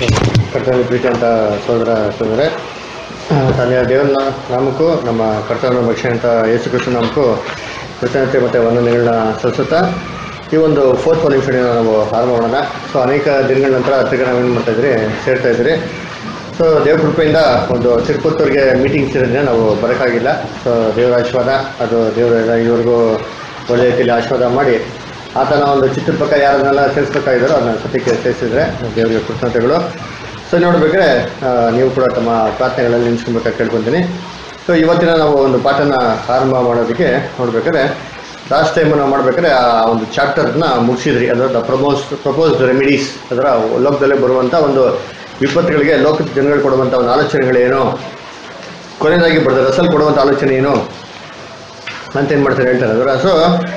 ಕರ್ತವ್ಯ ಪ್ರೀತಿ ಅಂತ ಸೋದರ ಸೋದರ ತಂದೆಯ ದೇವರ ನಾಮಕ್ಕೂ ನಮ್ಮ ಕರ್ತವ್ಯ ಭಕ್ಷಣೆ ಅಂತ ಯೇಸು ಕೃಷ್ಣ ನಾಮಕ್ಕೂ ಕೃತಜ್ಞತೆ ಮತ್ತು ವಂದನೆಗಳನ್ನ ಸಲ್ಲಿಸುತ್ತಾ ಈ ಒಂದು ಫೋರ್ತ್ ಒಲಿಂಪಿಡ್ ನಾವು ಆರಂಭ ಮಾಡೋಣ ಸೊ ಅನೇಕ ದಿನಗಳ ನಂತರ ತಿರ್ಗಿ ನಾವೇನು ಮಾಡ್ತಾ ಇದ್ರಿ ಸೇರ್ತಾ ಇದ್ರಿ ಸೊ ದೇವ್ರ ಕೃಪೆಯಿಂದ ಒಂದು ತಿರುಪತ್ತೂರಿಗೆ ಮೀಟಿಂಗ್ಸ್ ಇರೋದ್ರಿಂದ ನಾವು ಬರೋಕ್ಕಾಗಿಲ್ಲ ಸೊ ದೇವರ ಆಶೀರ್ವಾದ ಅದು ದೇವರ ಇವ್ರಿಗೂ ಒಳ್ಳೆ ರೀತಿಯಲ್ಲಿ ಆಶೀರ್ವಾದ ಮಾಡಿ ಆತನ ಒಂದು ಚಿತ್ರದ ಪಕ್ಕ ಯಾರನ್ನೆಲ್ಲ ಸೇರಿಸ್ಬೇಕಾಗಿದ್ದಾರೋ ಅದನ್ನ ಸತ್ಯಕ್ಕೆ ಸೇರಿಸಿದ್ರೆ ದೇವರಿಗೆ ಕೃತಜ್ಞತೆಗಳು ಸೊ ನೋಡ್ಬೇಕಾದ್ರೆ ಆ, ನೀವು ಕೂಡ ತಮ್ಮ ಪ್ರಾರ್ಥನೆಗಳಲ್ಲಿ ನಿಂತ್ಕೊಬೇಕಾಗಿ ಕೇಳ್ಕೊತೀನಿ ಸೊ ಇವತ್ತಿನ ನಾವು ಒಂದು ಪಾಠನ ಆರಂಭ ಮಾಡೋದಕ್ಕೆ ನೋಡ್ಬೇಕಾದ್ರೆ ಲಾಸ್ಟ್ ಟೈಮ್ ನಾವು ಮಾಡ್ಬೇಕಾದ್ರೆ ಆ ಒಂದು ಚಾಪ್ಟರ್ನ ಮುಗಿಸಿದ್ರಿ ಅದರ ದ ಪ್ರಪೋಸ್ ಪ್ರಪೋಸ್ಡ್ ರೆಮಿಡೀಸ್ ಅದರ ಲೋಕದಲ್ಲೇ ಬರುವಂಥ ಒಂದು ವಿಪತ್ತುಗಳಿಗೆ ಲೋಕದ ಜನಗಳು ಕೊಡುವಂಥ ಒಂದು ಆಲೋಚನೆಗಳೇನು ಕೊನೆಯದಾಗಿ ಬರ್ತದೆ ರಸಲ್ ಕೊಡುವಂಥ ಆಲೋಚನೆ ಏನು ಅಂತ ಏನು ಮಾಡ್ತಾರೆ ಹೇಳ್ತಾರೆ ಅದರ ಸೊ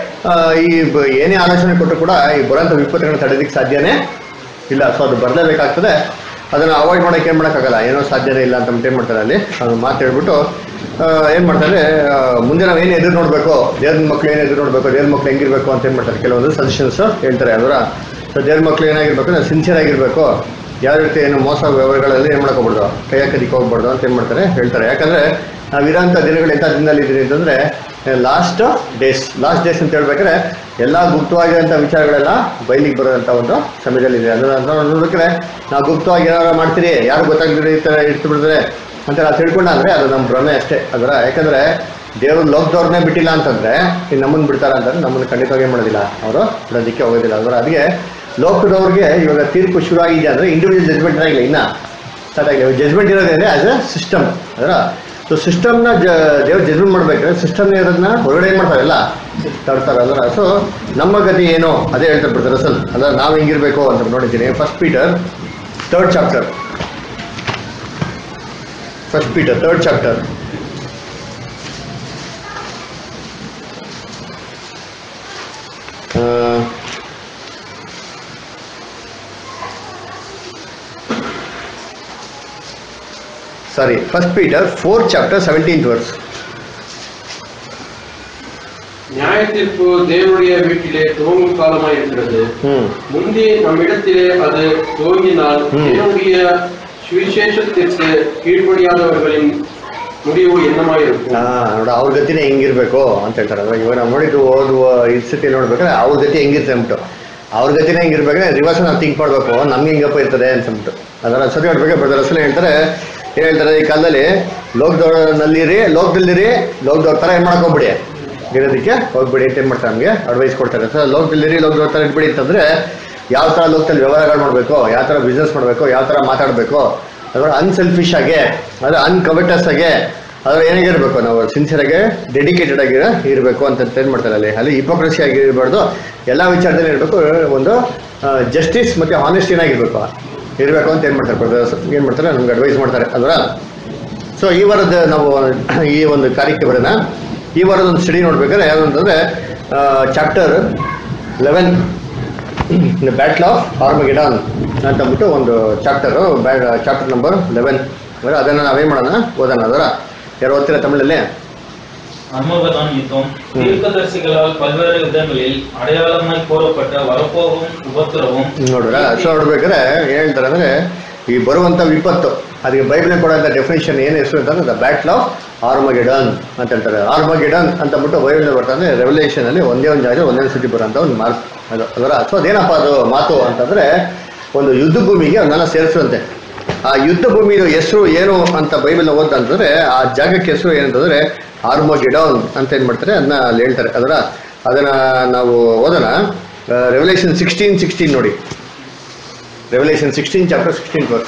ಈ ಬ- ಏನೇ ಆಲೋಚನೆ ಕೊಟ್ಟರು ಕೂಡ ಈ ಬರೋಂಥ ವಿಪತ್ತುಗಳನ್ನ ತಡೆಯೋದಕ್ಕೆ ಸಾಧ್ಯನೇ ಇಲ್ಲ ಸೊ ಅದು ಬರಲೇಬೇಕಾಗ್ತದೆ ಅದನ್ನು ಅವಾಯ್ಡ್ ಮಾಡೋಕೆ ಏನು ಮಾಡೋಕ್ಕಾಗಲ್ಲ ಏನೋ ಸಾಧ್ಯನೇ ಇಲ್ಲ ಅಂತ ಏನು ಮಾಡ್ತಾರೆ ಅಲ್ಲಿ ಅದು ಮಾತು ಹೇಳ್ಬಿಟ್ಟು ಏನು ಮಾಡ್ತಾರೆ ಆ, ಮುಂದೆ ನಾವು ಏನು ಎದುರು ನೋಡಬೇಕು ದೇವ್ರ ಮಕ್ಳು ಏನು ಎದುರು ನೋಡಬೇಕು ದೇವ್ರ ಮಕ್ಳು ಹೆಂಗಿರ್ಬೇಕು ಅಂತ ಏನು ಮಾಡ್ತಾರೆ ಕೆಲವೊಂದು ಸಜೆಷನ್ಸ್ ಹೇಳ್ತಾರೆ ಅದರ ಸೊ ದೇವ್ರ ಮಕ್ಳು ಏನಾಗಿರ್ಬೇಕು ನಾವು ಸಿನ್ಸಿಯರ್ ಆಗಿರಬೇಕು ಯಾವ ರೀತಿ ಏನು ಮೋಸ ವ್ಯವಹಾರಗಳಲ್ಲಿ ಏನು ಮಾಡ್ಕೋಬಾರ್ದು ಕೈ ಹಾಕೋದಿಕ್ಕೆ ಹೋಗ್ಬಾರ್ದು ಅಂತ ಏನು ಮಾಡ್ತಾರೆ ಹೇಳ್ತಾರೆ ಯಾಕಂದ್ರೆ ನಾವಿರೋಂಥ ದಿನಗಳು ಎಂಥ ದಿನದಲ್ಲಿ ಇದ್ದೀರಿ ಅಂತಂದ್ರೆ ಲಾಸ್ಟ್ ಡೇಸ್ ಲಾಸ್ಟ್ ಡೇಸ್ ಅಂತ ಹೇಳ್ಬೇಕಾದ್ರೆ ಎಲ್ಲ ಗುಪ್ತವಾಗಿರೋಂಥ ವಿಚಾರಗಳೆಲ್ಲ ಬಯಲಿಗೆ ಬರೋಂಥ ಒಂದು ಸಮಯದಲ್ಲಿ ಇದೆ ಅದನ್ನ ಅದನ್ನ ನೋಡ್ಬೇಕಾದ್ರೆ ನಾವು ಗುಪ್ತವಾಗಿ ಏನಾರು ಮಾಡ್ತೀರಿ ಯಾರು ಗೊತ್ತಾಗ್ದಿರಿ ಈ ಥರ ಇಟ್ಟು ಬಿಡ್ತಾರೆ ಅಂತ ನಾವು ತಿಳ್ಕೊಂಡ ಅಂದ್ರೆ ಅದು ನಮ್ಮ ಭ್ರಮೆ ಅಷ್ಟೇ ಅದರ ಯಾಕಂದ್ರೆ ದೇವರು ಲೋಕದವ್ರನ್ನೇ ಬಿಟ್ಟಿಲ್ಲ ಅಂತಂದ್ರೆ ಇನ್ನು ನಮ್ಮನ್ನು ಬಿಡ್ತಾರ ಅಂತಂದ್ರೆ ನಮ್ಮನ್ನು ಖಂಡಿತವಾಗಿ ಮಾಡೋದಿಲ್ಲ ಅವರು ಬಿಡೋದಕ್ಕೆ ಹೋಗೋದಿಲ್ಲ ಅದರ ಅದಕ್ಕೆ ಲೋಕದವ್ರಿಗೆ ಇವಾಗ ತೀರ್ಪು ಶುರು ಆಗಿದೆ ಅಂದ್ರೆ ಇಂಡಿವಿಜುವಲ್ ಜಜ್ಮೆಂಟ್ ಆಗಿಲ್ಲ ಇನ್ನ ಸ್ಟಾರ್ಟ್ ಆಗಿಲ್ಲ ಜಜ್ಮೆಂಟ್ ಇರೋದೇನೆ ಆಸ್ ಎ ಸಿಸ್ಟಮ್ ಅದರ ಸೊ ಸಿಸ್ಟಮ್ನ ದೇವ್ರು ಜಜ್ಮೆಂಟ್ ಮಾಡ್ಬೇಕಾದ್ರೆ ಸಿಸ್ಟಮ್ ಇರೋದನ್ನ ಹೊರಗಡೆ ಏನು ಮಾಡ್ತಾರೆ ಎಲ್ಲ ತರ್ತಾರೆ ಅದರ ಸೊ ನಮ್ಮ ಗತಿ ಏನು ಅದೇ ಹೇಳ್ತಾರೆ ಬಿಡ್ತಾರೆ ಅಸಲ್ ಅಲ್ಲ ನಾವು ಹೆಂಗಿರ್ಬೇಕು ಅಂತ ನೋಡಿದ್ದೀನಿ first Peter third chapter first Peter third chapter sorry first Peter fourth chapter seventeenth verse நியாய தீர்ப்பு தேவனுடைய வீட்டிலே துவங்கும் காலமாய் இருக்கிறது ಹ್ಮ್ முந்தி நம்மிடத்திலே அது துவங்கினால் ம். தேவனுடைய சுவிசேஷத்திற்கு கீழ்ப்படியாதவர்களின் முடிவு என்னமாயிருக்கும் ಹಾ ನೋಡ ಅವ್ರ ಗತಿನೇ ಹೆಂಗಿರ್ಬೇಕು ಅಂತ ಹೇಳ್ತಾರೆ ಅವಾಗ ಇವಾಗ ನಾವು ನೋಡಿದ್ದು ಓದುವ ಈ ಸ್ಥಿತಿ ನೋಡ್ಬೇಕಾದ್ರೆ ಅವ್ರ ಗತಿ ಹೆಂಗಿರುತ್ತೆ ಅಂದ್ಬಿಟ್ಟು ಅವ್ರ ಗತಿನೇ ಹೆಂಗಿರ್ಬೇಕಾದ್ರೆ ರಿವರ್ಸ್ ನಾವು ಥಿಂಕ್ ಮಾಡ್ಬೇಕು ನಮ್ಗೆ ಹೆಂಗಪ್ಪ ಇರ್ತದೆ ಅಂತ ಅಂದ್ಬಿಟ್ಟು ಅದರ ಸರಿ ಹೇಳ್ಬೇಕು ಬ್ರದರ್ ಅಸಲು ಹೇಳ್ತಾರೆ ಏನ್ ಹೇಳ್ತಾರೆ ಈ ಕಾಲದಲ್ಲಿ ಲೋಕದವ್ರನಲ್ಲಿರಿ ಲೋಕದಲ್ಲಿರಿ ಲೋಕದವ್ರ ಥರ ಏನು ಮಾಡ್ಕೊಂಬಿಡಿ ಇರೋದಕ್ಕೆ ಹೋಗ್ಬಿಡಿ ಅಂತ ಏನು ಮಾಡ್ತಾರೆ ನಮಗೆ ಅಡ್ವೈಸ್ ಕೊಡ್ತಾರೆ ಸರ್ ಲೋಕದಲ್ಲಿರಿ ಲೋಕದವ್ರ ಥರ ಇಟ್ಬಿಡಿ ಅಂತಂದ್ರೆ ಯಾವ ಥರ ಲೋಕದಲ್ಲಿ ವ್ಯವಹಾರಗಳು ಮಾಡಬೇಕು ಯಾವ ಥರ ಬಿಸ್ನೆಸ್ ಮಾಡಬೇಕು ಯಾವ ಥರ ಮಾತಾಡಬೇಕು ಅದರ ಅನ್ಸೆಲ್ಫಿಶ್ ಆಗಿ ಅದು ಅನ್ಕವಟಸ್ ಆಗಿ ಅದ್ರ ಏನಾಗಿರ್ಬೇಕು ನಾವು ಸಿನ್ಸಿಯರ್ ಆಗಿ ಡೆಡಿಕೇಟೆಡ್ ಆಗಿ ಇರಬೇಕು ಅಂತ ಏನು ಮಾಡ್ತಾರೆ ಅಲ್ಲಿ ಅಲ್ಲಿ ಹಿಪೋಕ್ರಸಿ ಆಗಿ ಇರಬಾರ್ದು ಎಲ್ಲ ವಿಚಾರದಲ್ಲಿ ಇರಬೇಕು ಒಂದು ಜಸ್ಟಿಸ್ ಮತ್ತು ಹಾನೆಸ್ಟಿನಾಗಿರ್ಬೇಕು ಇರಬೇಕು ಅಂತ ಏನು ಮಾಡ್ತಾರೆ ಏನು ಮಾಡ್ತಾರೆ ನಮ್ಗೆ ಅಡ್ವೈಸ್ ಮಾಡ್ತಾರೆ ಅಲ್ವಾ ಸೊ ಈ ವಾರದ ನಾವು ಈ ಒಂದು ಕಾರ್ಯಕ್ಕೆ ಬರೋಣ ಈ ವಾರದ ಒಂದು ಸ್ಟಡಿ ನೋಡ್ಬೇಕಾದ್ರೆ ಯಾವುದು ಅಂತಂದ್ರೆ chapter eleven the battle of Armageddon ಅಂತ ಅಂದ್ಬಿಟ್ಟು ಒಂದು ಚಾಪ್ಟರು ಚಾಪ್ಟರ್ ನಂಬರ್ ಲೆವೆನ್ ಅದನ್ನು ನಾವೇನು ಮಾಡೋಣ ಓದೋಣ ಅದರ ಯಾರು ಓದ್ತೀರಾ ತಮಿಳಲ್ಲಿ அர்மகதான் யுத்தம் தீர்க்கதரிசிகளால் பல்வேறு விதங்களில் அடையாளமாய் கூறப்பட்ட வரப்போகும் உபத்திரவும் ನೋಡ್ರ ಸೊ ನೋಡ್ಬೇಕಾದ್ರೆ ಏನ್ ಹೇಳ್ತಾರೆ ಅಂದ್ರೆ ಈ ಬರುವಂತ ವಿಪತ್ತು ಅದಕ್ಕೆ ಬೈಬಲ್ ಕೊಡುವಂತ ಡೆಫಿನೇಷನ್ ಏನು ಹೆಸರು ಅಂತಂದ್ರೆ ದ ಬ್ಯಾಟ್ಲ್ ಆಫ್ ಆರ್ಮಗೆಡನ್ ಅಂತ ಹೇಳ್ತಾರೆ ಆರ್ಮಗೆಡನ್ ಅಂತ ಅಂದ್ಬಿಟ್ಟು ಬೈಬಲ್ ಬರ್ತಾರೆ ರೆವಲ್ಯೂಷನ್ ಅಲ್ಲಿ ಒಂದೇ ಒಂದು ಜಾಗ ಒಂದೇ ಸತಿ ಬರೋಂಥ ಒಂದು ಮಾರ್ಕ್ ಅದು ಅದರ ಸೊ ಅದೇನಪ್ಪ ಅದು ಮಾತು ಅಂತಂದ್ರೆ ಒಂದು ಯುದ್ಧ ಭೂಮಿಗೆ ಅವನ್ನೆಲ್ಲ ಸೇರಿಸುವಂತೆ ಆ ಯುದ್ಧ ಭೂಮಿಯ ಹೆಸರು ಏನು ಅಂತ ಬೈಬಲ್ ಓದಂತಂದ್ರೆ ಆ ಜಾಗಕ್ಕೆ ಹೆಸರು ಏನಂತಂದ್ರೆ ಆರ್ಮಗೆಡನ್ ಅಂತ ಏನ್ ಮಾಡ್ತಾರೆ ಅದನ್ನ ಅಲ್ಲಿ ಹೇಳ್ತಾರೆ ಅದರ ಅದನ್ನ ನಾವು ಓದೋಣ ರೆವಲ್ಯೂಷನ್ ಸಿಕ್ಸ್ಟೀನ್ ಸಿಕ್ಸ್ಟೀನ್ ನೋಡಿ revelation sixteen chapter sixteen verse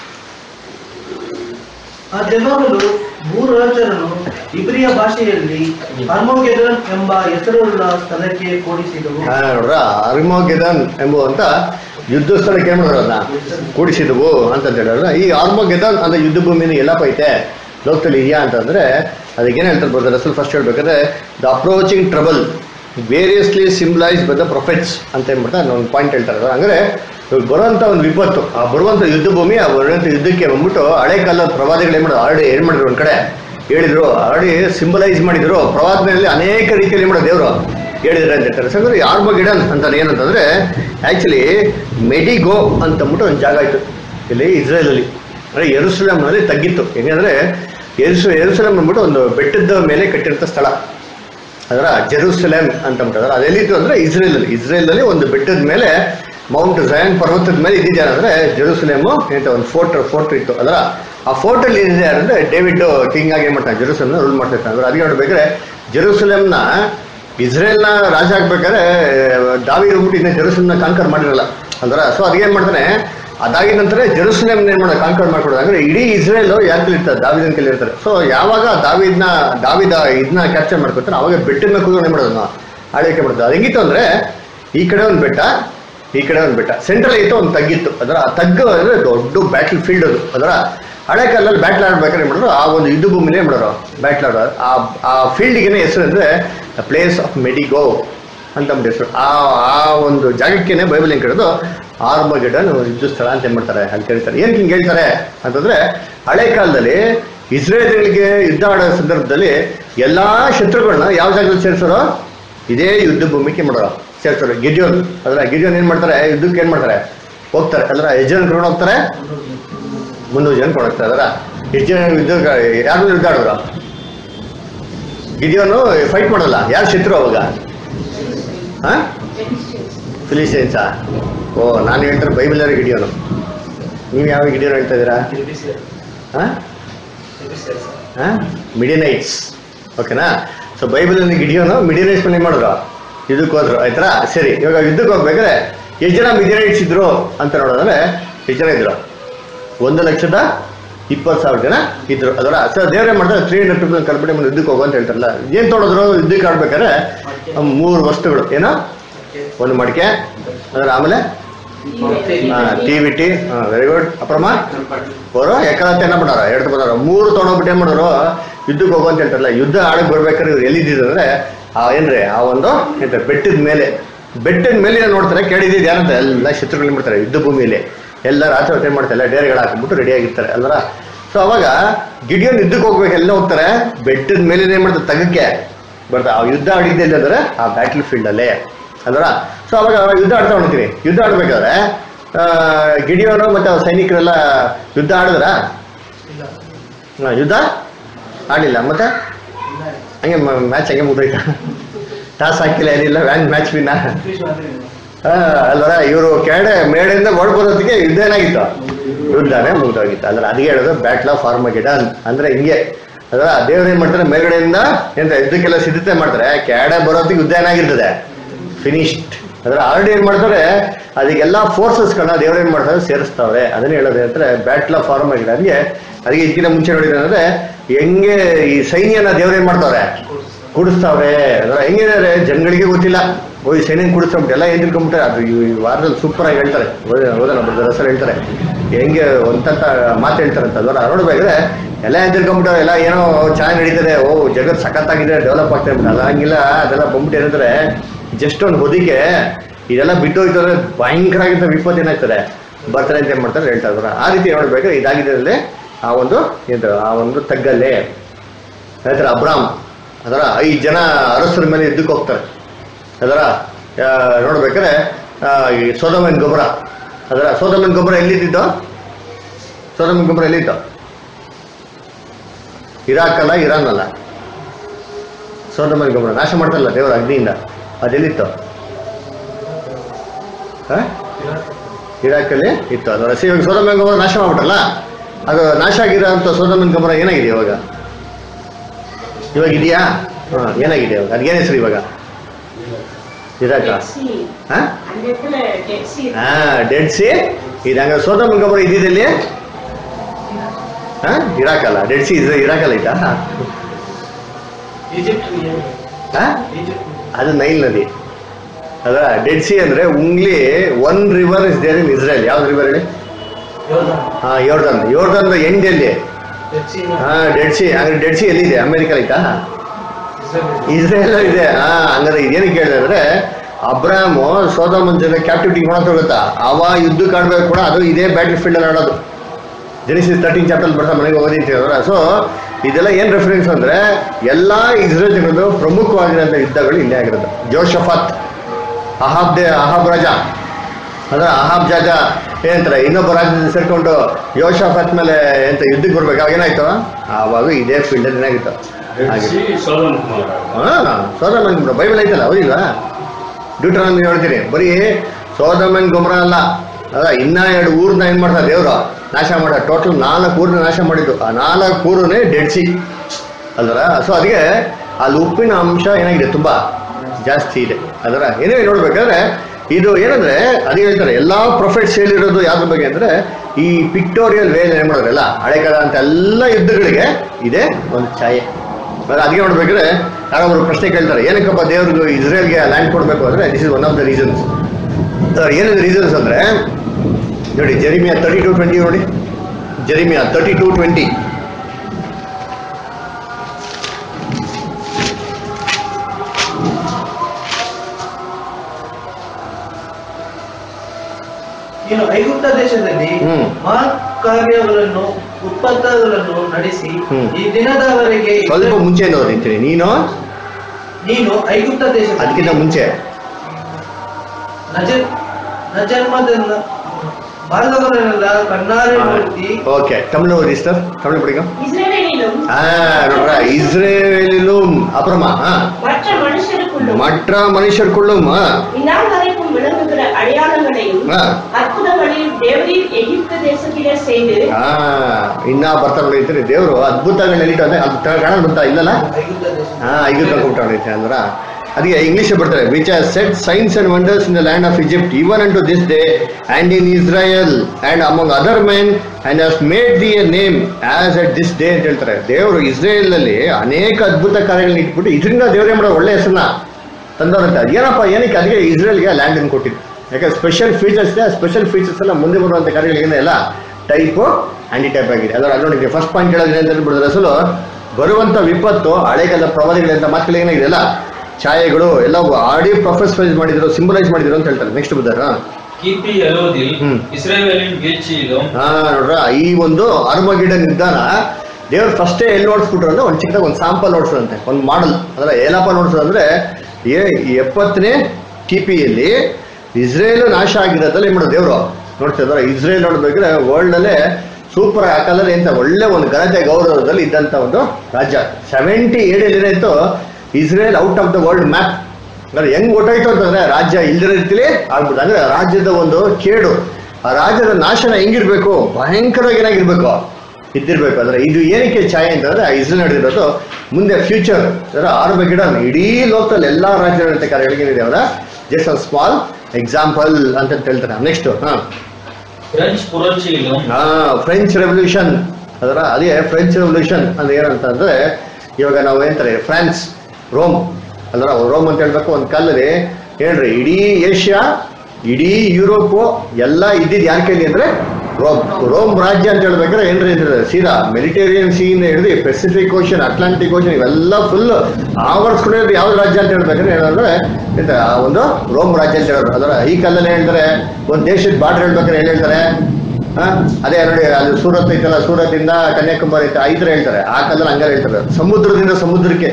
ಆ ಜನಗಳು ಮೂರು ರಾಜರನ್ನು ಇಬ್ರಿಯ ಭಾಷೆಯಲ್ಲಿ ಅರ್ಮೋಗೆದನ್ ಎಂಬ ಹೆಸರುಳ್ಳ ಸ್ಥಳಕ್ಕೆ ಕೂಡಿಸಿದವು ನೋಡ್ರ ಅರ್ಮೋಗೆದನ್ ಎಂಬುವಂತ ಯುದ್ಧ ಸ್ಥಳಕ್ಕೆ ಏನ್ ಮಾಡೋರು ಅದನ್ನ ಕೂಡಿಸಿದವು ಅಂತ ಹೇಳಿದ್ರೆ ಈ ಆರ್ಮೋಗೆದನ್ ಅಂತ ಯುದ್ಧ ಭೂಮಿನ ಎಲ್ಲಪ್ಪ ಐತೆ ಲೋಕದಲ್ಲಿ ಇದೆಯಾ ಅಂತಂದ್ರೆ ಅದಕ್ಕೇನು ಹೇಳ್ತಾರೆ ಬರ್ತಾರೆ ಅಸಲು ಫಸ್ಟ್ ಹೇಳ್ಬೇಕಾದ್ರೆ the approaching trouble variously symbolised by the prophets ಅಂತ ಏನ್ಬಿಡ್ತಾರೆ ಒಂದು ಪಾಯಿಂಟ್ ಹೇಳ್ತಾರೆ ಅಂದ್ರೆ ಇವಾಗ ಬರುವಂತ ಒಂದು ವಿಪತ್ತು ಆ ಬರುವಂತ ಯುದ್ಧ ಭೂಮಿ ಆ ಬರುವಂತ ಯುದ್ಧಕ್ಕೆ ಬಂದ್ಬಿಟ್ಟು ಹಳೆ ಕಾಲದ ಪ್ರವಾದಿಗಳು ಏನ್ ಮಾಡೋದು ಆಲ್ರೆಡಿ ಏನ್ ಮಾಡಿದ್ರು ಒಂದ್ ಕಡೆ ಹೇಳಿದ್ರು ಆಲ್ರೆಡಿ ಸಿಂಬಲೈಸ್ ಮಾಡಿದ್ರು ಪ್ರವಾದನೆಯಲ್ಲಿ ಅನೇಕ ರೀತಿಯಲ್ಲಿ ಮಾಡೋ ದೇವರು ಹೇಳಿದ್ರೆ ಅಂತ ಹೇಳ್ತಾರೆ ಸೊ ಆರ್ಮಗಿಡನ್ ಅಂತ ಏನಂತಂದ್ರೆ ಆಕ್ಚುಲಿ ಮೆಡಿಗೋ ಅಂತ ಅಂದ್ಬಿಟ್ಟು ಒಂದು ಜಾಗ ಇತ್ತು ಇಲ್ಲಿ ಇಸ್ರೇಲಲ್ಲಿ ಅಂದ್ರೆ ಯೆರೂಸಲೇಮ್ನಲ್ಲಿ ತಗ್ಗಿತ್ತು ಹೆಂಗಂದ್ರೆ ಯೆರೂಸ ಯೆರೂಸಲೇಮ್ ಅಂದ್ಬಿಟ್ಟು ಒಂದು ಬೆಟ್ಟದ ಮೇಲೆ ಕಟ್ಟಿರೋ ಸ್ಥಳ ಅದರ ಜೆರೂಸಲೇಮ್ ಅಂತ ಅಂತಾರೆ ಅದೆಲ್ಲಿತ್ತು ಅಂದ್ರೆ ಇಸ್ರೇಲಲ್ಲಿ ಇಸ್ರೇಲಲ್ಲಿ ಒಂದು ಬೆಟ್ಟದ ಮೇಲೆ ಮೌಂಟ್ ಜಯನ್ ಪರ್ವತದ ಮೇಲೆ ಇದ್ದಿದ್ದಾರೆ ಅಂದ್ರೆ ಜೆರೂಸಲೇಮು ಅಂತ ಒಂದು ಫೋರ್ಟ್ ಫೋರ್ಟ್ ಇತ್ತು ಅದರ ಆ ಫೋರ್ಟ್ ಅಲ್ಲಿ ಇದೆ ಅಂದ್ರೆ ಡೇವಿಡ್ ಕಿಂಗ್ ಆಗಿ ಏನ್ ಮಾಡ್ತಾನೆ ಜೆರೂಸಲೇಮ್ ರೂಲ್ ಮಾಡ್ತಾ ಇರ್ತಾನೆ ಅಂದ್ರೆ ಅದಕ್ಕೆ ನೋಡ್ಬೇಕಾದ್ರೆ ಜೆರೂಸಲೇಮ್ನ ಇಸ್ರೇಲ್ನ ರಾಜ ಆಗ್ಬೇಕಾದ್ರೆ ದಾವಿ ಹೋಗ್ಬಿಟ್ಟು ಇನ್ನ ಜೆರೂಸಲೇಮ್ನ ಕಾಂಕರ್ ಮಾಡಿರಲ್ಲ ಅಂದ್ರ ಸೊ ಅದೇನ್ ಮಾಡ್ತಾನೆ ಅದಾಗಿದ ನಂತರ ಜೆರೂಸಲೇಮ್ ಏನ್ ಮಾಡೋದು ಕಾಂಕರ್ ಮಾಡ್ಕೊಡೋದು ಅಂದ್ರೆ ಇಡೀ ಇಸ್ರೇಲ್ ಯಾರ ಕೈಲಿ ಇರ್ತಾರೆ ದಾವಿದನ ಕೈಲಿ ಇರ್ತಾರೆ ಸೊ ಯಾವಾಗ ದಾವಿದ್ನ ದಾವಿದ ಇದನ್ನ ಕ್ಯಾಪ್ಚರ್ ಮಾಡ್ಕೊತಾರೆ ಅವಾಗ ಬೆಟ್ಟದ ಮೇಲೆ ಕೂತ್ಕೊಂಡು ಏನ್ ಮಾಡೋದು ನಾವು ಆಳ್ವಿಕೆ ಮಾಡೋದು ಅದು ಹೆಂಗಿತ್ತು ಅಂದ್ರೆ ಈ ಕಡೆ ಒಂದು ಬೆಟ್ಟ ಈ ಕಡೆ ಒಂದು ಬೆಟ್ಟ ಸೆಂಟ್ರಲ್ ಇತ್ತು ಒಂದು ತಗ್ಗಿತ್ತು ಅದರ ಆ ತಗ್ಗು ಅಂದ್ರೆ ದೊಡ್ಡ ಬ್ಯಾಟಲ್ ಫೀಲ್ಡ್ ಅದು ಅದರ ಹಳೆ ಕಾಲದಲ್ಲಿ ಬ್ಯಾಟ್ಲ್ ಆಡ್ಬೇಕಾದ್ರೆ ಏನ್ ಮಾಡೋರು ಆ ಒಂದು ಯುದ್ಧ ಭೂಮಿನೇ ಏನ್ ಮಾಡೋರು ಬ್ಯಾಟ್ಲ್ ಆಡೋರು ಆ ಆ ಫೀಲ್ಡ್ಗೆ ಹೆಸರು ಅಂದ್ರೆ ಪ್ಲೇಸ್ ಆಫ್ ಮೆಡಿಗೋ ಅಂತ ಒಂದು ಹೆಸರು ಆ ಆ ಒಂದು ಜಾಗಕ್ಕೇನೆ ಬೈಬಲ್ ಏನ್ ಕೇಳೋದು ಆರ್ಮಗೆಡನ್ ಯುದ್ಧ ಸ್ಥಳ ಅಂತ ಏನ್ ಮಾಡ್ತಾರೆ ಅಲ್ಲಿ ಕರೀತಾರೆ ಏನ್ ಹಿಂಗೆ ಹೇಳ್ತಾರೆ ಅಂತಂದ್ರೆ ಹಳೆ ಕಾಲದಲ್ಲಿ ಇಸ್ರೇಲ್ಗಳಿಗೆ ಯುದ್ಧ ಆಡೋ ಸಂದರ್ಭದಲ್ಲಿ ಎಲ್ಲಾ ಶತ್ರುಗಳನ್ನ ಯಾವ ಜಾಗದಲ್ಲಿ ಸೇರಿಸೋರು ಇದೇ ಯುದ್ಧ ಭೂಮಿಗೆ ಮಾಡೋರು ಸೇರ್ತಾರೆ ಗಿಡಿಯೋನ್ ಅದ್ರ ಗಿಡಿಯೋನ್ ಏನ್ ಮಾಡ್ತಾರೆ ಯುದ್ಧಕ್ಕೆ ಏನ್ ಮಾಡ್ತಾರೆ ಹೋಗ್ತಾರೆ ಅದ್ರ ಎಷ್ಟು ಜನ ಕರ್ಕೊಂಡು ಹೋಗ್ತಾರೆ ಮುನ್ನೂರು ಜನ ಕರ್ಕೊಂಡು ಹೋಗ್ತಾರೆ ಅದರ ಎಷ್ಟು ಜನ ಯುದ್ಧ ಯಾರು ಯುದ್ಧ ಆಡೋರು ಗಿಡಿಯೋನು ಫೈಟ್ ಮಾಡಲ್ಲ ಯಾರು ಶತ್ರು ಅವಾಗ ಹಾ ಫಿಲಿಸ್ಟೈನ್ಸಾ ಓ ನಾನು ಹೇಳ್ತಾರೆ ಬೈಬಲ್ ಗಿಡಿಯೋನು ನೀವು ಯಾವ ಗಿಡಿಯೋನು ಹೇಳ್ತಾ ಇದ್ದೀರಾ ಹಾ ಹಾ ಮಿಡಿನೈಟ್ಸ್ ಓಕೆನಾ ಸೊ ಬೈಬಲಲ್ಲಿ ಗಿಡಿಯೋನು ಮಿಡಿನೈಟ್ಸ್ ಮೇಲೆ ಮಾಡಿದ್ರು ಯುದ್ಧಕ್ಕೆ ಹೋದ್ರು ಆಯ್ತಾ ಸರಿ ಇವಾಗ ಯುದ್ಧಕ್ಕೆ ಹೋಗ್ಬೇಕಾದ್ರೆ ಎಷ್ಟು ಜನ ಮಿಡಿನೈಟ್ಸ್ ಇದ್ರು ಅಂತ ನೋಡೋದಾದ್ರೆ ಎಷ್ಟು ಜನ ಇದ್ರು ಒಂದು ಲಕ್ಷದ ಇಪ್ಪತ್ತು ಸಾವಿರ ಜನ ಇದ್ರು ಅದರ ಸರ್ ದೇವರೇ ಮಾಡ್ತಾರೆ ತ್ರೀ ಹಂಡ್ರೆಡ್ ಪೀಪಲ್ ಕಲ್ಪನೆ ಮುಂದೆ ಯುದ್ಧಕ್ಕೆ ಹೋಗು ಅಂತ ಹೇಳ್ತಾರಲ್ಲ ಏನ್ ತೊಡೋದ್ರು ಯುದ್ಧಕ್ಕೆ ಆಡ್ಬೇಕಾದ್ರೆ ಮೂರು ವಸ್ತುಗಳು ಏನೋ ಒಂದು ಮಡಿಕೆ ಅದರ ಆಮೇಲೆ T V T very good ಅಪ್ರಮ ಅವರು ಎಕಲತ್ತೆ ಏನ ಮಾಡೋರು ಎರಡು ಬಂದಾರ ಮೂರು ತೊಗೊಂಡೋಗ್ಬಿಟ್ಟು ಏನ್ ಮಾಡೋರು ಯುದ್ಧಕ್ಕೆ ಹೋಗು ಅಂತ ಹೇಳ್ತಾರಲ್ಲ ಯುದ್ಧ ಆಡಕ್ ಬರ್ಬೇಕಾದ್ರೆ ಇವ್ರು ಎಲ್ಲಿದ್ದಿದ್ರು ಅಂದ್ರೆ ಆ ಏನ್ರಿ ಆ ಒಂದು ಎಂತ ಬೆಟ್ಟದ ಮೇಲೆ ಬೆಟ್ಟದ ಮೇಲೆ ಏನ್ ನೋಡ್ತಾರೆ ಕೇಳಿದ್ದು ಯಾರಂತ ಎಲ್ಲ ಶತ್ರುಗಳು ಮಾಡ್ತಾರೆ ಯುದ್ಧ ಭೂಮಿಯಲ್ಲಿ ಎಲ್ಲ ರಾತ್ರಿ ಹೊತ್ತು ಏನ್ ಮಾಡ್ತಾರೆ ಎಲ್ಲ ಡೇರೆಗಳು ಹಾಕಿಬಿಟ್ಟು ರೆಡಿ ಆಗಿರ್ತಾರೆ ಅಲ್ವರ ಸೊ ಅವಾಗ ಗಿಡಿಯೋನ್ ಯುದ್ಧಕ್ಕೆ ಹೋಗ್ಬೇಕು ಎಲ್ಲ ಹೋಗ್ತಾರೆ ಬೆಟ್ಟದ ಮೇಲೆ ಏನ್ ಮಾಡ್ತಾರೆ ತಗಕ್ಕೆ ಬರ್ತಾರೆ ಆ ಯುದ್ಧ ಆಡಿದ್ದೆ ಅಂದ್ರೆ ಆ ಬ್ಯಾಟಲ್ ಫೀಲ್ಡ್ ಅಲ್ಲೇ ಅಲ್ವರ ಸೊ ಅವಾಗ ಯುದ್ಧ ಆಡ್ತಾ ಹೊಣ್ತೀವಿ ಯುದ್ಧ ಆಡ್ಬೇಕಾದ್ರೆ ಆ, ಗಿಡಿಯೋನು ಮತ್ತೆ ಅವ್ರ ಸೈನಿಕರೆಲ್ಲ ಯುದ್ಧ ಆಡಿದ್ರ ಇಲ್ಲ ಯುದ್ಧ ಆಡಿಲ್ಲ ಮತ್ತೆ ಹಂಗೆ ಮ್ಯಾಚ್ ಹಂಗೆ ಮುಗ್ದೋಯ್ತಾ ಟಾಸ್ ಹಾಕಿಲ್ಲ ಏನಿಲ್ಲ ವ್ಯಾನ್ ಮ್ಯಾಚ್ ವಿನ್ನ ಫಿಶ್ ಮಾತ್ರ ಇಲ್ಲ. ಅಲ್ವರ ಇವರು ಕೆಳಗಡೆ ಮೇಡೆಯಿಂದ ಓಡ್ಬೋದೊತ್ತಿಗೆ ಯುದ್ಧ ಏನಾಗಿತ್ತು ಯುದ್ಧನೇ ಮುಗ್ದೋಗಿತ್ತು ಅಂದ್ರೆ ಅದಕ್ಕೆ ಹೇಳೋದು ಬ್ಯಾಟ್ಲ್ ಆಫ್ ಆರ್ಮಗೆಡನ್ ಅಂದ್ರೆ ಹಿಂಗೆ ಅದರ ದೇವ್ರು ಏನ್ ಮಾಡ್ತಾರೆ ಮೇಲ್ಗಡೆಯಿಂದ ಎಂತ ಯುದ್ಧಕ್ಕೆಲ್ಲ ಸಿದ್ಧತೆ ಮಾಡ್ತಾರೆ ಕೆಳಗಡೆ ಬರೋತ್ತಿಗೆ ಯುದ್ಧ ಏನಾಗಿರ್ತದೆ ಫಿನಿಶ್ಡ್ ಅದ್ರ ಆಲ್ರೆಡಿ ಏನ್ ಮಾಡ್ತಾರೆ ಅದಕ್ಕೆಲ್ಲ ಫೋರ್ಸಸ್ಗಳನ್ನ ದೇವ್ರು ಏನ್ ಮಾಡ್ತಾರೆ ಸೇರಿಸ್ತಾವ್ರೆ ಅದನ್ನೇ ಹೇಳೋದು ಅಂದ್ರೆ ಬ್ಯಾಟ್ಲ್ ಆಫ್ ಆರ್ಮಗೆಡನ್ ಅದಕ್ಕೆ ಅದಕ್ಕೆ ಇದಕ್ಕಿಂತ ಮುಂಚೆ ನೋಡಿದ್ರೆ ಅಂದ್ರೆ ಹೆಂಗೆ ಈ ಸೈನ್ಯನ ದೇವ್ರು ಏನ್ ಮಾಡ್ತಾವ್ರೆ ಕೂಡಿಸ್ತಾವ್ರೆ ಅದರ ಹೆಂಗಿದ್ದಾರೆ ಜನಗಳಿಗೆ ಗೊತ್ತಿಲ್ಲ ಓ ಈ ಸೈನ್ಯ ಕೂಡಿಸ್ಬಿಟ್ಟು ಎಲ್ಲ ಏನ್ ತಿಳ್ಕೊಂಬಿಟ್ರೆ ಅದು ಈ ಈ ವಾರದಲ್ಲಿ ಸೂಪರ್ ಆಗಿ ಹೇಳ್ತಾರೆ ಓದೋಣ ಹೆಸರು ಹೇಳ್ತಾರೆ ಹೆಂಗೆ ಒಂತಂತ ಮಾತು ಹೇಳ್ತಾರೆ ಅಂತ ಅದರ ನೋಡ್ಬೇಕಾದ್ರೆ ಎಲ್ಲ ಏನ್ ತಿಳ್ಕೊಂಬಿಟ್ಟಾರೆ ಎಲ್ಲ ಏನೋ ಚೆನ್ನಾಗಿ ನಡೀತದೆ ಓ ಜಗತ್ ಸಖತ್ತಾಗಿದೆ ಡೆವಲಪ್ ಆಗ್ತಾ ಇದೆ ಅಲ್ಲ ಹಂಗಿಲ್ಲ ಅದೆಲ್ಲ ಬಂದ್ಬಿಟ್ಟು ಏನಂದ್ರೆ ಜಸ್ಟ್ ಒಂದು ಹೊದಿಕೆ ಇದೆಲ್ಲ ಬಿಟ್ಟು ಹೋಯ್ತಂದ್ರೆ ಭಯಂಕರ ಆಗಿದ್ದ ವಿಪತ್ತು ಏನಾಗ್ತದೆ ಬರ್ತಾರೆ ಅಂತ ಏನ್ ಮಾಡ್ತಾರೆ ಹೇಳ್ತಾ ಇದಾರೆ ಆ ರೀತಿ ನೋಡ್ಬೇಕಾದ್ರೆ ಇದಾಗಿದೆ ಆ ಒಂದು ಏನು ಆ ಒಂದು ತಗ್ಗಲ್ಲೇ ಹೇಳ್ತಾರೆ ಅಬ್ರಾಮ್ ಅದರ ಐದು ಜನ ಅರಸರ ಮೇಲೆ ಯುದ್ಧಕ್ಕೆ ಹೋಗ್ತಾರೆ ಅದರ ಆ, ನೋಡ್ಬೇಕಾದ್ರೆ ಆ, ಈ ಸೋದಮನ್ ಗೊಬ್ಬರ ಅದರ ಸೋದಮನ್ ಗೊಬ್ಬರ ಎಲ್ಲಿದ್ದು ಸೋದಮನ್ ಗೊಬ್ಬರ ಎಲ್ಲಿತ್ತು ಇರಾಕ್ ಅಲ್ಲ ಇರಾನ್ ಅಲ್ಲ ಸೋದಮನ್ ಗೊಬ್ಬರ ನಾಶ ಮಾಡ್ತಾರಲ್ಲ ದೇವರ ಅಗ್ನಿಯಿಂದ ಅದೆಲ್ಲಿತ್ತು ಆ? ಇರಾಕಲ್ಲಿ ಇತ್ತು ಅದರ ಇವಾಗ ಸೋದಮನ್ ಗೊಬ್ಬರ ನಾಶ ಮಾಡ್ಬಿಟ್ರಲ್ಲ ಅದು ನಾಶ ಆಗಿರೋಂಥ ಸೋದಮನ್ ಗೊಬ್ಬರ ಏನಾಗಿದೆ ಇವಾಗ ಇವಾಗ ಇದೆಯಾ ಹಾ ಏನಾಗಿದೆ ಇವಾಗ ಅದ್ಗೇನ್ ಹೆಸರು ಇವಾಗ ಇರಾಕ ಹಾ ಹಾ ಡೆಡ್ ಸಿ ಇದು ಹಂಗ ಸೋದಮನ್ ಗೊಬ್ಬರ ಇದ್ದಿದ್ದಲ್ಲಿ ಹಾ ಇರಾಕಲ್ಲ ಡೆಡ್ ಸಿ ಇದು ಇರಾಕಲ್ಲ ಐತಾ ಈಜಿಪ್ಟ್ ನೀರು. ಹಾ ಈಜಿಪ್ಟ್ ನೀರು. ಅದು ನೈಲ್ ನದಿ ಅದ ಡೆಡ್ ಸಿ ಅಂದ್ರೆ ಉಂಗ್ಲಿ one river is there in Israel ಯಾವ್ದು ರಿವರ್ ಹೇಳಿ ಯೋರ್ದಾನ್. ಹಾ ಯೋರ್ದನ್ ಯೋರ್ದನ್ ಎಂಡ್ ಎಲ್ಲಿ ಡೆಡ್ ಸೀ ನೀರು. ಹಾ ಡೆಡ್ ಸಿ ಅಂದ್ರೆ ಡೆಡ್ ಸಿ ಎಲ್ಲಿದೆ ಅಮೆರಿಕ ಐತಾ ಇಸ್ರೇಲ್. ಇಸ್ರೇಲ್ ಇದೆ ಹಾ ಹಂಗಾದ್ರೆ ಇದೇನಕ್ಕೆ ಕೇಳಿದೆ ಅಂದ್ರೆ ಅಬ್ರಾಮ್ ಸೋದಮನ್ ಜೊತೆ ಕ್ಯಾಪ್ಟಿವಿಟಿ ಮಾಡೋದು ಗೊತ್ತಾ ಅವ ಯುದ್ಧಕ್ಕೆ ಆಡ್ಬೇಕು ಕೂಡ ಅದು ಇದೇ ಬ್ಯಾಟಲ್ ಫೀಲ್ಡ್ ಅಲ್ಲಿ ಆಡೋದು ಜೆನಿಸಿಸ್ ತರ್ಟೀನ್ ಚಾಪ್ಟರ್ ಬರ್ತಾ ಮನೆಗೆ ಓದಿ ಅಂತಿದ್ರೆ ಸೊ ಇದೆಲ್ಲ ಏನ್ ರೆಫರೆನ್ಸ್ ಅಂದ್ರೆ ಎಲ್ಲಾ ಇಸ್ರೇಲ್ ಜನರದು ಪ್ರಮುಖವಾಗಿರೋಂಥ ಯುದ್ಧಗಳು ಇಲ್ಲೇ ಆಗಿರೋದು ಜೋಶಫತ್ ಅಹಾಬ್ ದೇ ಅಹಾಬ್ ರಾಜ ಅಂದ್ರೆ ಅಹಾಬ್ ಜಾಗ ಏನಂತಾರೆ ಇನ್ನೊಬ್ಬ ರಾಜ್ಯದಿಂದ ಸೇರ್ಕೊಂಡು ಯೋಶಾಫತ್ ಮೇಲೆ ಎಂತ ಯುದ್ಧಕ್ಕೆ ಬರ್ಬೇಕು ಅವಾಗ ಏನಾಯ್ತು ಆವಾಗ ಇದೇ ಫೀಲ್ಡ್ ಏನಾಗಿತ್ತು ಹಾಗೆ ಸೋಲನ್ ಕುಮಾರ್ ಹಾ ಸೋದಮನ್ ಗುಮ್ರ ಬೈಬಲ್ ಐತಲ್ಲ ಹೌದಿಲ್ವಾ ಡ್ಯೂಟ್ರಾನಮಿ ಹೇಳ್ತೀನಿ ಬರೀ ಸೋದಮನ್ ಗುಮ್ರ ಅಲ್ಲ ಅದ ಇನ್ನ ಎರಡು ಊರ್ನ ಏನ್ ಮಾಡ್ತಾರೆ ದೇವ್ರು ನಾಶ ಮಾಡ ಟೋಟಲ್ ನಾಲ್ಕು ಊರ್ನ ನಾಶ ಮಾಡಿದ್ದು ಆ ನಾಲ್ಕು ಊರನ್ನೇ ಡೆಡ್ ಸಿ ಅಲ್ವರ ಸೊ ಅದಕ್ಕೆ ಅಲ್ಲಿ ಉಪ್ಪಿನ ಅಂಶ ಏನಾಗಿದೆ ತುಂಬಾ ಜಾಸ್ತಿ ಇದೆ ಅದರ ಏನೇ ನೋಡ್ಬೇಕಾದ್ರೆ ಇದು ಏನಂದ್ರೆ ಅದೇ ಹೇಳ್ತಾರೆ ಎಲ್ಲಾ ಪ್ರೊಫೆಟ್ಸ್ ಹೇಳಿರೋದು ಯಾವ್ದ್ರ ಬಗ್ಗೆ ಅಂದ್ರೆ ಈ ಪಿಕ್ಟೋರಿಯಲ್ ವೇ ಏನ್ ಮಾಡೋದ್ರಲ್ಲ ಹಳೆ ಕಾಲ ಅಂತ ಎಲ್ಲ ಯುದ್ಧಗಳಿಗೆ ಇದೆ ಒಂದು ಛಾಯೆ ಅದ್ರ ಅದಕ್ಕೆ ನೋಡ್ಬೇಕಾದ್ರೆ ಯಾರೊಬ್ರು ಪ್ರಶ್ನೆ ಕೇಳ್ತಾರೆ ಏನಕ್ಕಪ್ಪ ದೇವ್ರಿಗೆ ಇಸ್ರೇಲ್ಗೆ ಲ್ಯಾಂಡ್ ಕೊಡಬೇಕು ಅಂದ್ರೆ this is one of the reasons ಏನಿದೆ ರೀಸನ್ಸ್ ಅಂದ್ರೆ ನೋಡಿ ಜೆರಿಮಿಯಾ ತರ್ಟಿ ಟು ಟ್ವೆಂಟಿ ನೋಡಿ ಜೆರಿಮಿಯಾ ತರ್ಟಿ ಟು ಟ್ವೆಂಟಿ ನೀನು ಐಗುಪ್ತ ದೇಶದಲ್ಲಿ ಹ್ಮ್. ಮಹತ್ ಕಾರ್ಯಗಳನ್ನು ಉತ್ಪತ್ತಗಳನ್ನು ನಡೆಸಿ ಹ್ಮ್. ಈ ದಿನದವರೆಗೆ ಸ್ವಲ್ಪ ಮುಂಚೆ ಓದಿಂತೀನಿ ನೀನು ನೀನು ಐಗುಪ್ತ ದೇಶದಲ್ಲಿ ಅದಕ್ಕಿಂತ ಮುಂಚೆ ನಜ ನಜನ್ಮದನ್ನ ಮಾರ್ಗಗಳನ್ನೆಲ್ಲ ಕಣ್ಣಾರೆ ನೋಡ್ತಿ ಓಕೆ ತಮಿಳು ಓದಿ ಸರ್ ತಮಿಳು படிங்க இஸ்ரவேலிலும் ஆ ನೋಡ್ರ இஸ்ரேலிலும் அப்புறமா ஆ, மற்ற மனுஷருக்குள்ளும் மற்ற மனுஷருக்குள்ளும் ஆ, இந்நாள் வரைக்கும் விளங்குகிற அடையாளங்களையும் ஆ. அற்புதங்களையும் தேவரீர் எகிப்து தேசத்திலே செய்து ಆ, ಇನ್ನ ಬರ್ತಾ ನೋಡಿರ್ತೀರಿ ದೇವರು ಅದ್ಭುತಗಳು ಎಲ್ಲಿಟ್ಟು ಅಂದ್ರೆ ಅದು ಕಾಣ ಬಂತ ಇಲ್ಲಲ್ಲ ಐಗುಪ್ತ ದೇಶ ಹಾ ಇದು ಕರ್ಕೊಂಡ್ಬಿಟ್ಟೆ ಅಂದ್ರ ಅದಕ್ಕೆ ಇಂಗ್ಲಿಷ್ ಬರ್ತಾರೆ which as set signs and wonders in the land of Egypt even unto this day and in Israel and among other men and hast made the name as at this day ಅಂತ ಹೇಳ್ತಾರೆ ದೇವರು Israel ಅಲ್ಲಿ ಅನೇಕ ಅದ್ಭುತ ಕಾರ್ಯಗಳನ್ನ ಇಟ್ಬಿಟ್ಟು ಇದರಿಂದ ದೇವರೇ ಮಾಡೋ ಒಳ್ಳೆ ಹೆಸರನ್ನ ತಂದವರಂತೆ ಅದೇನಪ್ಪ ಏನಕ್ಕೆ ಅದಕ್ಕೆ ಇಸ್ರೇಲ್ಗೆ ಲ್ಯಾಂಡ್ ಅನ್ನು ಕೊಟ್ಟಿದ್ದು ಯಾಕಂದ್ರೆ ಸ್ಪೆಷಲ್ ಫೀಚರ್ಸ್ ಇದೆ ಸ್ಪೆಷಲ್ ಫೀಚರ್ಸ್ ಎಲ್ಲ ಮುಂದೆ ಬರುವಂತ ಕಾರ್ಯಗಳಿಗೆ ಎಲ್ಲ ಟೈಪ್ ಆಂಟಿ ಟೈಪ್ ಆಗಿದೆ ಅದರ ನೋಡಿ ಫಸ್ಟ್ ಪಾಯಿಂಟ್ ಹೇಳೋದು ಅಂತ ಹೇಳ್ಬಿಡಿದ್ರೆ ಅಸಲು ಬರುವಂತ ವಿಪತ್ತು ಹಳೆಗಾಲ ಪ್ರವಾದಿಗಳಿಂದ ಮಾತುಗಳು ಏನಾಗಿದೆ ಅಲ್ಲ ಛಾಯೆಗಳು ಎಲ್ಲ ಆಡಿ ಪ್ರೊಫೆಸರೈಸ್ ಮಾಡಿದ್ರು ಸಿಂಬಲೈಸ್ ಮಾಡಿದ್ರು ಅಂತ ಹೇಳ್ತಾರೆ ನೆಕ್ಸ್ಟ್ ಬುದ್ಧಾರ கிபி எழுவதில் ம். இஸ்ரேவேலின் வீழ்ச்சியிலும் ಹಾ ನೋಡ್ರ ಈ ಒಂದು ಅರ್ಮಗಿಡ ನಿರ್ಧಾರ ದೇವ್ರು ಫಸ್ಟೇ ಎಲ್ಲಿ ನೋಡಿಸ್ಬಿಟ್ರು ಅಂದ್ರೆ ಒಂದು ಚಿಕ್ಕದಾಗ ಒಂದು ಸ್ಯಾಂಪಲ್ ನೋಡ್ಸೋದಂತೆ ಒಂದು ಮಾಡಲ್ ಅಂದ್ರೆ ಏನಪ್ಪ ನೋಡ್ಸೋದಂದ್ರೆ ಏ ಎಪ್ಪತ್ತನೇ ಕಿಪಿಯಲ್ಲಿ ಇಸ್ರೇಲ್ ನಾಶ ಆಗಿರೋದ್ರಲ್ಲಿ ಏನ್ ಮಾಡೋದು ದೇವ್ರು ನೋಡ್ತಿದ್ರ ಇಸ್ರೇಲ್ ನೋಡ್ಬೇಕ್ರೆ ವರ್ಲ್ಡ್ ಅಲ್ಲೇ ಸೂಪರ್ ಆ ಕಾಲದಲ್ಲಿ ಎಂತ ಒಳ್ಳೆ ಒಂದು ಘನತೆ ಗೌರವದಲ್ಲಿ ಇದ್ದಂತ ಒಂದು ರಾಜ್ಯ ಸೆವೆಂಟಿ ಏಳಲ್ಲಿ ಏನಾಯ್ತು Israel out of the world map ಅಂದ್ರೆ ಹೆಂಗ್ ಒಟ್ಟಾಯ್ತು ಅಂತಂದ್ರೆ ರಾಜ್ಯ ಇಲ್ದಿರೋ ರೀತಿಲಿ ಆಗ್ಬಿಟ್ಟು ಅಂದ್ರೆ ರಾಜ್ಯದ ಒಂದು ಕೇಡು ಆ ರಾಜ್ಯದ ನಾಶನ ಹೆಂಗಿರ್ಬೇಕು ಭಯಂಕರವಾಗಿ ಏನಾಗಿರ್ಬೇಕು ಇದ್ದಿರ್ಬೇಕು ಅಂದ್ರೆ ಇದು ಏನಕ್ಕೆ ಛಾಯೆ ಅಂತಂದ್ರೆ ಇಸ್ರೇಲ್ ನಡೆದಿರೋದು ಮುಂದೆ ಫ್ಯೂಚರ್ ಅಂದ್ರೆ ಆರಂಭ ಗಿಡ ಇಡೀ ಲೋಕದಲ್ಲಿ ಎಲ್ಲಾ ರಾಜ್ಯಗಳ ಕಾರ್ಯಗಳಿಗೆ ಏನಿದೆ ಅವರ ಜಸ್ಟ್ ಒಂದು ಸ್ಮಾಲ್ ಎಕ್ಸಾಂಪಲ್ ಅಂತ ಹೇಳ್ತಾರೆ ನೆಕ್ಸ್ಟ್ ಹಾ பிரெஞ்சு புரட்சியிலும் ಹಾ ಫ್ರೆಂಚ್ ರೆವಲ್ಯೂಷನ್ ಅದರ ಅದೇ ಫ್ರೆಂಚ್ ರೆವಲ್ಯೂಷನ್ ಅಂದ್ರೆ ಏನಂತಂದ್ರೆ ಇವಾಗ ನಾವು ಏನಂತಾರೆ ಫ್ರಾನ್ಸ್ ರೋಮ್ ಅಲ್ರ ರೋಮ್ ಅಂತ ಹೇಳ್ಬೇಕು ಒಂದು ಕಾಲದಲ್ಲಿ ಹೇಳ್ರಿ ಇಡೀ ಏಷ್ಯಾ ಇಡೀ ಯುರೋಪ್ ಎಲ್ಲ ಇದ್ದಿದ್ದು ಯಾರ ಕೈಲಿ ಅಂದ್ರೆ ರೋಮ್ ರೋಮ್ ರಾಜ್ಯ ಅಂತ ಹೇಳ್ಬೇಕಾದ್ರೆ ಏನ್ರಿ ಅಂದ್ರೆ ಸೀದಾ ಮೆಡಿಟೇರಿಯನ್ ಸೀ ಇಂದ ಹಿಡಿದು ಪೆಸಿಫಿಕ್ ಓಷನ್ ಅಟ್ಲಾಂಟಿಕ್ ಓಷನ್ ಇವೆಲ್ಲ ಫುಲ್ ಆವರಿಸ್ಕೊಂಡಿರೋದು ಯಾವ್ದು ರಾಜ್ಯ ಅಂತ ಹೇಳ್ಬೇಕಾದ್ರೆ ಏನಂದ್ರೆ ಎಂತ ಆ ಒಂದು ರೋಮ್ ರಾಜ್ಯ ಅಂತ ಹೇಳೋದು ಅದರ ಈ ಕಾಲದಲ್ಲಿ ಹೇಳ್ತಾರೆ ಒಂದು ದೇಶದ ಬಾರ್ಡರ್ ಹೇಳ್ಬೇಕಾದ್ರೆ ಏನ್ ಹೇಳ್ತಾರೆ ಆ, ಅದೇ ನೋಡಿ ಅಲ್ಲಿ ಸೂರತ್ ಐತಲ್ಲ ಸೂರತ್ ಇಂದ ಕನ್ಯಾಕುಮಾರಿ ಐತೆ ಐತರ ಹೇಳ್ತಾರೆ ಆ ಕಾಲದಲ್ಲಿ ಹಂಗಾರೆ ಹೇಳ್ತಾರೆ ಸಮುದ್ರದಿಂದ ಸಮುದ್ರಕ್ಕೆ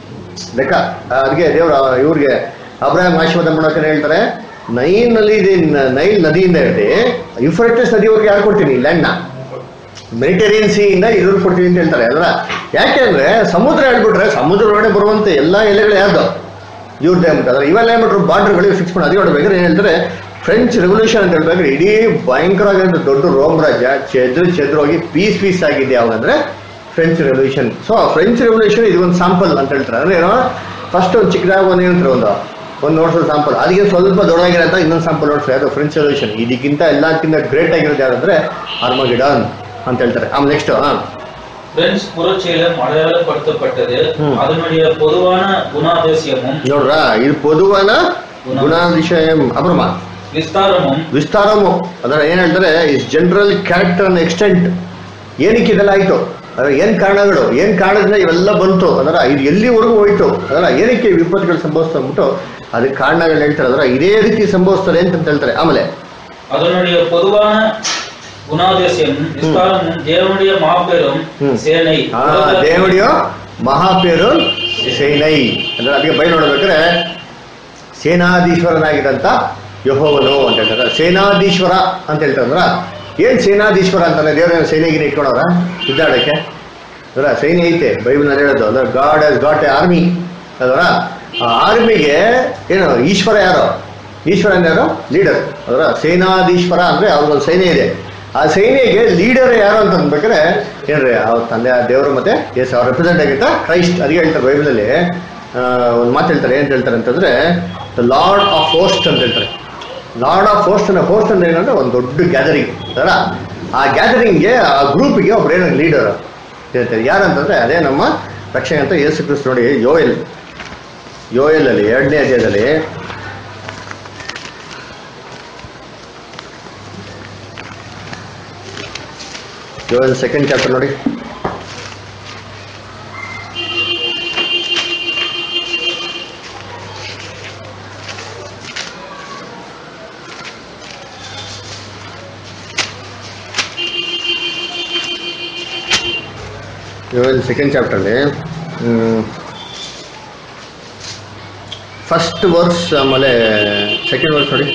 ಲೆಕ್ಕ ಆ, ಅದಕ್ಕೆ ದೇವ್ರ ಇವ್ರಿಗೆ ಅಬ್ರಾಹಿಂ ಆಶೀರ್ವಾದ ಮಾಡೋಕೆ ಹೇಳ್ತಾರೆ ನೈಲ್ ನದಿ ನೈಲ್ ನದಿಯಿಂದ ಹಿಡಿದು ಯುಫ್ರೆಟಸ್ ನದಿವರೆಗೆ ಯಾರು ಕೊಡ್ತೀನಿ ಲ್ಯಾಂಡ್ನ ಮೆಡಿಟೇರಿಯನ್ ಸಿ ಇಂದ ಇದ್ರ ಕೊಡ್ತೀವಿ ಅಂತ ಹೇಳ್ತಾರೆ ಅಲ್ವಾ ಯಾಕೆ ಅಂದ್ರೆ ಸಮುದ್ರ ಹೇಳ್ಬಿಟ್ರೆ ಸಮುದ್ರ ಒಳಗಡೆ ಬರುವಂತ ಎಲ್ಲಾ ಎಲೆಗಳು ಯಾವ್ದು ಇವ್ರದ್ದೇ ಅಂದ್ಬಿಟ್ಟು ಅದ್ರ ಇವೆಲ್ಲ ಏನ್ಬಿಟ್ರು ಬಾರ್ಡರ್ಗಳಿಗೆ ಫಿಕ್ಸ್ ಮಾಡಿ ಅದೇ ನೋಡ್ಬೇಕಾದ್ರೆ ಏನ್ ಹೇಳ್ತಾರೆ ಫ್ರೆಂಚ್ ರೆವಲ್ಯೂಷನ್ ಅಂತ ಹೇಳ್ಬೇಕಾದ್ರೆ ಇಡೀ ಭಯಂಕರವಾಗಿರೋ ದೊಡ್ಡ ರೋಮ್ ರಾಜ್ಯ ಚೆದ್ರು ಚೆದ್ರು ಹೋಗಿ ಪೀಸ್ ಪೀಸ್ ಆಗಿದೆ ಯಾವಾಗಂದ್ರೆ French revolution so French revolution ಇದು ಒಂದು ಸಾಂಪಲ್ ಅಂತ ಹೇಳ್ತಾರೆ ಅಂದ್ರೆ ಏನೋ ಫಸ್ಟ್ ಒಂದು ಚಿಕ್ಕದಾಗ ಒಂದು ಏನಂತಾರೆ ಒಂದು ಒಂದು ನೋಡ್ಸೋ ಸಾಂಪಲ್ ಅದಕ್ಕೆ ಸ್ವಲ್ಪ ದೊಡ್ಡದಾಗಿರೋಂಥ ಇನ್ನೊಂದು ಸಾಂಪಲ್ ನೋಡ್ತಾರೆ ಅದು ಫ್ರೆಂಚ್ ರೆವಲ್ಯೂಷನ್ ಇದಕ್ಕಿಂತ ಎಲ್ಲಕ್ಕಿಂತ ಗ್ರೇಟ್ ಆಗಿರೋದು ಯಾರಂದ್ರೆ ಆರ್ಮಗಿಡಾನ್ ಅಂತ ಹೇಳ್ತಾರೆ ಆಮೇಲೆ ನೆಕ್ಸ್ಟ್ ಹಾ பிரெஞ்சு புரட்சியிலும் அடையாளப்படுத்தப்பட்டது ம். அதனுடைய பொதுவான குணாதிசயமும் ನೋಡ್ರ ಇದು ಪೊದುವನ ಗುಣಾದಿಶಯಂ ಅಪರಮ விஸ்தாரமும் ವಿಸ್ತಾರಮು ಅದರ ಏನ್ ಹೇಳ್ತಾರೆ is general character and extent ಏನಕ್ಕೆ ಇದೆಲ್ಲ ಆಯ್ತು ಅದರ ಏನ್ ಕಾರಣಗಳು ಏನ್ ಕಾರಣದಿಂದ ಇವೆಲ್ಲ ಬಂತು ಅದರ ಇದು ಎಲ್ಲಿವರೆಗೂ ಹೋಯ್ತು ಅದರ ಏನಕ್ಕೆ ಈ ವಿಪತ್ತುಗಳು ಸಂಭವಿಸ್ತಾ ಅಂದ್ಬಿಟ್ಟು ಅದಕ್ಕೆ ಕಾರಣಗಳು ಹೇಳ್ತಾರೆ ಅದರ ಇದೇ ರೀತಿ ಸಂಭವಿಸ್ತಾರೆ ಅಂತ ಹೇಳ್ತಾರೆ ಆಮೇಲೆ அதனுடைய பொதுவான குணாதிசயமும் விஸ்தாரமும் தேவனுடைய மாபெரும் ம். சேனை ಆ ದೇವಡಿಯೋ ಮಹಾಪೇರು ಸೇನೈ ಅಂದ್ರೆ ಅದಕ್ಕೆ ಬೈ ನೋಡ್ಬೇಕಾದ್ರೆ ಸೇನಾಧೀಶ್ವರನಾಗಿದ್ದಂತ ಯಹೋವನು ಅಂತ ಹೇಳ್ತಾರೆ ಸೇನಾಧೀಶ್ವರ ಅಂತ ಹೇಳ್ತಾರಂದ್ರ ಏನ್ ಸೇನಾಧೀಶ್ವರ ಅಂತಾನೆ ದೇವರ ಸೈನ್ಯಗಿನ ಇಟ್ಕೊಳೋರ ಇದ್ದಾಡಕ್ಕೆ ಅದರ ಸೈನ್ಯ ಐತೆ ಬೈಬಲ್ನಲ್ಲಿ ಹೇಳೋದು ಅಂದ್ರೆ god has got A army ಅದರ ಆ ಆರ್ಮಿಗೆ ಏನು ಈಶ್ವರ ಯಾರು ಈಶ್ವರ ಅಂದ್ರೆ ಯಾರು ಲೀಡರ್ ಅದರ ಸೇನಾಧೀಶ್ವರ ಅಂದ್ರೆ ಅವ್ರಿಗೊಂದು ಸೈನ್ಯ ಇದೆ ಆ ಸೈನ್ಯಗೆ ಲೀಡರ್ ಯಾರು ಅಂತ ಅನ್ಬೇಕಾದ್ರೆ ಏನ್ರಿ ಅವ್ರ ತಂದೆ ದೇವರು ಮತ್ತೆ ಎಸ್ ಅವ್ರ ರೆಪ್ರೆಸೆಂಟ್ ಆಗಿರ್ತ ಕ್ರೈಸ್ಟ್ ಅದಕ್ಕೆ ಹೇಳ್ತಾರೆ ಬೈಬಲಲ್ಲಿ ಒಂದು ಮಾತು ಹೇಳ್ತಾರೆ ಏನ್ ಹೇಳ್ತಾರೆ ಅಂತಂದ್ರೆ ದ ಲಾರ್ಡ್ ಆಫ್ ಹೋಸ್ಟ್ ಅಂತ ಹೇಳ್ತಾರೆ ಲಾರ್ಡ್ ಆಫ್ ಹೋಸ್ಟ್ ಅನ್ನೋ ಹೋಸ್ಟ್ ಅಂದ್ರೆ ಏನಂದ್ರೆ ಒಂದು ದೊಡ್ಡ ಗ್ಯಾದರಿಂಗ್ ಅದರ ಆ ಗ್ಯಾದರಿಂಗ್ಗೆ ಆ ಗ್ರೂಪಿಗೆ ಒಬ್ರು ಏನೋ ಲೀಡರ್ ಹೇಳ್ತಾರೆ ಯಾರಂತಂದ್ರೆ ಅದೇ ನಮ್ಮ ರಕ್ಷಣೆ ಅಂತ ಯೇಸು ಕ್ರಿಸ್ತ ನೋಡಿ ಯೋಯಲ್ ಯೋಯಲ್ ಅಲ್ಲಿ ಎರಡನೇ ಅಧ್ಯಾಯದಲ್ಲಿ ಯೋಯಲ್ ಸೆಕೆಂಡ್ ಚಾಪ್ಟರ್ ನೋಡಿ ಯೋಯಲ್ ಸೆಕೆಂಡ್ ಚಾಪ್ಟರ್ಲಿ ಫಸ್ಟ್ ವರ್ಸ್ ಆಮೇಲೆ ಸೆಕೆಂಡ್ ವರ್ಸ್ ನೋಡಿ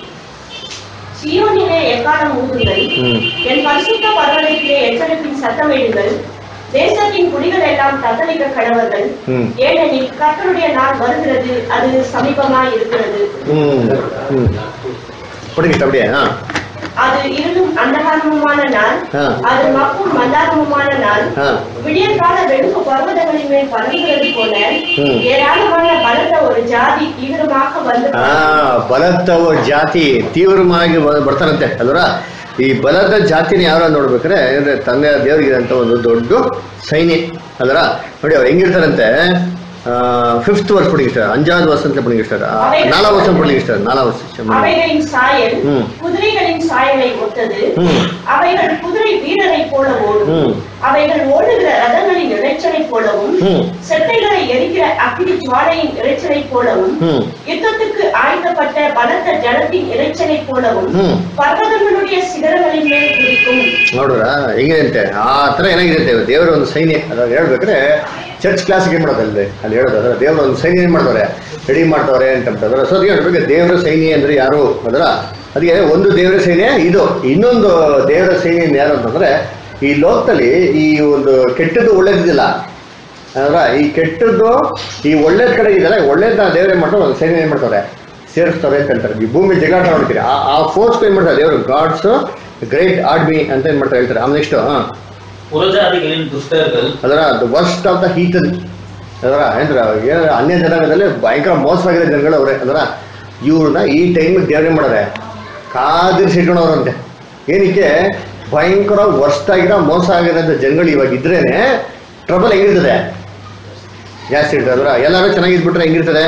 சீயோனிலே எக்காலம் ஊதுங்கள் ம். என் பரிசுத்த பர்வதத்திலே எச்சரிப்பின் சத்தமிடுங்கள் தேசத்தின் குடிகள் எல்லாம் தத்தளிக்க கடவர்கள் ம். ஏனெனில் கர்த்தருடைய நாள் வருகிறது அது சமீபமாய் இருக்கிறது ಹ್ಮ್ ಹ್ಮ್ படிக்கிட்டு அப்படியே ஆ அது இருளும் அந்தகாரமுமான நாள் ஆ. அது மக்கும் மந்தாரமுமான நாள் ஆ. விடியற் கால வெளுப்பு பர்வதங்களின் மேல் பறக்கிறது போல ம். ஏராளமான பலத்த ஒரு ஜாதி தீவிரமாக வந்து ಆ ಬಲದ ಜಾತಿ ತೀವ್ರವಾಗಿ ಬ- ಬರ್ತಾರಂತೆ ಅಲ್ವರ ಈ ಬಲದ ಜಾತಿನ ಯಾರು ನೋಡ್ಬೇಕಾದ್ರೆ ಅಂದ್ರೆ ತಂದೆ ದೇವರಿಗೆ ಅಂತ ಒಂದು ದೊಡ್ಡ ಸೈನ್ಯ ಅಲ್ವರ ನೋಡಿ ಅವ್ರು ಹೆಂಗಿರ್ತಾರಂತೆ ಫಿಫ್ತ್ ವರ್ಷ ಪಡಿಗಿಸ್ತಾರೆ ಅಂಜಾದ್ ವರ್ಷ ಅಂತ ಪಡಿಗಿಸ್ತಾರೆ ನಾಲ್ಕು ವರ್ಷ ಪಡಿಗಿಸ್ತಾರೆ ನಾಲ್ಕು ವರ್ಷ அவைகளின் சாயல் ம். குதிரைகளின் சாயலை ஒத்தது ம். அவைகள் குதிரை வீரரை போல ஓடும் ம். அவைகள் ஓடுகிற ரதங்களின் இறைச்சலை போலவும் ம். செட்டைகளை எரிக்கிற அக்கினி ஜுவாலையின் இறைச்சலை போலவும் ம். யுத்தத்துக்கு ஆயத்தப்பட்ட பலத்த ஜலத்தின் இறைச்சலை போலவும் ம். பர்வதங்களுடைய சிகரங்களின் மேல் குதிக்கும் ನೋಡ್ರ ಹೆಂಗಿದೆ ಆ ತರ ಏನಾಗಿರುತ್ತೆ ದೇವರ ಒಂದು ಸೈನ್ಯ ಅದಾಗ ಹೇಳ್ಬೇಕಾದ್ರೆ ಚರ್ಚ್ ಕ್ಲಾಸ್ಗೆ ಏನ್ ಮಾಡೋದಲ್ರಿ ಅಲ್ಲಿ ಹೇಳೋದು ಅದರ ದೇವರ ಒಂದು ಸೈನ್ಯ ಏನ್ ಮಾಡ್ತಾರೆ ರೆಡಿ ಮಾಡ್ತವ್ರೆ ಅಂತ ಅಂತಂದ್ರೆ ಸೊ ಅದಕ್ಕೆ ಹೇಳ್ಬೇಕು ದೇವರ ಸೈನ್ಯ ಅಂದ್ರೆ ಯಾರು ಅದರ ಅದಕ್ಕೆ ಒಂದು ದೇವರ ಸೈನ್ಯ ಇದು ಇನ್ನೊಂದು ದೇವರ ಸೈನ್ಯ ಯಾರು ಅಂತಂದ್ರೆ ಈ ಲೋಕದಲ್ಲಿ ಈ ಒಂದು ಕೆಟ್ಟದ್ದು ಒಳ್ಳೇದಿಲ್ಲ ಅಲ್ವಾ ಈ ಕೆಟ್ಟದ್ದು ಈ ಒಳ್ಳೇದ್ ಕಡೆ ಇದೆಯಲ್ಲ ಒಳ್ಳೇದ ದೇವ್ರ ಏನ್ ಮಾಡ್ತಾರೆ ಒಂದು ಸೈನ್ಯ ಏನ್ ಮಾಡ್ತಾರೆ ಸೇರಿಸ್ತಾರೆ ಅಂತ ಹೇಳ್ತಾರೆ ಈ ಭೂಮಿ ಜಗಾಟ ನೋಡ್ತೀರಿ ಆ ಆ ಫೋರ್ಸ್ ಏನ್ ಮಾಡ್ತಾರೆ ದೇವರು ಗಾಡ್ಸ್ ಗ್ರೇಟ್ ಆರ್ಮಿ ಅಂತ ಏನ್ ಮಾಡ್ತಾರೆ ಹೇಳ್ತಾರೆ ಆಮೇಲೆ ನೆಕ್ಸ್ಟ್ புறஜாதிகளின் துஷ்டர்கள் ಅದರ the worst of the heathen ಅದರ ಏನ್ರ ಏನ್ ಅನ್ಯ ಜನಾಂಗದಲ್ಲಿ ಭಯಂಕರ ಮೋಸವಾಗಿರೋ ಜನಗಳು ಅವ್ರೆ ಅದರ ಇವ್ರನ್ನ ಈ ಟೈಮ್ ದೇವ್ರೆ ಮಾಡೋರೆ ಕಾದಿರಿಸಿ ಇಟ್ಕೊಂಡವ್ರಂತೆ ಏನಕ್ಕೆ ಭಯಂಕರ ವರ್ಸ್ಟ್ ಆಗಿರೋ ಮೋಸ ಆಗಿರೋ ಜನಗಳು ಇವಾಗ ಇದ್ರೇನೆ ಟ್ರಬಲ್ ಹೆಂಗಿರ್ತದೆ ಜಾಸ್ತಿ ಇರ್ತದೆ ಅದರ ಎಲ್ಲರೂ ಚೆನ್ನಾಗಿದ್ಬಿಟ್ರೆ ಹೆಂಗಿರ್ತದೆ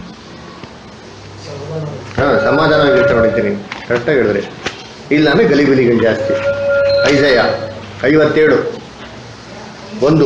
ಹಾ ಸಮಾಧಾನವಾಗಿರ್ತಾರೆ ನೋಡಿದ್ದೀನಿ ಕರೆಕ್ಟಾಗಿ ಹೇಳಿದ್ರಿ ಇಲ್ಲ ಅಂದ್ರೆ ಗಲಿಬಿಲಿಗಳು ಜಾಸ್ತಿ ಐಜಯ ಐವತ್ತೇಳು ಒಂದು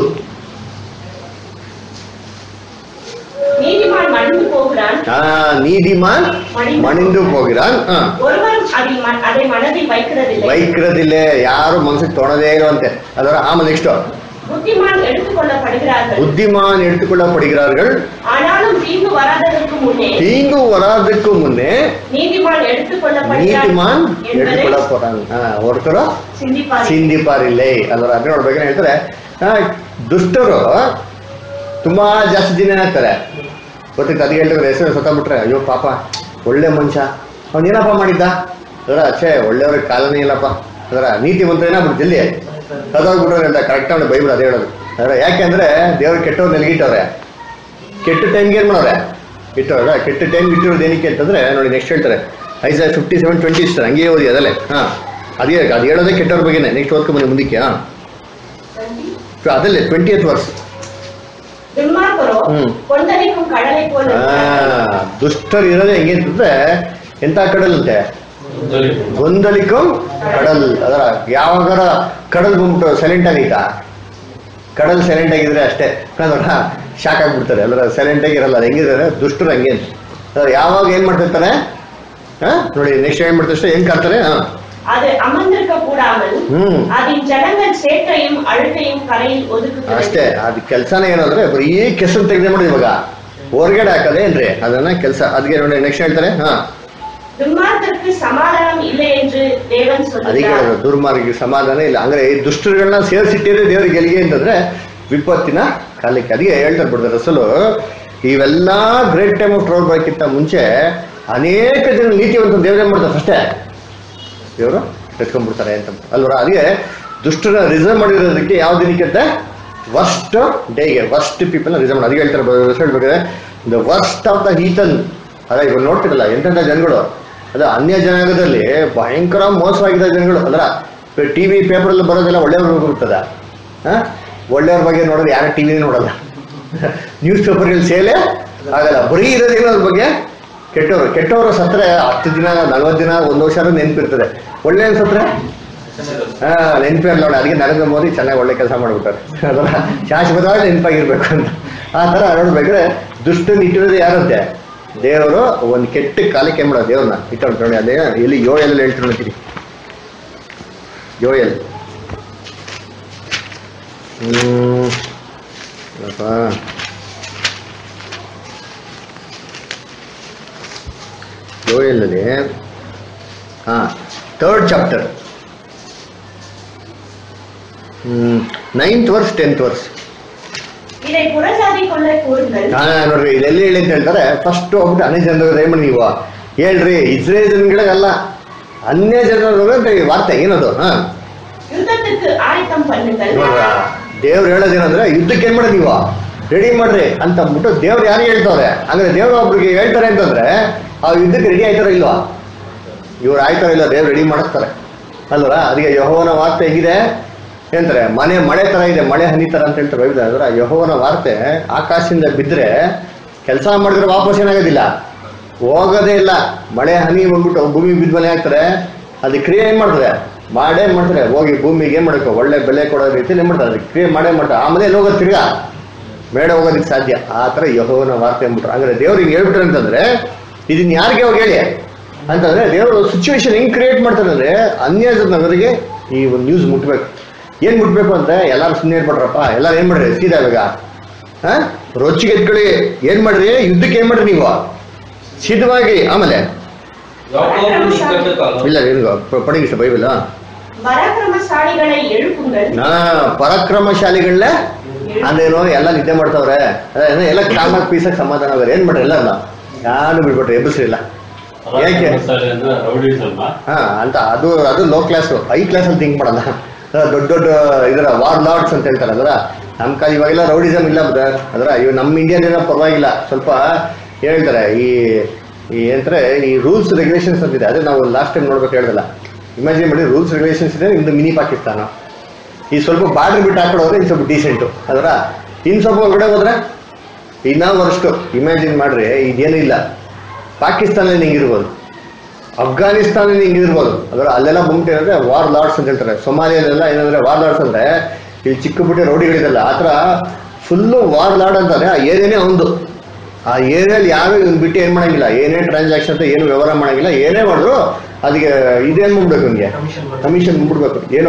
நீதிமான் மடிந்து போகிறான் ಆ ನೀದಿಮಾನ್ ಮಣಿಂದು ಹೋಗಿರಾನ್ ಹಾ ஒருவரும் அதை ம- அதை மனதில் வைக்கிறதில்லை ಬೈಕ್ರದಿಲ್ಲ ಯಾರು ಮನಸ್ಸಿಗೆ ತೊಣದೇ ಇರುವಂತೆ ಅದರ ಆಮೇಲೆ ನೆಕ್ಸ್ಟ್ புத்திமான் எடுத்துக்கொள்ளப்படுகிறார்கள் ಬುದ್ಧಿಮಾನ್ ಎಡ್ತುಕೊಳ್ಳಪಡಿகிறார்கள் ஆனாலும் தீங்கு வராததற்கு முன்னே ತೀಂಗು ವರಾದಕ್ಕೂ ಮುನ್ನೆ நீதிமான் எடுத்துக்கொள்ளப்படுகிறார் ನೀತಿಮಾನ್ என்பதை ಎಡ್ತುಕೊಳ್ಳಪಡ ಹೊರತರು சிந்திப்பார் ಸಿಂಧಿಪಾರಿಲ್ಲೇ ಅದರ ಅದ್ರ ನೋಡ್ಬೇಕಂದ್ರೆ ಹೇಳ್ತಾರೆ ಆ, ದುಷ್ಟರು ತುಂಬಾ ಜಾಸ್ತಿ ದಿನ ಏನಾಗ್ತಾರೆ ಗೊತ್ತಿತ್ತು ಅದಕ್ಕೆ ಹೇಳ್ತಾರೆ ಹೆಸರು ಸತ್ತಬಿಟ್ರೆ ಅಯ್ಯೋ ಪಾಪ ಒಳ್ಳೆ ಮನುಷ್ಯ ಅವ್ನು ಏನಪ್ಪ ಮಾಡಿದ್ದ ಅದರ ಅಚ್ಚೆ ಒಳ್ಳೆಯವ್ರಿಗೆ ಕಾಲನೇ ಇಲ್ಲಪ್ಪ ಅದರ ನೀತಿವಂತ ಏನಾಗ್ಬಿಟ್ಟು ಜಲ್ದಿ ಸದೋಗ್ಬಿಟ್ರೆ ಅಂತ ಕರೆಕ್ಟ್ ಅವನು ಬೈಬಿಡು ಅದೇ ಹೇಳೋದು ಅದರ ಯಾಕೆಂದ್ರೆ ದೇವ್ರು ಕೆಟ್ಟವ್ರು ನೆಲಗಿಟ್ಟವ್ರೆ ಕೆಟ್ಟ ಟೈಮ್ಗೆ ಏನ್ ಮಾಡೋರೆ ಇಟ್ಟವ್ರ ಕೆಟ್ಟ ಟೈಮ್ ಇಟ್ಟಿರೋದು ಏನಕ್ಕೆ ಅಂತಂದ್ರೆ ನೋಡಿ ನೆಕ್ಸ್ಟ್ ಹೇಳ್ತಾರೆ ಐಸ ಫಿಫ್ಟಿ ಸೆವೆನ್ ಟ್ವೆಂಟಿ ಇರ್ತಾರೆ ಹಂಗೆ ಓದಿ ಅದಲ್ಲೇ ಹಾ ಅದೇ ಅದು ಹೇಳೋದೇ ಕೆಟ್ಟವ್ರ ಬಗ್ಗೆನೇ ನೆಕ್ಸ್ಟ್ ಓದ್ಕೊಂಡ್ ಬನ್ನಿ ಮುಂದಕ್ಕೆ ಹಾ ಅದಲ್ಲೇ ಟ್ವೆಂಟಿ ಏತ್ ವರ್ಸ್ துன்மார்க்கரோ ம். கொந்தளிக்கும் கடலை போல இருக்கிறார்கள். ದುಷ್ಟರು ಇರೋದೇ ಹೆಂಗೆ ಅಂತಂದ್ರೆ ಎಂತ ಕಡಲಂತೆ ಗೊಂದಲಿಕಂ ಕಡಲ್ ಅದರ ಯಾವಾಗಾರ ಕಡಲ್ ಬಂದ್ಬಿಟ್ಟು ಸೈಲೆಂಟ್ ಆಗೈತಾ ಕಡಲ್ ಸೈಲೆಂಟ್ ಆಗಿದ್ರೆ ಅಷ್ಟೇ ನೋಡ ಶಾಕ್ ಆಗ್ಬಿಡ್ತಾರೆ ಅಲ್ಲರ ಸೈಲೆಂಟ್ ಆಗಿರಲ್ಲ ಅದು ಹೆಂಗಿದ್ದಾರೆ ದುಷ್ಟರು ಹಂಗೆ ಅಂತ ಅದ್ರ ಯಾವಾಗ ಏನ್ ಮಾಡ್ತಿರ್ತಾನೆ ಹಾ ನೋಡಿ ನೆಕ್ಸ್ಟ್ ಏನ್ ಮಾಡ್ತಾರೆ ಏನ್ ಕಾಡ್ತಾರೆ ಹಾ அது அமர்ந்திருக்க கூடாமல் ಹ್ಮ್ அதன் ஜனங்கள் சேற்றையும் அழுக்கையும் கரையில் ஒதுக்குகிறது ಅಷ್ಟೇ ಅದ್ ಕೆಲಸನೇ ಏನಂದ್ರೆ ಬರೀ ಕೆಸರು ತೆಗೆದೇ ಮಾಡಿ ಇವಾಗ ಹೊರಗಡೆ ಹಾಕೋದೇ ಏನ್ರಿ ಅದನ್ನ ಕೆಲಸ ಅದಕ್ಕೆ ನೋಡಿ ನೆಕ್ಸ್ಟ್ ಹೇಳ್ತಾರೆ ಹಾ துன்மார்க்கருக்கு சமாதானம் இல்லை என்று தேவன் ಅದಕ್ಕೆ சொல்லுகிறார் ಹೇಳೋದು ದುರ್ಮಾರ್ಗಿಗೆ ಸಮಾಧಾನ ಇಲ್ಲ ಅಂದ್ರೆ ಈ ದುಷ್ಟರುಗಳನ್ನ ಸೇರಿಸಿಟ್ಟಿದ್ರೆ ದೇವ್ರಿಗೆ ಎಲ್ಲಿಗೆ ಅಂತಂದ್ರೆ ವಿಪತ್ತಿನ ಕಾಲಕ್ಕೆ ಅದಕ್ಕೆ ಹೇಳ್ತಾರೆ ಬಿಡ್ತಾರೆ ರಸಲು ಇವೆಲ್ಲಾ ಗ್ರೇಟ್ ಟೈಮ್ ಆಫ್ ಟ್ರೋಲ್ ಬರೋಕ್ಕಿಂತ ಮುಂಚೆ ಅನೇಕ ಜನ ನೀತಿವಂತ ದೇವ್ರೇ ಮಾಡ್ತಾರೆ ಅಷ್ಟೇ ದೇವರು ಎತ್ಕೊಂಡ್ಬಿಡ್ತಾರೆ ಅಂತ ಅಲ್ವರ ಅದಕ್ಕೆ ದುಷ್ಟರ ರಿಸರ್ವ್ ಮಾಡಿರೋದಕ್ಕೆ ಯಾವ ದಿನಕ್ಕೆ ಅಂತ ವರ್ಸ್ಟ್ ಡೇಗೆ ವರ್ಸ್ಟ್ ಪೀಪಲ್ ರಿಸರ್ವ್ ಮಾಡಿ ಅದಕ್ಕೆ ಹೇಳ್ತಾರೆ ಬ- ಹೇಳ್ಬೇಕಾದ್ರೆ the worst of the heathen ಅದ ಇವಾಗ ನೋಡ್ತಿರಲ್ಲ ಎಂತೆಂಥ ಜನಗಳು ಅದ ಅನ್ಯ ಜನಾಂಗದಲ್ಲಿ ಭಯಂಕರ ಮೋಸವಾಗಿದ್ದ ಜನಗಳು ಅಲ್ಲ ಟಿವಿ ಪೇಪರಲ್ಲಿ ಬರೋದೆಲ್ಲ ಒಳ್ಳೆಯವ್ರ ಬರ್ತದ ಹಾ ಒಳ್ಳೆಯವ್ರ ಬಗ್ಗೆ ನೋಡೋದು ಯಾರ ಟಿವಿನೇ ನೋಡಲ್ಲ ನ್ಯೂಸ್ ಪೇಪರ್ಗಳು ಸೇಲೆ ಆಗಲ್ಲ ಬರೀ ಇರೋದೇನೋ ಅದ್ರ ಬಗ್ಗೆ ಕೆಟ್ಟವರು ಕೆಟ್ಟವರು ಸತ್ರೆ ಹತ್ತು ದಿನ ನಲ್ವತ್ತು ದಿನ ಒಂದು ವರ್ಷ ನೆನಪಿರ್ತದೆ ಒಳ್ಳೆ ಸತ್ರೆ ಹಾ ನೆನಪಿರಲ್ಲ ನೋಡಿ ಅದಕ್ಕೆ ನರೇಂದ್ರ ಮೋದಿ ಚೆನ್ನಾಗಿ ಒಳ್ಳೆ ಕೆಲಸ ಮಾಡ್ಬಿಟ್ಟಾರೆ ಅದರ ಶಾಶ್ವತವಾಗಿ ನೆನಪಾಗಿರ್ಬೇಕು ಅಂತ ಆ ಥರ ನೋಡ್ಬೇಕಾದ್ರೆ ದುಷ್ಟನ್ ಇಟ್ಟಿರೋದು ಯಾರಂತೆ ದೇವರು ಒಂದು ಕೆಟ್ಟ ಕಾಲಕ್ಕೆ ಏನ್ ಮಾಡೋದು ದೇವ್ರನ್ನ ಇಟ್ಟು ನೋಡಿ ಅದೇ ಎಲ್ಲಿ ಯೋಯಲ್ಲಿ ಹೇಳ್ತಾರೆ ನೋಡ್ತೀರಿ ಯೋಯಲ್ ಹ್ಮ್ ಏನಪ್ಪ? ಯೋಯಲಲ್ಲಿ ಹಾ third chapter ninth verse tenth verse இதை புறஜாதி கொள்ள கூறுங்கள் ಹಾ ನೋಡ್ರಿ ಇದೆಲ್ಲಿ ಹೇಳಿ ಅಂತ ಹೇಳ್ತಾರೆ ಫಸ್ಟ್ ಹೋಗ್ಬಿಟ್ಟು ಅನ್ಯ ಜನರಿಗೆ ಏನ್ ಮಾಡಿ ನೀವು ಹೇಳ್ರಿ ಇಸ್ರೇಲ್ ಜನಗಳಿಗಲ್ಲ ಅನ್ಯ ಜನರ ವಾರ್ತೆ ಏನದು ಹಾ யுத்தத்துக்கு ஆயத்தம் பண்ணுங்கள் ನೋಡ್ರ ದೇವ್ರು ಹೇಳೋದೇನಂದ್ರೆ ಯುದ್ಧಕ್ಕೆ ಏನ್ ಮಾಡಿ ನೀವು ರೆಡಿ ಮಾಡ್ರಿ ಅಂತ ಅಂದ್ಬಿಟ್ಟು ದೇವ್ರು ಯಾರಿಗೆ ಹೇಳ್ತಾರೆ ಅಂದ್ರೆ ದೇವ್ರು ಒಬ್ರಿಗೆ ಹೇಳ್ತಾರೆ ಅಂತಂದ್ರೆ ಆ ಯುದ್ಧಕ್ಕೆ ರೆಡಿ ಆಯ್ತಾರ ಇಲ್ವಾ ಇವ್ರು ಆಯ್ತಾರ ಇಲ್ಲ ದೇವ್ರು ರೆಡಿ ಮಾಡಿಸ್ತಾರೆ ಅಲ್ವರ ಅದಕ್ಕೆ ಯಹೋವನ ವಾರ್ತೆ ಹೇಗಿದೆ ಏನಂತಾರೆ ಮನೆ ಮಳೆ ತರ ಇದೆ ಮಳೆ ಹನಿ ತರ ಅಂತ ಹೇಳ್ತಾರೆ ಬೈಬಲ್ ಅದರ ಯಹೋವನ ವಾರ್ತೆ ಆಕಾಶದಿಂದ ಬಿದ್ದರೆ ಕೆಲಸ ಮಾಡಿದ್ರೆ ವಾಪಸ್ ಏನಾಗೋದಿಲ್ಲ ಹೋಗೋದೇ ಇಲ್ಲ ಮಳೆ ಹನಿ ಬಂದ್ಬಿಟ್ಟು ಭೂಮಿ ಬಿದ್ದ ಮೇಲೆ ಹಾಕ್ತಾರೆ ಅದು ಕ್ರಿಯೆ ಏನ್ ಮಾಡ್ತಾರೆ ಮಾಡೇ ಮಾಡ್ತಾರೆ ಹೋಗಿ ಭೂಮಿಗೆ ಏನ್ ಮಾಡಬೇಕು ಒಳ್ಳೆ ಬೆಲೆ ಕೊಡೋ ರೀತಿಯಲ್ಲಿ ಏನ್ ಮಾಡ್ತಾರೆ ಅದಕ್ಕೆ ಕ್ರಿಯೆ ಮಾಡೇ ಮಾಡ್ತಾರೆ ಆಮೇಲೆ ಎಲ್ಲಿ ಹೋಗೋದು ತಿರ್ಗಾ ಮೇಡ ಹೋಗೋದಕ್ಕೆ ಸಾಧ್ಯ ಆ ಥರ ಯಹೋವನ ವಾರ್ತೆ ಅಂದ್ಬಿಟ್ರು ಅಂದ್ರೆ ದೇವ್ರಿಗೆ ಹೇಳ್ಬಿಟ್ರೆ ಅಂತಂದ್ರೆ ಇದನ್ನ ಯಾರಿಗೆ ಹೋಗಿ ಹೇಳಿ ಅಂತಂದ್ರೆ ದೇವರು ಸಿಚುವೇಶನ್ ಹೆಂಗ್ ಕ್ರಿಯೇಟ್ ಮಾಡ್ತಾರೆ ಅಂದ್ರೆ ಅನ್ಯ ಜನರಿಗೆ ಈ ಒಂದು ನ್ಯೂಸ್ ಮುಟ್ಬೇಕು ಏನ್ ಮುಟ್ಬೇಕು ಅಂದ್ರೆ ಎಲ್ಲಾರು ಸುಮ್ಮನೆ ಇರ್ಬಿಟ್ರಪ್ಪ ಎಲ್ಲಾರು ಏನ್ ಮಾಡ್ರಿ ಸೀದಾ ಇವಾಗ ಹಾ ರೊಚ್ಚಿಗೆ ಎತ್ಕೊಳ್ಳಿ ಏನ್ ಮಾಡ್ರಿ ಯುದ್ಧಕ್ಕೆ ಏನ್ ಮಾಡ್ರಿ ನೀವು ಸಿದ್ಧವಾಗಿ ಆಮೇಲೆ ಯಾಕೋಬನು ಇಕ್ಕಟ್ಟ ಕಾಲ ಇಲ್ಲ ಏನು ಪಡಗಿಸ ಬೈಬಲ್ பராக்கிரமசாலிகளை எழுப்புங்கள் ನಾ ಪರಾಕ್ರಮಶಾಲಿಗಳನ್ನ ಅಂದೇನು ಎಲ್ಲ ನಿದ್ದೆ ಮಾಡ್ತಾವ್ರೆ ಅದೇನೋ ಎಲ್ಲ ಕಾಮಾಗಿ ಪೀಸಾಗಿ ಸಮಾಧಾನ ಆಗೋರು ಏನ್ ಮಾಡ್ರಿ ಎಲ್ಲ ಯಾರು ಬಿಡ್ಬಿಟ್ರೆ ಎಬ್ಬಸ್ರಿ ಇಲ್ಲ ಯಾಕೆ ರೌಡಿಸಮ್ ಹಾ ಅಂತ ಅದು ಅದು ಲೋ ಕ್ಲಾಸ್ ಹೈ ಕ್ಲಾಸ್ ಅಲ್ಲಿ ಥಿಂಕ್ ಮಾಡಲ್ಲ ಅದ್ರ ದೊಡ್ಡ ದೊಡ್ಡ ಇದರ ವಾರ್ ಲಾರ್ಡ್ಸ್ ಅಂತ ಹೇಳ್ತಾರೆ ಅದರ ನಮ್ಮ ಕಾಲ ಇವಾಗೆಲ್ಲ ರೌಡಿಸಮ್ ಇಲ್ಲ ಬ್ರದರ್ ಅದರ ಇವ್ ನಮ್ಮ ಇಂಡಿಯನ್ ಏನೋ ಪರವಾಗಿಲ್ಲ ಸ್ವಲ್ಪ ಹೇಳ್ತಾರೆ ಈ ಈ ಏನಂತಾರೆ ಈ ರೂಲ್ಸ್ ರೆಗ್ಯುಲೇಷನ್ಸ್ ಅಂತಿದೆ ಅದೇ ನಾವು ಲಾಸ್ಟ್ ಟೈಮ್ ನೋಡ್ಬೇಕು ಹೇಳ್ದಲ್ಲ ಇಮ್ಯಾಜಿನ್ ಮಾಡಿ ರೂಲ್ಸ್ ರೆಗ್ಯುಲೇಷನ್ಸ್ ಇದೆ ನಿಮ್ದು ಮಿನಿ ಪಾಕಿಸ್ತಾನ ಈ ಸ್ವಲ್ಪ ಬಾರ್ಡರ್ ಬಿಟ್ಟು ಹಾಕೊಡೋದ್ರೆ ಇನ್ನು ಸ್ವಲ್ಪ ಡೀಸೆಂಟು ಅದರ ಇನ್ನು ಸ್ವಲ್ಪ ಹೊರಗಡೆ ಹೋದ್ರೆ ಇನ್ನ ವರ್ಷಟ್ಟು ಇಮ್ಯಾಜಿನ್ ಮಾಡ್ರಿ ಇದೇನೂ ಇಲ್ಲ ಪಾಕಿಸ್ತಾನಲ್ಲಿ ಹಿಂಗಿರ್ಬೋದು ಅಫ್ಘಾನಿಸ್ತಾನಲ್ಲಿ ಹಿಂಗಿರ್ಬೋದು ಅದರ ಅಲ್ಲೆಲ್ಲ ಬಂದ್ಬಿಟ್ಟಿದ್ರೆ ವಾರ್ ಲಾರ್ಡ್ಸ್ ಅಂತ ಹೇಳ್ತಾರೆ ಸೊಮಾಲಿಯಲ್ಲೆಲ್ಲ ಏನಂದ್ರೆ ವಾರ್ ಲಾರ್ಡ್ಸ್ ಅಂದ್ರೆ ಇಲ್ಲಿ ಚಿಕ್ಕ ಪುಟ್ಟ ರೌಡಿಗಳಿದೆಲ್ಲ ಆ ಥರ ಫುಲ್ಲು ವಾರ್ ಲಾರ್ಡ್ ಅಂತಾರೆ ಆ ಏರಿಯಾನೇ ಒಂದು ಆ ಏರಿಯಲ್ಲಿ ಯಾರು ಇವ್ನು ಬಿಟ್ಟು ಏನು ಮಾಡಂಗಿಲ್ಲ ಏನೇ ಟ್ರಾನ್ಸಾಕ್ಷನ್ ಅಂತ ಏನು ವ್ಯವಹಾರ ಮಾಡಂಗಿಲ್ಲ ಏನೇ ಮಾಡಿದ್ರು ಅದಕ್ಕೆ ಇದೇನು ಮಾಡ್ಬೇಕು ನಿಮಗೆ ಕಮಿಷನ್ ಮುಂಬಿಡ್ಬೇಕು ಏನು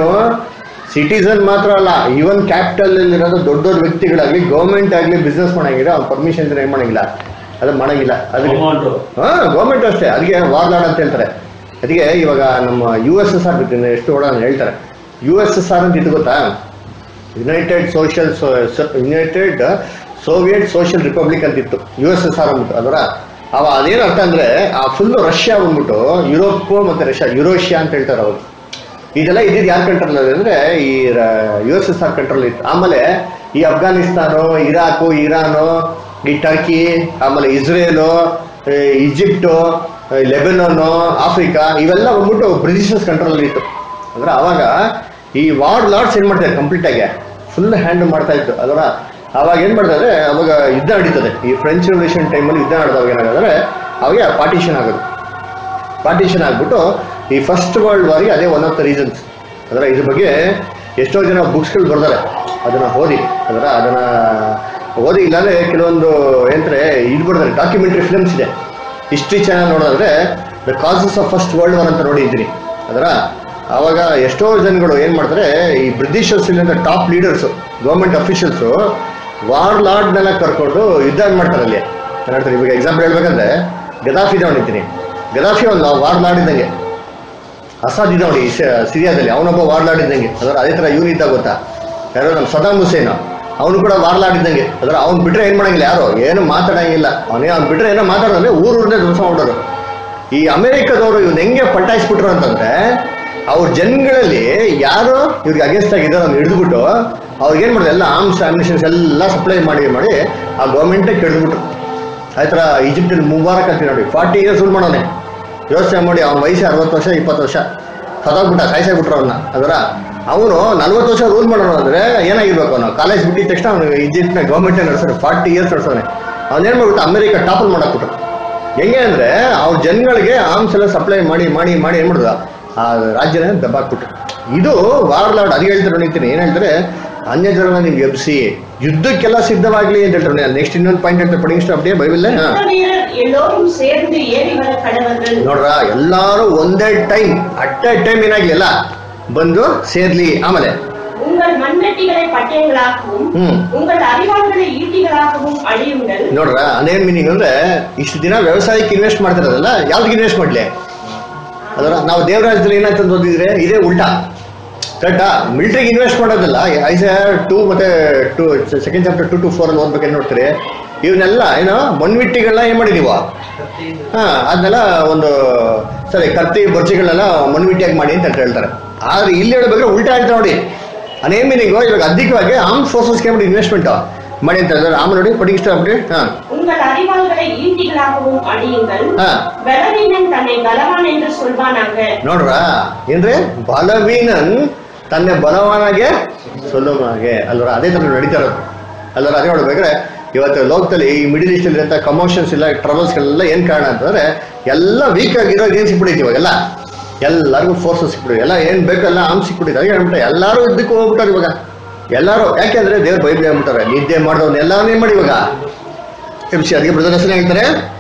ಸಿಟಿಸನ್ ಮಾತ್ರ ಅಲ್ಲ ಈವನ್ ಕ್ಯಾಪಿಟಲ್ ಇರೋದು ದೊಡ್ಡ ದೊಡ್ಡ ವ್ಯಕ್ತಿಗಳಾಗ್ಲಿ ಗೌರ್ಮೆಂಟ್ ಆಗಲಿ ಬಿಸ್ನೆಸ್ ಮಾಡಂಗಿಲ್ಲ ಅವ್ನ ಪರ್ಮಿಷನ್ ಏನು ಮಾಡಂಗಿಲ್ಲ ಅದು ಮಾಡಂಗಿಲ್ಲ ಅದಕ್ಕೆ ಅಮೌಂಟ್ ಹಾ ಗೌರ್ಮೆಂಟ್ ಅಷ್ಟೇ ಅದಕ್ಕೆ ವಾರ್ಲಾಡ್ ಅಂತ ಹೇಳ್ತಾರೆ ಅದಕ್ಕೆ ಇವಾಗ ನಮ್ಮ ಯು ಎಸ್ ಎಸ್ ಆರ್ ಎಷ್ಟು ಓಡೋಣ ಹೇಳ್ತಾರೆ ಯು ಎಸ್ ಎಸ್ ಆರ್ ಅಂತ ಇದು ಗೊತ್ತಾ United Social United Soviet Social Republic ಅಂತಿತ್ತು ಯು ಎಸ್ ಎಸ್ ಆರ್ ಅಂದ್ಬಿಟ್ಟು ಅದರ ಅವ ಅದೇನು ಅರ್ಥ ಅಂದ್ರೆ ಆ ಫುಲ್ ರಷ್ಯಾ ಬಂದ್ಬಿಟ್ಟು ಯುರೋಪ್ ಮತ್ತೆ ರಷ್ಯಾ ಯುರೋಷಿಯಾ ಅಂತ ಹೇಳ್ತಾರೆ ಅವರು ಇದೆಲ್ಲ ಇದ್ದಿದ್ದು ಯಾರ ಕಂಟ್ರೋಲ್ ಅಂದ್ರೆ ಈ U S S R control ಇತ್ತು ಆಮೇಲೆ ಈ ಅಫ್ಘಾನಿಸ್ತಾನು ಇರಾಕು ಇರಾನು ಈ ಟರ್ಕಿ ಆಮೇಲೆ ಇಸ್ರೇಲು ಈ ಈಜಿಪ್ಟು ಈ ಲೆಬನಾನು ಆಫ್ರಿಕಾ ಇವೆಲ್ಲ ಬಂದ್ಬಿಟ್ಟು ಬ್ರಿಟಿಷರ್ಸ್ ಕಂಟ್ರೋಲ್ ಇತ್ತು ಅಂದ್ರೆ ಅವಾಗ ಈ ವಾರ್ ಲಾರ್ಡ್ಸ್ ಏನ್ ಮಾಡ್ತಾರೆ ಕಂಪ್ಲೀಟ್ ಆಗಿ ಫುಲ್ ಹ್ಯಾಂಡಲ್ ಮಾಡ್ತಾ ಇತ್ತು ಅದರ ಅವಾಗ ಏನ್ ಮಾಡ್ತಾರೆ ಅವಾಗ ಯುದ್ಧ ನಡೀತದೆ ಈ ಫ್ರೆಂಚ್ ರೆವಲ್ಯೂಷನ್ ಟೈಮಲ್ಲಿ ಯುದ್ಧ ನಡೆದವಾಗ ಏನಾಗುತ್ತೆ ಅವಾಗ ಪಾರ್ಟಿಷನ್ ಆಗೋದು ಪಾರ್ಟಿಷನ್ ಆಗ್ಬಿಟ್ಟು ಈ ಫಸ್ಟ್ ವರ್ಲ್ಡ್ ವಾರಿಗೆ ಅದೇ ಒನ್ ಆಫ್ ದ ರೀಸನ್ಸ್ ಅದರ ಇದ್ರ ಬಗ್ಗೆ ಎಷ್ಟೋ ಜನ ಬುಕ್ಸ್ಗಳು ಬರ್ತಾರೆ ಅದನ್ನ ಓದಿ ಅದರ ಅದನ್ನ ಓದಿ ಇಲ್ಲಾಂದ್ರೆ ಕೆಲವೊಂದು ಏನಂದ್ರೆ ಇದು ಬರ್ತಾರೆ ಡಾಕ್ಯುಮೆಂಟ್ರಿ ಫಿಲ್ಮ್ಸ್ ಇದೆ ಹಿಸ್ಟ್ರಿ ಚಾನಲ್ ನೋಡೋದ್ರೆ the causes of first world war ಅಂತ ನೋಡಿದ್ದೀನಿ ಅದರ ಆವಾಗ ಎಷ್ಟೋ ಜನಗಳು ಏನು ಮಾಡ್ತಾರೆ ಈ ಬ್ರಿಟಿಷರ್ಸ್ ಇಲ್ಲಿಂದ top leaders government officials war ಲಾರ್ಡ್ನೆಲ್ಲ ಕರ್ಕೊಂಡು ಯುದ್ಧ ಮಾಡ್ತಾರೆ ಅಲ್ಲಿ ಏನ್ ಹೇಳ್ತಾರೆ ಇವಾಗ ಎಕ್ಸಾಂಪಲ್ ಹೇಳ್ಬೇಕಂದ್ರೆ ಗದಾಫಿ ತಗೊಂಡಿದ್ದೀನಿ ಗದಾಫಿ ಒಂದು ವಾರ್ಲಾಡಿದಂಗೆ ಅಸಾದ್ ಇದ್ದ ನೋಡಿ ಸ- ಸಿರಿಯಾದಲ್ಲಿ ಅವನೊಬ್ಬ ವಾರ್ಲಾಡಿದ್ದಂಗೆ ಅದರ ಅದೇ ಥರ ಇವನು ಇದ್ದ ಗೊತ್ತಾ ಯಾರೋ ನಮ್ಮ ಸದಾಮ್ ಹುಸೇನ್ ಅವನು ಕೂಡ ವಾರ್ಲಾಡಿದ್ದಂಗೆ ಅದರ ಅವ್ನು ಬಿಟ್ರೆ ಏನು ಮಾಡಂಗಿಲ್ಲ ಯಾರು ಏನು ಮಾತಾಡಂಗಿಲ್ಲ ಅವನೇ ಅವ್ನು ಬಿಟ್ರೆ ಏನೋ ಮಾತಾಡೋದ್ರೆ ಊರೂರನ್ನೇ ಧ್ವಂಸ ಮಾಡೋರು ಈ ಅಮೆರಿಕದವರು ಇವ್ನು ಹೆಂಗೆ ಪಟ್ಟಾಯಿಸ್ಬಿಟ್ರು ಅಂತಂದ್ರೆ ಅವ್ರ ಜನಗಳಲ್ಲಿ ಯಾರು ಇವ್ರಿಗೆ ಅಗೇನ್ಸ್ಟ್ ಆಗಿದ್ದಾರೆ ಅವ್ನು ಹಿಡಿದ್ಬಿಟ್ಟು ಅವ್ರಿಗೆ ಏನು ಮಾಡಿದ್ರು ಎಲ್ಲ ಆರ್ಮ್ಸ್ ಅಮ್ಯುನಿಷನ್ಸ್ ಎಲ್ಲ ಸಪ್ಲೈ ಮಾಡಿ ಮಾಡಿ ಆ ಗೌರ್ಮೆಂಟೇ ಕೆಡ್ದ್ಬಿಟ್ರು ಆ ಥರ ಈಜಿಪ್ಟಲ್ಲಿ ಮುಬಾರಕ್ ಅಂತ ನೋಡಿ ಫಾರ್ಟಿ ಇಯರ್ಸ್ ರೂಲ್ ಮಾಡೋನೆ ಯೋಚನೆ ಮಾಡಿ ಅವ್ನ ವಯಸ್ಸು ಅರವತ್ತು ವರ್ಷ ಇಪ್ಪತ್ತು ವರ್ಷ ಸದಾಗ್ಬಿಟ್ಟ ಸಾಯಿಸಾಗ್ಬಿಟ್ರು ಅವನ್ನ ಅದರ ಅವನು ನಲ್ವತ್ತು ವರ್ಷ ರೂಲ್ ಮಾಡೋನು ಅಂದ್ರೆ ಏನಾಗಿರ್ಬೇಕು ಅವನು ಕಾಲೇಜ್ ಬಿಟ್ಟಿದ ತಕ್ಷಣ ಅವನು ಈಜಿಪ್ಟ್ನ ಗೌರ್ಮೆಂಟ್ ನಡೆಸೋರು ಫಾರ್ಟಿ ಇಯರ್ಸ್ ನಡೆಸೋನೆ ಅವನೇನು ಮಾಡ್ಬಿಟ್ಟು ಅಮೆರಿಕ ಟಾಪಲ್ ಮಾಡಾಕ್ಬಿಟ್ರು ಹೆಂಗೆ ಅಂದ್ರೆ ಅವ್ರ ಜನಗಳಿಗೆ ಆರ್ಮ್ಸ್ ಎಲ್ಲ ಸಪ್ಲೈ ಮಾಡಿ ಮಾಡಿ ಮಾಡಿ ಏನ್ ಮಾಡಿದ ಆ ರಾಜ್ಯನ ದಬ್ಬಾಕ್ಬಿಟ್ರು ಇದು ವಾರ್ಲಾಡ್ ಅದು ಹೇಳ್ತಾರೆ ನಿಂತೀನಿ ಏನ್ ಹೇಳ್ತಾರೆ ಅನ್ಯ ಜನರನ್ನ ನೀವು ಎಬ್ಸಿ ಯುದ್ಧಕ್ಕೆಲ್ಲ ಸಿದ್ಧವಾಗ್ಲಿ ಅಂತ ಹೇಳ್ತಾರೆ ನೆಕ್ಸ್ಟ್ ಇನ್ನೊಂದು ಪಾಯಿಂಟ್ ಹೇಳ್ತಾರೆ ಪಡಿಂಗ್ ಸ್ಟಾಪ್ ಬೈಬಲ್ ಹಾ யுத்த வீரர் எல்லோரும் சேர்ந்து ஏறி வர கடவர்கள் ನೋಡ್ರ ಎಲ್ಲಾರು ಒಂದೇ ಟೈಮ್ ಅಟ್ ಎ ಟೈಮ್ ಏನಾಗ್ಲಿಲ್ಲ ಬಂದು ಸೇರ್ಲಿ ಆಮೇಲೆ உங்கள் மண்வெட்டிகளை பட்டயங்களாகவும் ಹ್ಮ್ உங்கள் அறிவாள்களை ஈட்டிகளாகவும் அழியுங்கள் ನೋಡ್ರ ಅದೇನ್ ಮೀನಿಂಗ್ ಅಂದ್ರೆ ಇಷ್ಟು ದಿನ ವ್ಯವಸಾಯಕ್ಕೆ ಇನ್ವೆಸ್ಟ್ ಮಾಡ್ತಿರೋದಲ್ಲ ಯಾವ್ದಕ್ಕೆ ಇನ್ವೆಸ್ಟ್ ಮಾಡ್ಲಿ ಅದರ ನಾವು ದೇವರಾಜ್ಯದಲ್ಲಿ ಏನಾಯ್ತು ಓದಿದ್ರೆ ಇದೇ ಉಲ್ಟಾ ಕರೆಕ್ಟಾ ಮಿಲಿಟರಿಗೆ ಇನ್ವೆಸ್ಟ್ ಮಾಡೋದಲ್ಲ ಐಸ್ ಟೂ ಮತ್ತೆ two second chapter two two four ಅಲ್ಲಿ ಓದ್ಬೇಕು ಏನ್ ನೋಡ್ತೀರಿ ಇವನ್ನೆಲ್ಲ ಏನೋ ಮಣ್ವಿಟ್ಟಿಗಳನ್ನ ಏನ್ ಮಾಡಿದೀವ ಹಾ ಅದನ್ನೆಲ್ಲ ಒಂದು ಸರಿ ಕತ್ತಿ ಬೊರ್ಚಿಗಳನ್ನೆಲ್ಲ ಮಣ್ವಿಟ್ಟಿಯಾಗಿ ಮಾಡಿ ಅಂತ ಹೇಳ್ತಾರೆ ಆದ್ರೆ ಇಲ್ಲಿ ಹೇಳ್ಬೇಕಾದ್ರೆ ಉಲ್ಟಾ ಹೇಳ್ತಾರೆ ನೋಡಿ ಅದೇ ಮೀನಿಂಗು ಇವಾಗ ಅಧಿಕವಾಗಿ ಆರ್ಮ್ ಫೋರ್ಸಸ್ಗೆ ಮಾಡಿ ಇನ್ವೆಸ್ಟ್ಮೆಂಟ್ ಮಾಡಿ ಅಂತ ಹೇಳ್ತಾರೆ ಆಮೇಲೆ ನೋಡಿ ಪಡಿಗೆ ಇಷ್ಟ ಆಗ್ಬಿಟ್ಟು ಹಾ உங்கள் அறிவாள்களை ஈட்டிகளாகவும் அழியுங்கள் ಹಾ பலவீனன் தன்னை பலவான் என்று சொல்வானாக ನೋಡ್ರ ಏನ್ರಿ ಬಲವೀನನ್ ತನ್ನ ಬಲವಾನಾಗೆ ಸೊಲ್ಲುವಾಗೆ ಅಲ್ವರ ಅದೇ ತರ ನಡೀತಾ ಇರೋದು ಅಲ್ವರ ಅದೇ ನೋಡ್ಬೇಕಾದ್ರೆ ಇವತ್ತು ಲೋಕದಲ್ಲಿ ಈ ಮಿಡಿಲ್ ಈಸ್ಟ್ ಅಲ್ಲಿ ಇರೋ ಕಮೋಷನ್ಸ್ ಇಲ್ಲ ಟ್ರಬಲ್ಸ್ಗಳೆಲ್ಲ ಏನ್ ಕಾರಣ ಅಂತಂದ್ರೆ ಎಲ್ಲ ವೀಕ್ ಆಗಿರೋ ಏನ್ ಸಿಕ್ಬಿಡೈತಿ ಇವಾಗೆಲ್ಲ ಎಲ್ಲರಿಗೂ ಫೋರ್ಸಸ್ ಸಿಕ್ಬಿಡಿ ಎಲ್ಲ ಏನ್ ಬೇಕಲ್ಲ ಆಮ್ ಸಿಕ್ಬಿಟ್ಟಿದೆ ಹಾಗೆ ಹೇಳ್ಬಿಟ್ಟು ಎಲ್ಲರೂ ಇದಕ್ಕೆ ಹೋಗ್ಬಿಟ್ಟಾರೆ ಇವಾಗ ಎಲ್ಲರೂ ಯಾಕೆಂದ್ರೆ ದೇವ್ರ ಬೈಬಲ್ ಹೇಳ್ಬಿಟ್ಟಾರೆ ನಿದ್ದೆ ಮಾಡಿದವ್ನ ಎಲ್ಲಾನು ಏನ್ ಮಾಡಿ ಇವಾಗ ಎಬ್ಸಿ ಅದಕ್ಕೆ ಬ್ರದರ್ ಹೆಸರು ಹೇಳ್ತಾರೆ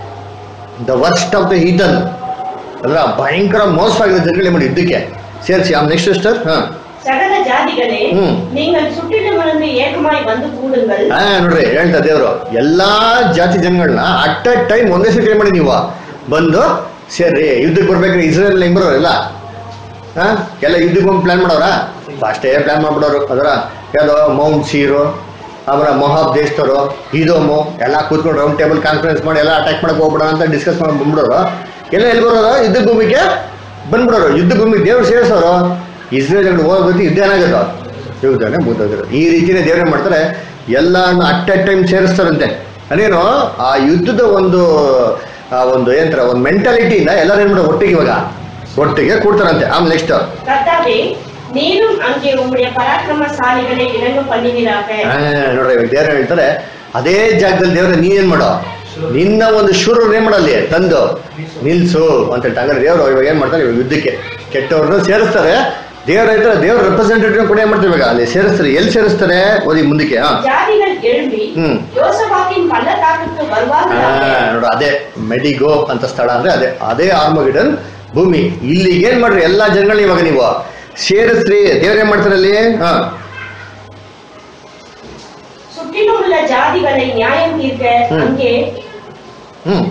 the worst of the heathen ಅದ್ರ ಭಯಂಕರ ಮೋಸವಾಗಿರೋ ಜನಗಳೇ ಮಾಡಿ ಯುದ್ಧಕ್ಕೆ ಸೇರಿಸಿ ಆಮ್ ನೆಕ್ಸ್ಟ್ ಸಿಸ್ಟರ್ ಹಾ சகல ஜாதிகளே ம். நீங்கள் சுற்றிலுமிருந்து ஏகமாய் வந்து கூடுங்கள் ಹಾ ನೋಡ್ರಿ ಹೇಳ್ತಾ ದೇವ್ರು ಎಲ್ಲಾ ಜಾತಿ ಜನಗಳನ್ನ ಅಟ್ ಅ ಟೈಮ್ ಒಂದೇ ಸತಿ ಏನ್ ಮಾಡಿ ನೀವು ಬಂದು ಸೇರ್ರಿ ಯುದ್ಧಕ್ಕೆ ಬರ್ಬೇಕ್ರಿ ಇಸ್ರೇಲ್ ಹೆಂಗ್ ಬರೋರು ಎಲ್ಲ ಹಾ ಎಲ್ಲ ಯುದ್ಧಕ್ಕೆ ಹೋಗಿ ಪ್ಲಾನ್ ಮಾಡೋರ ಅಷ್ಟೇ ಪ್ಲಾನ್ ಮಾಡ್ಬಿಡೋರು ಅದರ ಯಾವ್ದೋ ಮೌಂಟ್ ಸೀರು ಆಮೇಲೆ ಮೊಹಾಬ್ ದೇಶದವರು ಇದೋಮು ಎಲ್ಲ ಕೂತ್ಕೊಂಡು ರೌಂಡ್ ಟೇಬಲ್ ಕಾನ್ಫರೆನ್ಸ್ ಮಾಡಿ ಎಲ್ಲ ಅಟ್ಯಾಕ್ ಮಾಡಕ್ ಹೋಗ್ಬಿಡೋಣ ಅಂತ ಡಿಸ್ಕಸ್ ಮಾಡಿ ಬಂದ್ಬಿಡೋರು ಎಲ್ಲ ಎಲ್ಲಿ ಬರೋರು ಯುದ್ಧ ಭೂಮಿಗೆ ಬಂದ್ಬಿಡೋರು ಯುದ್ಧ ಭೂಮಿಗೆ ದೇವ್ರು ಸೇರಿಸೋರು ಇಸ್ರೇಲ್ ಹೋಗೋದು ಯುದ್ಧ ಏನಾಗುತ್ತೋ ಯುದ್ಧನೇ ಮುಗ್ದೋಗಿರೋದು ಈ ರೀತಿನೇ ದೇವ್ರೇನ್ ಮಾಡ್ತಾರೆ ಎಲ್ಲಾನು ಅಟ್ ಎ ಟೈಮ್ ಸೇರಿಸ್ತಾರಂತೆ ಅದೇನು ಆ ಯುದ್ಧದ ಒಂದು ಆ ಒಂದು ಏನಂತಾರೆ ಒಂದು ಮೆಂಟಾಲಿಟಿಯಿಂದ ಎಲ್ಲರೂ ಏನ್ ಮಾಡೋದು ಒಟ್ಟಿಗೆ ಇವಾಗ ಒಟ್ಟಿಗೆ ಕೂಡ್ತಾರಂತೆ ಆಮೇಲೆ ನೆಕ್ಸ್ಟ್ கர்த்தாவே நீரும் அங்கே உம்முடைய பராக்கிரமசாலிகளை இறங்க பண்ணுவீராக ನೋಡ್ರಿ ಇವಾಗ ದೇವ್ರ ಹೇಳ್ತಾರೆ ಅದೇ ಜಾಗದಲ್ಲಿ ದೇವ್ರ ನೀ ಏನ್ ಮಾಡೋ ನಿನ್ನ ಒಂದು ಶುರು ಏನ್ ಮಾಡಲ್ಲಿ ತಂದು ನಿಲ್ಸು ಅಂತ ಹೇಳ್ತಾ ಹಂಗಾರೆ ದೇವ್ರು ಇವಾಗ ಏನ್ ಮಾಡ್ತಾರೆ ಇವಾಗ ಯುದ್ಧಕ್ಕೆ ಕೆಟ್ಟವ್ರನ್ನ ಸೇರಿಸ್ತಾರೆ ದೇವ್ರ ಹೇಳ್ತಾರೆ ದೇವ್ರ ರೆಪ್ರೆಸೆಂಟೇಟಿವ್ ಕೂಡ ಏನ್ ಮಾಡ್ತಾರೆ ಇವಾಗ ಅಲ್ಲಿ ಸೇರಿಸ್ತಾರೆ ಎಲ್ಲಿ ಸೇರಿಸ್ತಾರೆ ಓದಿ ಮುಂದಕ್ಕೆ ಹಾ ஜாதிகள் எழும்பி ம். யோசபாத்தின் பள்ளத்தாக்குக்கு ಆ, வருவார்களாக ನೋಡ್ರಿ ಅದೇ ಮೆಡಿಗೋ ಅಂತ ಸ್ಥಳ ಅಂದ್ರೆ ಅದೇ ಅದೇ ಆರ್ಮಗಿಡನ್ ಭೂಮಿ ಇಲ್ಲಿ ಏನ್ ಮಾಡ್ರಿ ಎಲ್ಲಾ ಜನಗಳನ್ನ ಇವಾಗ ನೀವು ಸೇರಿಸ್ರಿ ದೇವ್ರ ಏನ್ ಮಾಡ್ತಾರೆ ಅಲ್ಲಿ ಹಾ சுற்றிலும் உள்ள ஜாதிகளை நியாயம் தீர்க்க ம். அங்கே ಹ್ಮ್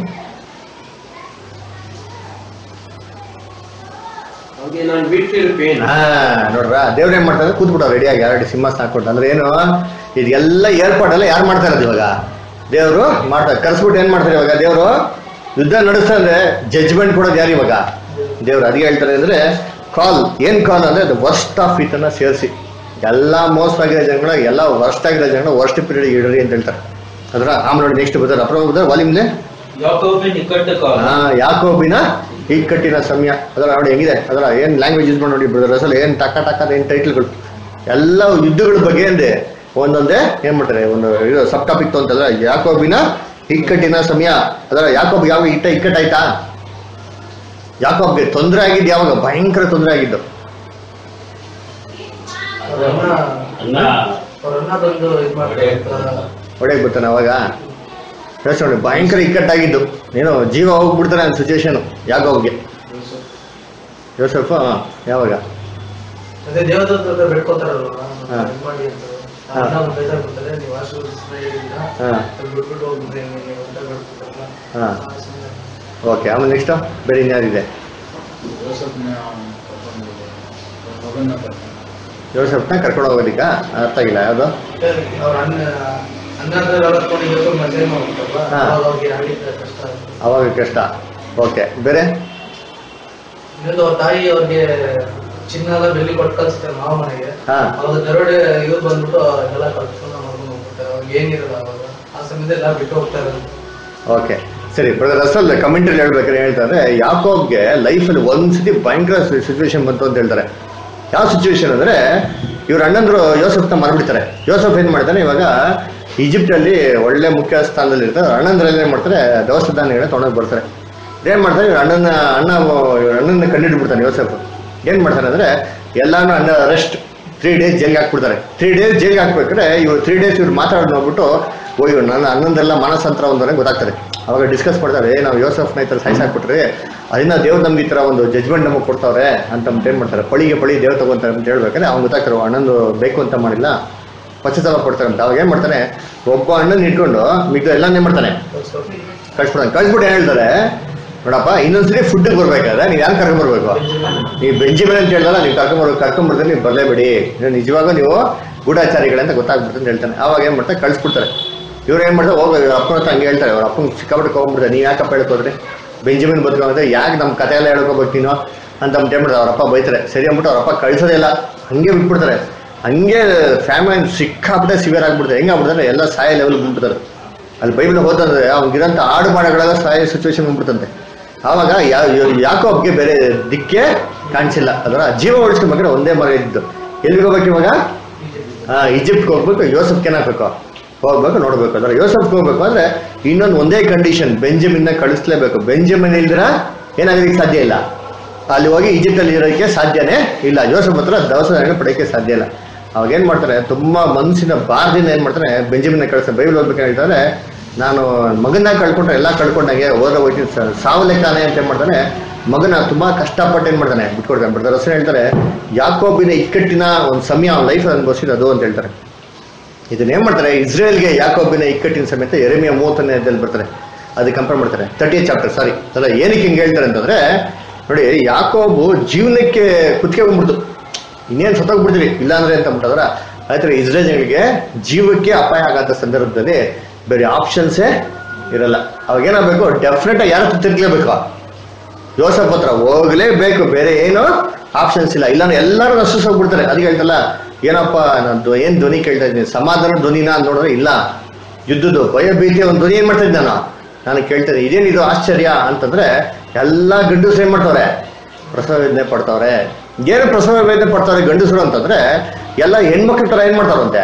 ಹಾಗೆ ನಾನು ಬಿಟ್ಟಿರ್ಪೇನೆ ಹಾ ನೋಡ್ರ ದೇವ್ರ ಏನ್ ಮಾಡ್ತಾರೆ ಕೂತ್ಬಿಟ್ಟು ರೆಡಿಯಾಗಿ ಎರಡು ಸಿಂಹಾಸನ ಹಾಕೊಟ್ಟು ಅಂದ್ರೆ ಏನು ಇದೆಲ್ಲ ಏರ್ಪಾಡೆಲ್ಲ ಯಾರು ಮಾಡ್ತಾ ಇರೋದು ಇವಾಗ ದೇವರು ಮಾಡ್ತಾರೆ ಕರ್ಸ್ಬಿಟ್ಟು ಏನ್ ಮಾಡ್ತಾರೆ ಇವಾಗ ದೇವರು ಯುದ್ಧ ನಡೆಸ್ತಾ ಅಂದ್ರೆ ಜಡ್ಜ್ಮೆಂಟ್ ಕೊಡೋದು ಯಾರು ಇವಾಗ ದೇವ್ರು ಅದಕ್ಕೆ ಹೇಳ್ತಾರೆ ಅಂದ್ರೆ ಕಾಲ್ ಏನ್ ಕಾಲ್ ಅಂದ್ರೆ ಅದು ವರ್ಸ್ಟ್ ಆಫ್ ಇತನ್ನ ಸೇರಿಸಿ ಎಲ್ಲ ಮೋಸವಾಗಿರೋ ಜನಗಳ ಎಲ್ಲ ವರ್ಸ್ಟ್ ಆಗಿರೋ ಜನಗಳ ವರ್ಸ್ಟ್ ಪೀರಿಯಡ್ ಇಡ್ರಿ ಅಂತ ಹೇಳ್ತಾರೆ ಅದ್ರ ಆಮೇಲೆ ನೋಡಿ ನೆಕ್ಸ್ಟ್ ಬರ್ತಾರೆ ಅಪ್ರ ಬರ್ತಾರೆ ವಾಲ್ಯೂಮ್ಲೆ ಯಾಕೋಬಿನ ಇಕ್ಕಟ್ಟು ಕಾಲ ಹಾ ಯಾಕೋಬಿನ ಇಕ್ಕಟ್ಟಿನ ಸಮಯ ಅದರ ನೋಡಿ ಹೆಂಗಿದೆ ಅದರ ಏನ್ ಲ್ಯಾಂಗ್ವೇಜ್ ಯೂಸ್ ಮಾಡಿ ನೋಡಿ ಬ್ರದರ್ ಅಸಲು ಏನ್ ಟಕ್ಕ ಟಕ್ಕ ಅಂತ ಏನ್ ಟೈಟ್ಲ್ಗಳು ಎಲ್ಲ ಯುದ್ಧಗಳ ಬಗ್ಗೆ ಅಂದೆ ಒಂದೊಂದೇ ಏನ್ ಮಾಡ್ತಾರೆ ಒಂದು ಇದು ಸಬ್ ಟಾಪಿಕ್ ಅಂತಂದ್ರೆ ಯಾಕೋಬಿನ ಇಕ್ಕಟ್ಟಿನ ಸಮಯ ಅದರ ಯಾಕೋಬ್ ಯಾವ ಇಟ್ಟ ಇಕ್ಕಟ್ಟಾಯ್ತಾ ಯಾಕೋಬ್ಗೆ ತೊಂದರೆ ಆಗಿದ್ದು ಯಾವಾಗ ಭಯಂಕರ ತೊಂದರೆ ಆಗಿದ್ದು ಅವ್ರನ್ನ ಅನ್ನ ಅವ್ರನ್ನ ಬಂದು ಇದ್ ಮಾಡ್ತಾರೆ ಒಡೆಗೆ ಬರ್ತಾನೆ ಅವಾಗ ಯೋಚನೆ ನೋಡಿ ಭಯಂಕರ ಇಕ್ಕಟ್ಟಾಗಿದ್ದು ಏನೋ ಜೀವ ಹೋಗ್ಬಿಡ್ತಾರೆ ಅಂತ ಸಿಚುವೇಶನ್ ಯಾಕೋಬ್ಗೆ ಯೋಸಫ್ ಹಾ, ಯಾವಾಗ ಅದೇ ದೇವದೂತ ಹತ್ರ ಬೇಡ್ಕೋತಾರಲ್ವ ಹಾ. ಇದ್ ಮಾಡಿ ಅಂತ ಹಾ. ಅಣ್ಣ ಒಂದ್ ಬೇಜಾರ್ಬಿಡ್ತಾರೆ ನೀವು ಆಶೀರ್ವದಿಸಿದ್ರಿಂದ ಹಾ. ಅಲ್ಲಿ ಬಿಟ್ಬಿಟ್ಟು ಹೋಗ್ಬಿಟ್ರೆ ನೀವು ಅಂತ ಬೇಡ್ಕೊತಾರಲ್ಲ ಹಾ. ಆ ಸಮಯ. ಓಕೆ ಆಮೇಲೆ ನೆಕ್ಸ್ಟ್ ಬೇರೆ ಇನ್ಯಾರಿದೆ ಯೋಸಫ್ನ ಕರ್ಕೊಂಡು ಮಗನ್ನ ಕರ್ಕೊಂಡು ಯೋಸೆಫ್ನ ಕರ್ಕೊಂಡು ಹೋಗೋದಿಕ್ಕ ಅರ್ಥ ಆಗಿಲ್ಲ ಯಾವುದು ಅವ್ರ ಅಣ್ಣ ಅಣ್ಣಂದ್ರೆ ಹೊಡ್ಕೊಂಡು ಇವತ್ತು ಮದುವೆ ಮಾಡ್ಬಿಟ್ಟಲ್ವಾ ಹಾ. ಅವಾಗ ಅವ್ರಿಗೆ ಆಗ್ಲಿಕ್ಕೆ ಕಷ್ಟ ಆಗುತ್ತೆ. ಅವಾಗ ಕಷ್ಟ ಓಕೆ ಬೇರೆ ಇನ್ನೊಂದು ಅವ್ರ ತಾಯಿ ಅವ್ರಿಗೆ ಚಿನ್ನ ಎಲ್ಲ ಬೆಳ್ಳಿ ಕೊಟ್ಟು ಕಳ್ಸ್ತಾರೆ ಮಾವ ಮನೆಗೆ ಹಾ. ಅವಾಗ ದರೋಡೆ ಇವ್ರು ಬಂದ್ಬಿಟ್ಟು ಎಲ್ಲ ಕಳ್ಸ್ಕೊಂಡು ಮಾಡ್ಕೊಂಡು ಹೋಗ್ಬಿಡ್ತಾರೆ ಅವಾಗ ಏನಿರಲ್ಲ ಅವಾಗ ಆ ಸಮಯದಲ್ಲಿ ಎಲ್ಲ ಬಿಟ್ಟು ಹೋಗ್ತಾರೆ ಓಕೆ ಸರಿ ಬ್ರದರ್ ಅಸಲ್ ಕಮೆಂಟ್ರಿ ಹೇಳ್ಬೇಕಾದ್ರೆ ಹೇಳ್ತಾರೆ ಯಾಕೋಬ್ಗೆ ಲೈಫಲ್ಲಿ ಒಂದ್ಸತಿ ಭಯಂಕರ ಸಿಚುವೇಶನ್ ಬಂತು ಅಂತ ಹೇಳ್ತಾರೆ ಯಾವ ಸಿಚುವೇಶನ್ ಅಂದ್ರೆ ಇವ್ರ ಅಣ್ಣಂದ್ರು ಯೋಸಫ್ನ ಮರ್ಬಿಡ್ತಾರೆ ಯೋಸಫ್ ಏನ್ ಮಾಡ್ತಾನೆ ಇವಾಗ ಈಜಿಪ್ಟ್ ಅಲ್ಲಿ ಒಳ್ಳೆ ಮುಖ್ಯ ಸ್ಥಾನದಲ್ಲಿ ಇರ್ತಾರೆ ಅಣ್ಣಂದ್ರಲ್ಲಿ ಏನ್ ಮಾಡ್ತಾರೆ ದವಸ ಧಾನ್ಯಗಳನ್ನ ತೊಗೊಂಡೋಗಿ ಬರ್ತಾರೆ ಏನ್ ಮಾಡ್ತಾರೆ ಇವ್ರ ಅಣ್ಣನ ಅಣ್ಣ ಇವ್ರ ಅಣ್ಣನ ಕಂಡಿಡ್ಬಿಡ್ತಾನೆ ಯೋಸಫ್ ಏನ್ ಮಾಡ್ತಾನೆ ಅಂದ್ರೆ ಎಲ್ಲಾನು ಅಣ್ಣ ಅರೆಸ್ಟ್ ತ್ರೀ ಡೇಸ್ ಜೈಲ್ಗೆ ಹಾಕ್ಬಿಡ್ತಾರೆ ತ್ರೀ ಡೇಸ್ ಜೈಲ್ಗೆ ಹಾಕ್ಬೇಕಾದ್ರೆ ಇವ್ರು ತ್ರೀ ಡೇಸ್ ಇವ್ರು ಮಾತಾಡೋದು ನೋಡ್ಬಿಟ್ಟು ಓ ಇವ್ರು ನನ್ನ ಅಣ್ಣಂದೆಲ್ಲ ಮನಸಂತ್ರ ಒಂದನೆ ಗೊತ್ತಾಗ್ತದೆ ಅವಾಗ ಡಿಸ್ಕಸ್ ಮಾಡ್ತಾರೆ "ಏ, ನಾವು ಯೋಸಫ್ನ ಈ ಥರ ಸಾಯಿಸಾಕ್ಬಿಟ್ರಿ ಅದನ್ನ ದೇವ್ರು ನಮ್ಗೆ ಈ ಥರ ಒಂದು ಜಜ್ಮೆಂಟ್ ನಮಗೆ ಕೊಡ್ತಾವ್ರೆ ಅಂತ ಅಂದ್ಬಿಟ್ಟು ಏನ್ ಮಾಡ್ತಾರೆ ಪಳಿಗೆ ಪಳಿ ದೇವ್ರು ತಗೊಂತಾರೆ ಅಂತ ಹೇಳ್ಬೇಕಾದ್ರೆ ಅವ್ನು ಗೊತ್ತಾಗ್ತಾರೆ ಅಣ್ಣಂದು ಬೇಕು ಅಂತ ಮಾಡಿಲ್ಲ ಪಶ್ಚಾತ್ತಾಪ ಪಡ್ತಾರೆ ಅಂತ ಅವಾಗ ಏನ್ ಮಾಡ್ತಾನೆ ಒಬ್ಬ ಅಣ್ಣನ ಇಟ್ಕೊಂಡು ಮಿಗ್ದು ಎಲ್ಲಾನೇ ಮಾಡ್ತಾನೆ ಕಳ್ಸ್ಬಿಡ್ತಾನೆ ಕಳ್ಸ್ಬಿಟ್ಟು ಏನ್ ಹೇಳ್ತಾರೆ ನೋಡಪ್ಪ ಇನ್ನೊಂದ್ಸರಿ ಫುಡ್ ಬರ್ಬೇಕಾದ್ರೆ ನೀವು ಯಾರು ಕರ್ಕೊಂಡ್ ಬರ್ಬೇಕು ನೀವು ಬೆಂಜಿಮನ್ ಅಂತ ಹೇಳಿದ್ರೆ ನೀವು ಕರ್ಕೊಂಬರ್ ಕರ್ಕೊಂಬರ್ತಾರೆ ನೀವು ಬರಲೇಬೇಡಿ ನೀವು ನಿಜವಾಗ ನೀವು ಗೂಢಾಚಾರಿಗಳಂತ ಗೊತ್ತಾಗ್ಬಿಡುತ್ತೆ ಅಂತ ಹೇಳ್ತಾನೆ ಅವಾಗ ಏನ್ ಮಾಡ್ತಾರೆ ಕಳ್ಸ್ಬಿಡ್ತಾರೆ ಇವ್ರು ಏನ್ ಮಾಡ್ತಾರೆ ಹೋಗ ಇವ್ರ ಅಪ್ಪನ ಹತ್ರ ಹಂಗೆ ಹೇಳ್ತಾರೆ ಅವ್ರ ಅಪ್ಪನ ಸಿಕ್ಕಾಬಿಟ್ಟು ಹೋಗ್ಬಿಡ್ತಾರೆ ನೀವು ಯಾಕಪ್ಪ ಹೇಳ್ಕೋದ್ರಿ ಬೆಂಜಮಿನ್ ಬದುಕೊಂಡ್ರೆ ಯಾಕೆ ನಮ್ಮ ಕತೆ ಎಲ್ಲ ಹೇಳ್ಕೋಬೇಕು ನೀನು ಅಂತ ಅಂದ್ಬಿಟ್ಟು ಹೇಳ್ಬಿಡ್ತಾರೆ ಅವ್ರ ಅಪ್ಪ ಬೈತಾರೆ ಸರಿ ಅಂದ್ಬಿಟ್ಟು ಅವ್ರ ಅಪ್ಪ ಕಳ್ಸೋದೇ ಇಲ್ಲ ಹಂಗೆ ಬಿಟ್ಬಿಡ್ತಾರೆ ಹಂಗೆ ಫ್ಯಾಮಿಲಿ ಸಿಕ್ಕಾಬಿಟ್ಟೆ ಸಿವಿಯರ್ ಆಗ್ಬಿಡ್ತಾರೆ ಹೆಂಗೆ ಆಗ್ಬಿಡ್ತಾರೆ ಎಲ್ಲ ಸಾಯ ಲೆವೆಲ್ ಬಂದ್ಬಿಡ್ತಾರೆ ಅಲ್ಲಿ ಬೈಬಲ್ ಹೋದಂದ್ರೆ ಅವ್ನಿಗಿರಂತ ಆಡು ಮಾಡಗಳೆಲ್ಲ ಸಾಯೋ ಸಿಚುವೇಶನ್ ಬಂದ್ಬಿಡ್ತಂತೆ ಆವಾಗ ಯಾ- ಯಾ- ಯಾಕೋಬ್ಗೆ ಬೇರೆ ದಿಕ್ಕೆ ಕಾಣಿಸಿಲ್ಲ ಅದರ ಜೀವ ಉಳಿಸ್ಕೊಬೇಕಾದ್ರೆ ಒಂದೇ ಮರ ಇದ್ದು ಎಲ್ಲಿಗೆ ಹೋಗ್ಬೇಕು ಇವಾಗ ಆ, ಈಜಿಪ್ಟ್ಗೆ ಹೋಗ್ಬೇಕು ಯೋಸಫ್ಗೆ ಏನಾಗಬೇಕು ಹೋಗ್ಬೇಕು ನೋಡ್ಬೇಕು ಅದರ ಯೋಸಫ್ಗೆ ಹೋಗ್ಬೇಕು ಅಂದ್ರೆ ಇನ್ನೊಂದು ಒಂದೇ ಕಂಡೀಷನ್ ಬೆಂಜಮಿನ್ನ ಕಳಿಸ್ಲೇಬೇಕು ಬೆಂಜಮಿನ್ ಇಲ್ದಿರ ಏನಾಗೋದಕ್ಕೆ ಸಾಧ್ಯ ಇಲ್ಲ ಅಲ್ಲಿ ಹೋಗಿ ಈಜಿಪ್ಟ್ ಅಲ್ಲಿ ಇರೋದಕ್ಕೆ ಸಾಧ್ಯನೇ ಇಲ್ಲ ಯೋಸಫ್ ಹತ್ರ ದವಸ ಪಡೆಯೋಕ್ಕೆ ಸಾಧ್ಯ ಇಲ್ಲ ಅವಾಗ ಏನ್ ಮಾಡ್ತಾರೆ ತುಂಬಾ ಮನಸ್ಸಿನ ಬಾರದಿಂದ ಏನ್ ಮಾಡ್ತಾರೆ ಬೆಂಜಮಿನ ಕಳಿಸ್ತಾರೆ ಬೈಬಲ್ ಓದ್ಬೇಕಾದ್ರೆ ಹೇಳ್ತಾರೆ ನಾನು ಮಗನ ಕಳ್ಕೊಂಡ್ರೆ ಎಲ್ಲ ಕಳ್ಕೊಂಡಾಗೆ ಹೋದ್ರೆ ಹೋಗ್ತೀನಿ ಸ- ಸಾವು ಲೆಕ್ಕನೇ ಅಂತ ಏನ್ ಮಾಡ್ತಾನೆ ಮಗನ ತುಂಬಾ ಕಷ್ಟಪಟ್ಟು ಏನ್ ಮಾಡ್ತಾನೆ ಬಿಟ್ಕೊಡ್ತಾನೆ ಬಿಡ್ತಾರೆ ಹೆಸರು ಹೇಳ್ತಾರೆ ಯಾಕೋಬಿನ ಇಕ್ಕಟ್ಟಿನ ಒಂದು ಸಮಯ ಅವ್ನ ಲೈಫ್ ಅನುಭವಿಸಿದ್ದು ಅಂತ ಹೇಳ್ತಾರೆ ಇದನ್ನ ಏನ್ ಮಾಡ್ತಾರೆ ಇಸ್ರೇಲ್ಗೆ ಯಾಕೋಬಿನ ಇಕ್ಕಟ್ಟಿನ ಸಮೇತ ಎರೆಮಿಯ ಮೂವತ್ತನೇ ಅಧ್ಯಾಯದಲ್ಲಿ ಬರ್ತಾರೆ ಅದಕ್ಕೆ ಕಂಪೇರ್ ಮಾಡ್ತಾರೆ ತರ್ಟಿ ಚಾಪ್ಟರ್ ಸಾರಿ ಅಲ್ಲ ಏನಕ್ಕೆ ಹಿಂಗೆ ಹೇಳ್ತಾರೆ ಅಂತಂದ್ರೆ ನೋಡಿ ಯಾಕೋಬು ಜೀವನಕ್ಕೆ ಕುತ್ತಿಗೆ ಬಂದ್ಬಿಡ್ತು ಇನ್ನೇನು ಸತ್ತೋಗ್ಬಿಡ್ತೀವಿ ಇಲ್ಲಾಂದ್ರೆ ಅಂತ ಅಂದ್ಬಿಟ್ಟದ್ರ ಆಯ್ತಾರೆ ಇಸ್ರೇಲ್ಗಳಿಗೆ ಜೀವಕ್ಕೆ ಅಪಾಯ ಆಗಂತ ಸಂದರ್ಭದಲ್ಲಿ ಬೇರೆ ಆಪ್ಷನ್ಸೇ ಇರಲ್ಲ ಅವಾಗ ಏನಾಗಬೇಕು ಡೆಫಿನೆಟ್ ಆಗಿ ಯಾರು ತಿರ್ಗಲೇಬೇಕು ಯೋಸಫ್ ಹತ್ರ ಹೋಗ್ಲೇಬೇಕು ಬೇರೆ ಏನು ಆಪ್ಷನ್ಸ್ ಇಲ್ಲ ಇಲ್ಲಾಂದ್ರೆ ಎಲ್ಲರೂ ನಶಿಸ್ ಹೋಗ್ಬಿಡ್ತಾರೆ ಅದಕ್ಕೆ ಹೇಳ್ತಲ್ಲ ಏನಪ್ಪ ನಾನು ಧ್ವ- ಏನ್ ಧ್ವನಿ ಕೇಳ್ತಾ ಇದ್ದೀನಿ ಸಮಾಧಾನ ಧ್ವನಿನ ಅಂತ ನೋಡಿದ್ರೆ ಇಲ್ಲ ಯುದ್ಧದ್ದು ಭಯ ಭೀತಿಯ ಒಂದು ಧ್ವನಿ ಏನ್ ಮಾಡ್ತಾ ಇದ್ದೆ ನಾನು ನಾನು ಕೇಳ್ತಾ ಇದ್ದೀನಿ ಇದೇನಿದು ಆಶ್ಚರ್ಯ ಅಂತಂದ್ರೆ ಎಲ್ಲಾ ಗಂಡಸರು ಏನ್ ಮಾಡ್ತಾವ್ರೆ ಪ್ರಸವ ವೇದನೆ ಪಡ್ತಾವ್ರೆ ಏನು ಪ್ರಸವ ವೇದನೆ ಪಡ್ತಾವ್ರೆ ಗಂಡಸರು ಅಂತಂದ್ರೆ ಎಲ್ಲ ಹೆಣ್ಮಕ್ಳ ತರ ಏನ್ ಮಾಡ್ತಾರಂತೆ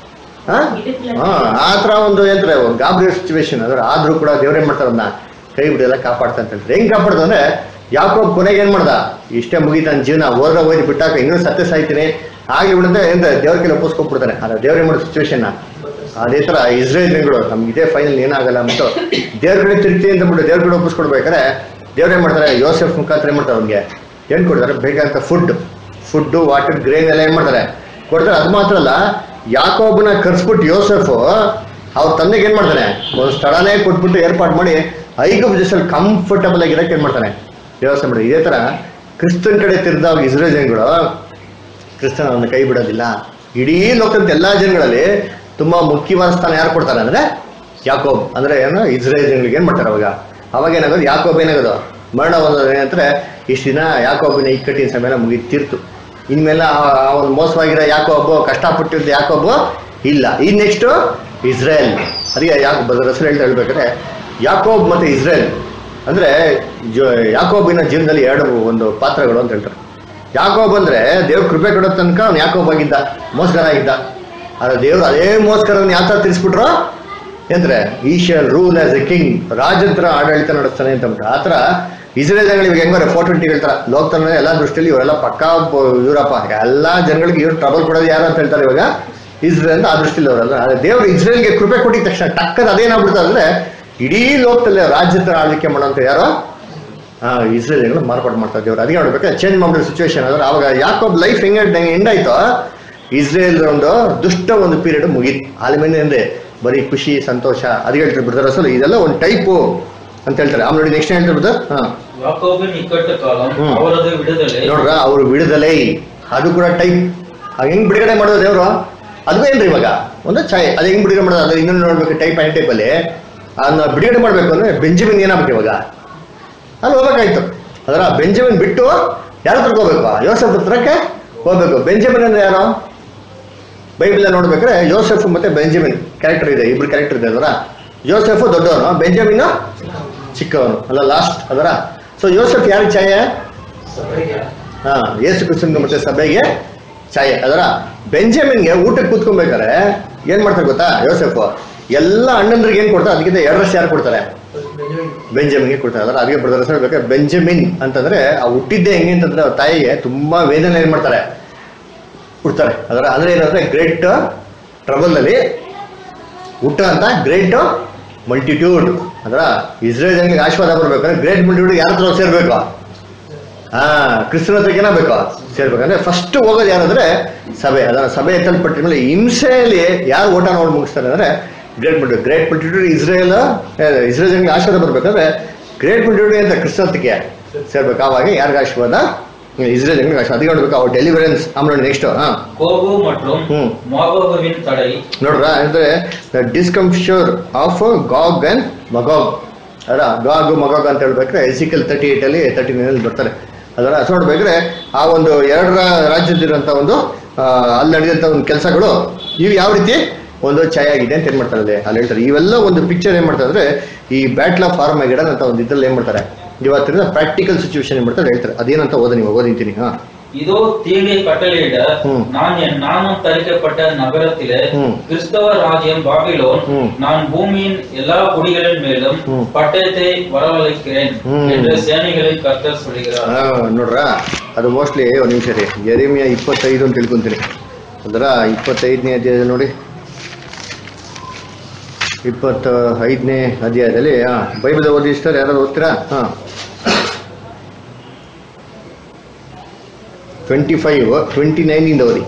ಹಾ ಹಾ, ಆ ತರ ಒಂದು ಏನಂತಾರೆ ಒಂದು ಗಾಬರಿ ಸಿಚುವೇಶನ್ ಅಂದ್ರೆ ಆದ್ರೂ ಕೂಡ ದೇವ್ರೇನ್ ಮಾಡ್ತಾರ ಅದನ್ನ ಕೈ ಬಿಡಿ ಎಲ್ಲ ಕಾಪಾಡ್ತಾ ಅಂತ ಹೇಳ್ತಾರೆ ಹೆಂಗ್ ಕಾಪಾಡ್ದ ಅಂದ್ರೆ ಯಾಕೋ ಕೊನೆಗೆ ಏನ್ ಮಾಡ್ದ ಇಷ್ಟೇ ಮುಗೀತ ನನ್ನ ಜೀವನ ಹೋದ್ರ ಹೋಗಿ ಬಿಟ್ಟಾಕ ಇನ್ನೂ ಸತ್ಯ ಸಾಯ್ತೀನಿ ಆಗ್ಲಿ ಬಿಡುತ್ತೆ ಏನ್ ದೇವ್ರ ಕೈಲಿ ಒಪ್ಪಿಸ್ಕೊಟ್ಬಿಡ್ತಾನೆ ಆದ್ರೆ ದೇವ್ರೇನ್ ಮಾಡೋ ಸಿಚುವೇಶನ್ ಅದೇ ತರ ಇಸ್ರೇಲ್ ಜನಗಳು ನಮ್ಗೆ ಇದೇ ಫೈನಲ್ ಏನಾಗಲ್ಲ ಅಂದ್ಬಿಟ್ಟು ದೇವ್ರ ಕಡೆ ತಿರ್ತಿ ಅಂತ ಬಿಟ್ಟು ದೇವ್ರ ಕಡೆ ಒಪ್ಪಿಸ್ಕೊಡ್ಬೇಕಾದ್ರೆ ದೇವ್ರೇನ್ ಮಾಡ್ತಾರೆ ಯೋಸೆಫ್ ಮುಖಾಂತರ ಏನ್ ಮಾಡ್ತಾರೆ ಅವ್ನಿಗೆ ಏನ್ ಕೊಡ್ತಾರೆ ಬೇಕಾದಂತ ಫುಡ್ ಫುಡ್ ವಾಟರ್ ಗ್ರೇನ್ ಎಲ್ಲ ಏನ್ ಮಾಡ್ತಾರೆ ಕೊಡ್ತಾರೆ ಅದು ಮಾತ್ರ ಅಲ್ಲ ಯಾಕೊಬ್ಬನ ಕರ್ಸ್ಬಿಟ್ಟು ಯೋಸೆಫ್ ಅವ್ರ ತಂದೆಗೆ ಏನ್ ಮಾಡ್ತಾನೆ ಒಂದು ಸ್ಥಳನೇ ಕೊಟ್ಬಿಟ್ಟು ಏರ್ಪಾಡು ಮಾಡಿ ಐಗುಪ್ತ ದೇಶದಲ್ಲಿ ಕಂಫರ್ಟಬಲ್ ಆಗಿರಕ್ಕೆ ಏನ್ ಮಾಡ್ತಾನೆ ವ್ಯವಸ್ಥೆ ಮಾಡಿ ಇದೇ ತರ ಕ್ರಿಸ್ತನ್ ಕಡೆ ತಿರ್ದಾಗ ಇಸ್ರೇಲ್ ಜನಗಳು ಕ್ರಿಸ್ತನ ಅವನ್ನ ಕೈ ಬಿಡೋದಿಲ್ಲ ಇಡೀ ಲೋಕದ ಎಲ್ಲಾ ಜನಗಳಲ್ಲಿ ತುಂಬಾ ಮುಖ್ಯವಾದ ಸ್ಥಾನ ಯಾರು ಕೊಡ್ತಾರೆ ಅಂದ್ರೆ ಯಾಕೋಬ್ ಅಂದ್ರೆ ಏನು ಇಸ್ರೇಲ್ ಜನಗಳಿಗೆ ಏನ್ ಮಾಡ್ತಾರೆ ಅವಾಗ ಅವಾಗ ಏನಾಗೋದು ಯಾಕೋಬ್ ಏನಾಗೋದು ಮರಣ ಒಂದು ಏನಂದ್ರೆ ಇಷ್ಟು ದಿನ ಯಾಕೋಬಿನ ಇಕ್ಕಟ್ಟಿನ ಸಮಯ ಮುಗಿತೀರ್ತು ಇನ್ಮೇಲೆ ಆ- ಆ ಒಂದು ಮೋಸವಾಗಿರೋ ಯಾಕೋಬ್ ಕಷ್ಟಪಟ್ಟಿದ್ದು ಯಾಕೋಬ್ ಇಲ್ಲ ಈ ನೆಕ್ಸ್ಟ್ ಇಸ್ರೇಲ್ ಅದಕ್ಕೆ ಯಾಕೆ ಬದ್ರ ಹೆಸರು ಹೇಳ್ತಾ ಹೇಳ್ಬೇಕಾದ್ರೆ ಯಾಕೋಬ್ ಮತ್ತೆ ಇಸ್ರೇಲ್ ಅಂದ್ರೆ ಜೊ- ಯಾಕೋಬಿನ ಜೀವನದಲ್ಲಿ ಎರಡು ಒಂದು ಪಾತ್ರಗಳು ಅಂತ ಹೇಳ್ತಾರೆ ಯಾಕೋಬ್ ಅಂದ್ರೆ ದೇವ್ರ ಕೃಪೆ ಕೊಡೋ ತನಕ ಅವ್ನು ಯಾಕೋಬ್ ಆಗಿದ್ದ ಮೋಸ್ಕರ ಆಗಿದ್ದ ಆದ್ರೆ ದೇವ್ರು ಅದೇ ಮೋಸ್ಕರವನ್ನು ಯಾವ ತರ ತಿಳಿಸ್ಬಿಟ್ರು ಅಂದ್ರೆ he shall rule as a king ರಾಜಂತ್ರ ಆಡಳಿತ ನಡೆಸ್ತಾನೆ ಅಂತ ಅಂದ್ಬಿಟ್ಟು ಆ ಥರ ಇಸ್ರೇಲ್ ಜನಗಳಿಗೆ ಹೆಂಗಾರೆ ಫೋರ್ ಟ್ವೆಂಟಿ ಹೇಳ್ತಾರೆ ಲೋಕತನ ಎಲ್ಲ ದೃಷ್ಟಿಯಲ್ಲಿ ಇವರೆಲ್ಲ ಪಕ್ಕಾ ಬ- ಇವರಪ್ಪ ಎಲ್ಲಾ ಜನಗಳಿಗೆ ಇವ್ರು ಟ್ರಬಲ್ ಕೊಡೋದು ಯಾರು ಅಂತ ಹೇಳ್ತಾರೆ ಇವಾಗ ಇಸ್ರೇಲ್ ಅಂತ ಆ ದೃಷ್ಟಿಯಲ್ಲಿ ಅವರಲ್ಲ ಆದ್ರೆ ದೇವ್ರು ಇಸ್ರೇಲ್ಗೆ ಕೃಪೆ ಕೊಟ್ಟಿದ ತಕ್ಷಣ ಟಕ್ಕದ ಅದೇನಾಗ್ಬಿಡ್ತಾರೆ ಅಂದ್ರೆ ಇಡೀ ಲೋಕದಲ್ಲಿ ರಾಜ್ಯದ ಆಳ್ವಿಕೆ ಮಾಡೋಂಥ ಯಾರೋ ಆ, ಇಸ್ರೇಲ್ ಜನಗಳು ಮಾರ್ಪಾಡು ಮಾಡ್ತಾ ದೇವ್ರು ಅದಕ್ಕೆ ನೋಡ್ಬೇಕಾದ್ರೆ ಚೇಂಜ್ ಮಾಡಿರೋ ಸಿಚುವೇಶನ್ ಆದ್ರೆ ಅವಾಗ ಯಾಕೊಬ್ಬ ಲೈಫ್ ಹೆಂಗೆ ಎಂಡ್ ಆಯ್ತೋ ಇಸ್ರೇಲ್ ಒಂದು ದುಷ್ಟ ಒಂದು ಪೀರಿಯಡ್ ಮುಗೀತು ಆಮೇಲೆ ಅಂದ್ರೆ ಬರೀ ಖುಷಿ ಸಂತೋಷ ಅದಕ್ಕೆ ಹೇಳ್ತಾರೆ ಬಿಡ್ತಾರೆ ಅಸಲು ಇದೆಲ್ಲ ಒಂದು ಟೈಪು ಅಂತ ಹೇಳ್ತಾರೆ ಆಮೇಲೆ ನೋಡಿ ನೆಕ್ಸ್ಟ್ ಹೇಳ್ತಾರೆ brother? ಹಾ யாக்கோபின் இக்கட்டு காலம் ம். அவரது விடுதலை ನೋಡ್ರ ಅವ್ರು ಬಿಡುದಲೈ ಅದು ಕೂಡ ಟೈಪ್ ಹೆಂಗ್ ಬಿಡುಗಡೆ ಮಾಡೋದು ದೇವ್ರು ಅದು ಏನ್ರಿ ಇವಾಗ ಒಂದು ಛಾಯೆ ಅದು ಹೆಂಗ್ ಬಿಡುಗಡೆ ಮಾಡೋದು ಅದು ಇನ್ನೊಂದು ನೋಡ್ಬೇಕು ಟೈಪ್ ಆ್ಯಂಡ್ ಟೈಪ್ ಅಲ್ಲಿ ಅದನ್ನ ಬಿಡುಗಡೆ ಮಾಡ್ಬೇಕು ಅಂದ್ರೆ ಬೆಂಜಮಿನ್ ಏನಾಗ್ಬೇಕು ಇವಾಗ ಅಲ್ಲಿ ಹೋಗ್ಬೇಕಾಯ್ತು ಅದರ ಬೆಂಜಮಿನ್ ಬಿಟ್ಟು ಯಾರು ಹತ್ರಕ್ಕೆ ಹೋಗ್ಬೇಕು ಯೋಸೆಫ್ ಹತ್ರಕ್ಕೆ ಹೋಗ್ಬೇಕು ಬೆಂಜಮಿನ್ ಅಂದ್ರೆ ಯಾರು ಬೈಬಲ್ ನೋಡ್ಬೇಕಾದ್ರೆ ಯೋಸೆಫ್ ಮತ್ತೆ ಬೆಂಜಮಿನ್ ಕ್ಯಾರೆಕ್ಟರ್ ಇದೆ ಇಬ್ರು ಕ್ಯಾರೆಕ್ಟರ್ ಇದೆ ಅದರ ಯೋಸೆಫ್ ದೊಡ್ಡವನು ಬೆಂಜಮಿನ್ ಚಿಕ್ಕವನು ಅಲ್ಲ ಲಾಸ್ಟ್ ಅದರ ಸೊ ಯೋಸೆಫ್ ಯಾರಿಗೆ ಛಾಯೆ ಹಾ ಯೇಸು ಕ್ರಿಸ್ತನ್ಗೆ ಮತ್ತೆ ಸಭೆಗೆ ಛಾಯೆ ಅದರ ಬೆಂಜಮಿನ್ಗೆ ಊಟಕ್ಕೆ ಕೂತ್ಕೊಬೇಕಾರೆ ಏನ್ ಮಾಡ್ತಾರೆ ಗೊತ್ತಾ ಯೋಸೆಫ್ ಎಲ್ಲ ಅಣ್ಣಂದ್ರಿಗೆ ಏನ್ ಕೊಡ್ತಾರೆ ಅದಕ್ಕಿಂತ ಎರಡರಷ್ಟು ಯಾರು ಕೊಡ್ತಾರೆ ಬೆಂಜಮಿನ್ಗೆ ಕೊಡ್ತಾರೆ ಅದರ ಅದಕ್ಕೆ ಬರ್ತಾರೆ ಹೇಳ್ಬೇಕಾದ್ರೆ ಬೆಂಜಮಿನ್ ಅಂತಂದ್ರೆ ಆ ಹುಟ್ಟಿದ್ದೆ ಹೆಂಗೆ ಅಂತಂದ್ರೆ ಅವ್ರ ತಾಯಿಗೆ ತುಂಬಾ ವೇದನೆ ಏನ್ ಮಾಡ್ತಾರೆ ಹುಡ್ತಾರೆ ಅದರ ಅಂದ್ರೆ ಏನಂದ್ರೆ ಗ್ರೇಟ್ ಟ್ರಬಲ್ ಅಲ್ಲಿ ಹುಟ್ಟ ಅಂತ ಗ್ರೇಟ್ ಮಲ್ಟಿಟ್ಯೂಡ್ ಅದರ ಇಸ್ರೇಲ್ ಜನಕ್ಕೆ ಆಶೀರ್ವಾದ ಬರ್ಬೇಕಂದ್ರೆ ಗ್ರೇಟ್ ಮಲ್ಟಿಟ್ಯೂಡ್ ಯಾರ ಹತ್ರ ಸೇರ್ಬೇಕು ಹಾ ಕ್ರಿಸ್ತನ ಹತ್ರಕ್ಕೆ ಏನಾಗಬೇಕು ಸೇರ್ಬೇಕಂದ್ರೆ ಫಸ್ಟ್ ಹೋಗೋದು ಯಾರಂದ್ರೆ ಸಭೆ ಅದರ ಸಭೆ ಎತ್ತಲ್ಪಟ್ಟ ಮೇಲೆ ಹಿಂಸೆಯಲ್ಲಿ ಯಾರು ಓಟ ನೋಡಿ ಮುಗಿಸ್ತಾರೆ ಅಂದ್ರೆ great multitude great multitude Israel Israel ಜನಕ್ಕೆ ಆಶೀರ್ವಾದ ಬರ್ಬೇಕಂದ್ರೆ ಗ್ರೇಟ್ ಮಲ್ಟಿಟ್ಯೂಡ್ ಅಂತ ಕ್ರಿಸ್ತನ ಹತ್ರಕ್ಕೆ ಸೇರ್ಬೇಕು ಆವಾಗ ಯಾರಿಗೆ ಆಶೀರ್ವಾದ ಇಸ್ರೇಲ್ ಜನಕ್ಕೆ ಆಶೀರ್ವಾದ ಅದಕ್ಕೆ ನೋಡ್ಬೇಕು ಅವ್ರ ಡೆಲಿವರೆನ್ಸ್ ಆಮೇಲೆ ನೆಕ್ಸ್ಟ್ ಹಾ கோபு மற்றும் ம். மோகோபுவின் தடை ನೋಡ್ರ ಅಂದ್ರೆ the discomfiture of Gog and Magog ಅದರ ಗಾಗ್ ಮಗಾಗ್ ಅಂತ ಹೇಳ್ಬೇಕಾದ್ರೆ ಎಸಿಕಲ್ ತರ್ಟಿ ಏಟ್ ಅಲ್ಲಿ ತರ್ಟಿ ನೈನ್ ಅಲ್ಲಿ ಬರ್ತಾರೆ ಅದರ ಸೊ ನೋಡ್ಬೇಕಾದ್ರೆ ಆ ಒಂದು ಎರಡರ ರಾಜ್ಯದಿರುವಂತ ಒಂದು ಆ, ಅಲ್ಲಿ ನಡೆದಂತ ಒಂದು ಕೆಲಸಗಳು ಇವು ಯಾವ ರೀತಿ ಒಂದು ಛಾಯೆ ಆಗಿದೆ ಅಂತ ಏನ್ ಮಾಡ್ತಾರೆ ಅಲ್ಲಿ ಅಲ್ಲಿ ಹೇಳ್ತಾರೆ ಇವೆಲ್ಲ ಒಂದು ಪಿಕ್ಚರ್ ಏನ್ ಮಾಡ್ತಾರೆ ಅಂದ್ರೆ ಈ ಬ್ಯಾಟ್ಲ್ ಆಫ್ ಫಾರ್ಮ್ ಗಿಡ ಅಂತ ಒಂದು ಇದ್ರಲ್ಲಿ ಏನ್ ಮಾಡ್ತಾರೆ ಇವತ್ತಿನ ಪ್ರಾಕ್ಟಿಕಲ್ ಸಿಚುವೇಶನ್ ಏನ್ ಮಾಡ್ತಾರೆ ಹೇಳ್ತಾರೆ ಅದೇನಂತ ಓದ ನೀವು ಓದಿಂತೀನಿ ಹಾ இதோ தீங்கை கட்டளையிட ம். நான் என் நாமம் தரிக்கப்பட்ட நகரத்திலே ம். கிறிஸ்தவ ராஜ்யம் பாபிலோன் ம். நான் பூமியின் எல்லா குடிகளின் மேலும் ம். பட்டயத்தை வரவழைக்கிறேன் ம். என்று சேனைகளின் கர்த்தர் சொல்கிறார் ಆ, ನೋಡ್ರ ಅದು ಮೋಸ್ಟ್ಲಿ ಒಂದು ನಿಮಿಷ ರೀ ಎರಿಮಿಯ ಇಪ್ಪತ್ತೈದು ಅಂತ ತಿಳ್ಕೊಂತೀನಿ ಅದರ ಇಪ್ಪತ್ತೈದನೇ ಅಧ್ಯಾಯ ನೋಡಿ ಇಪ್ಪತ್ತ ಐದನೇ ಅಧ್ಯಾಯದಲ್ಲಿ ಹಾ ಬೈಬಲ್ ಓದಿಸ್ತಾರೆ ಯಾರು ಓದ್ತೀರಾ ಹಾ ಟ್ವೆಂಟಿ ಫೈವ್ ಟ್ವೆಂಟಿ ನೈನಿಂದ ಓದಿ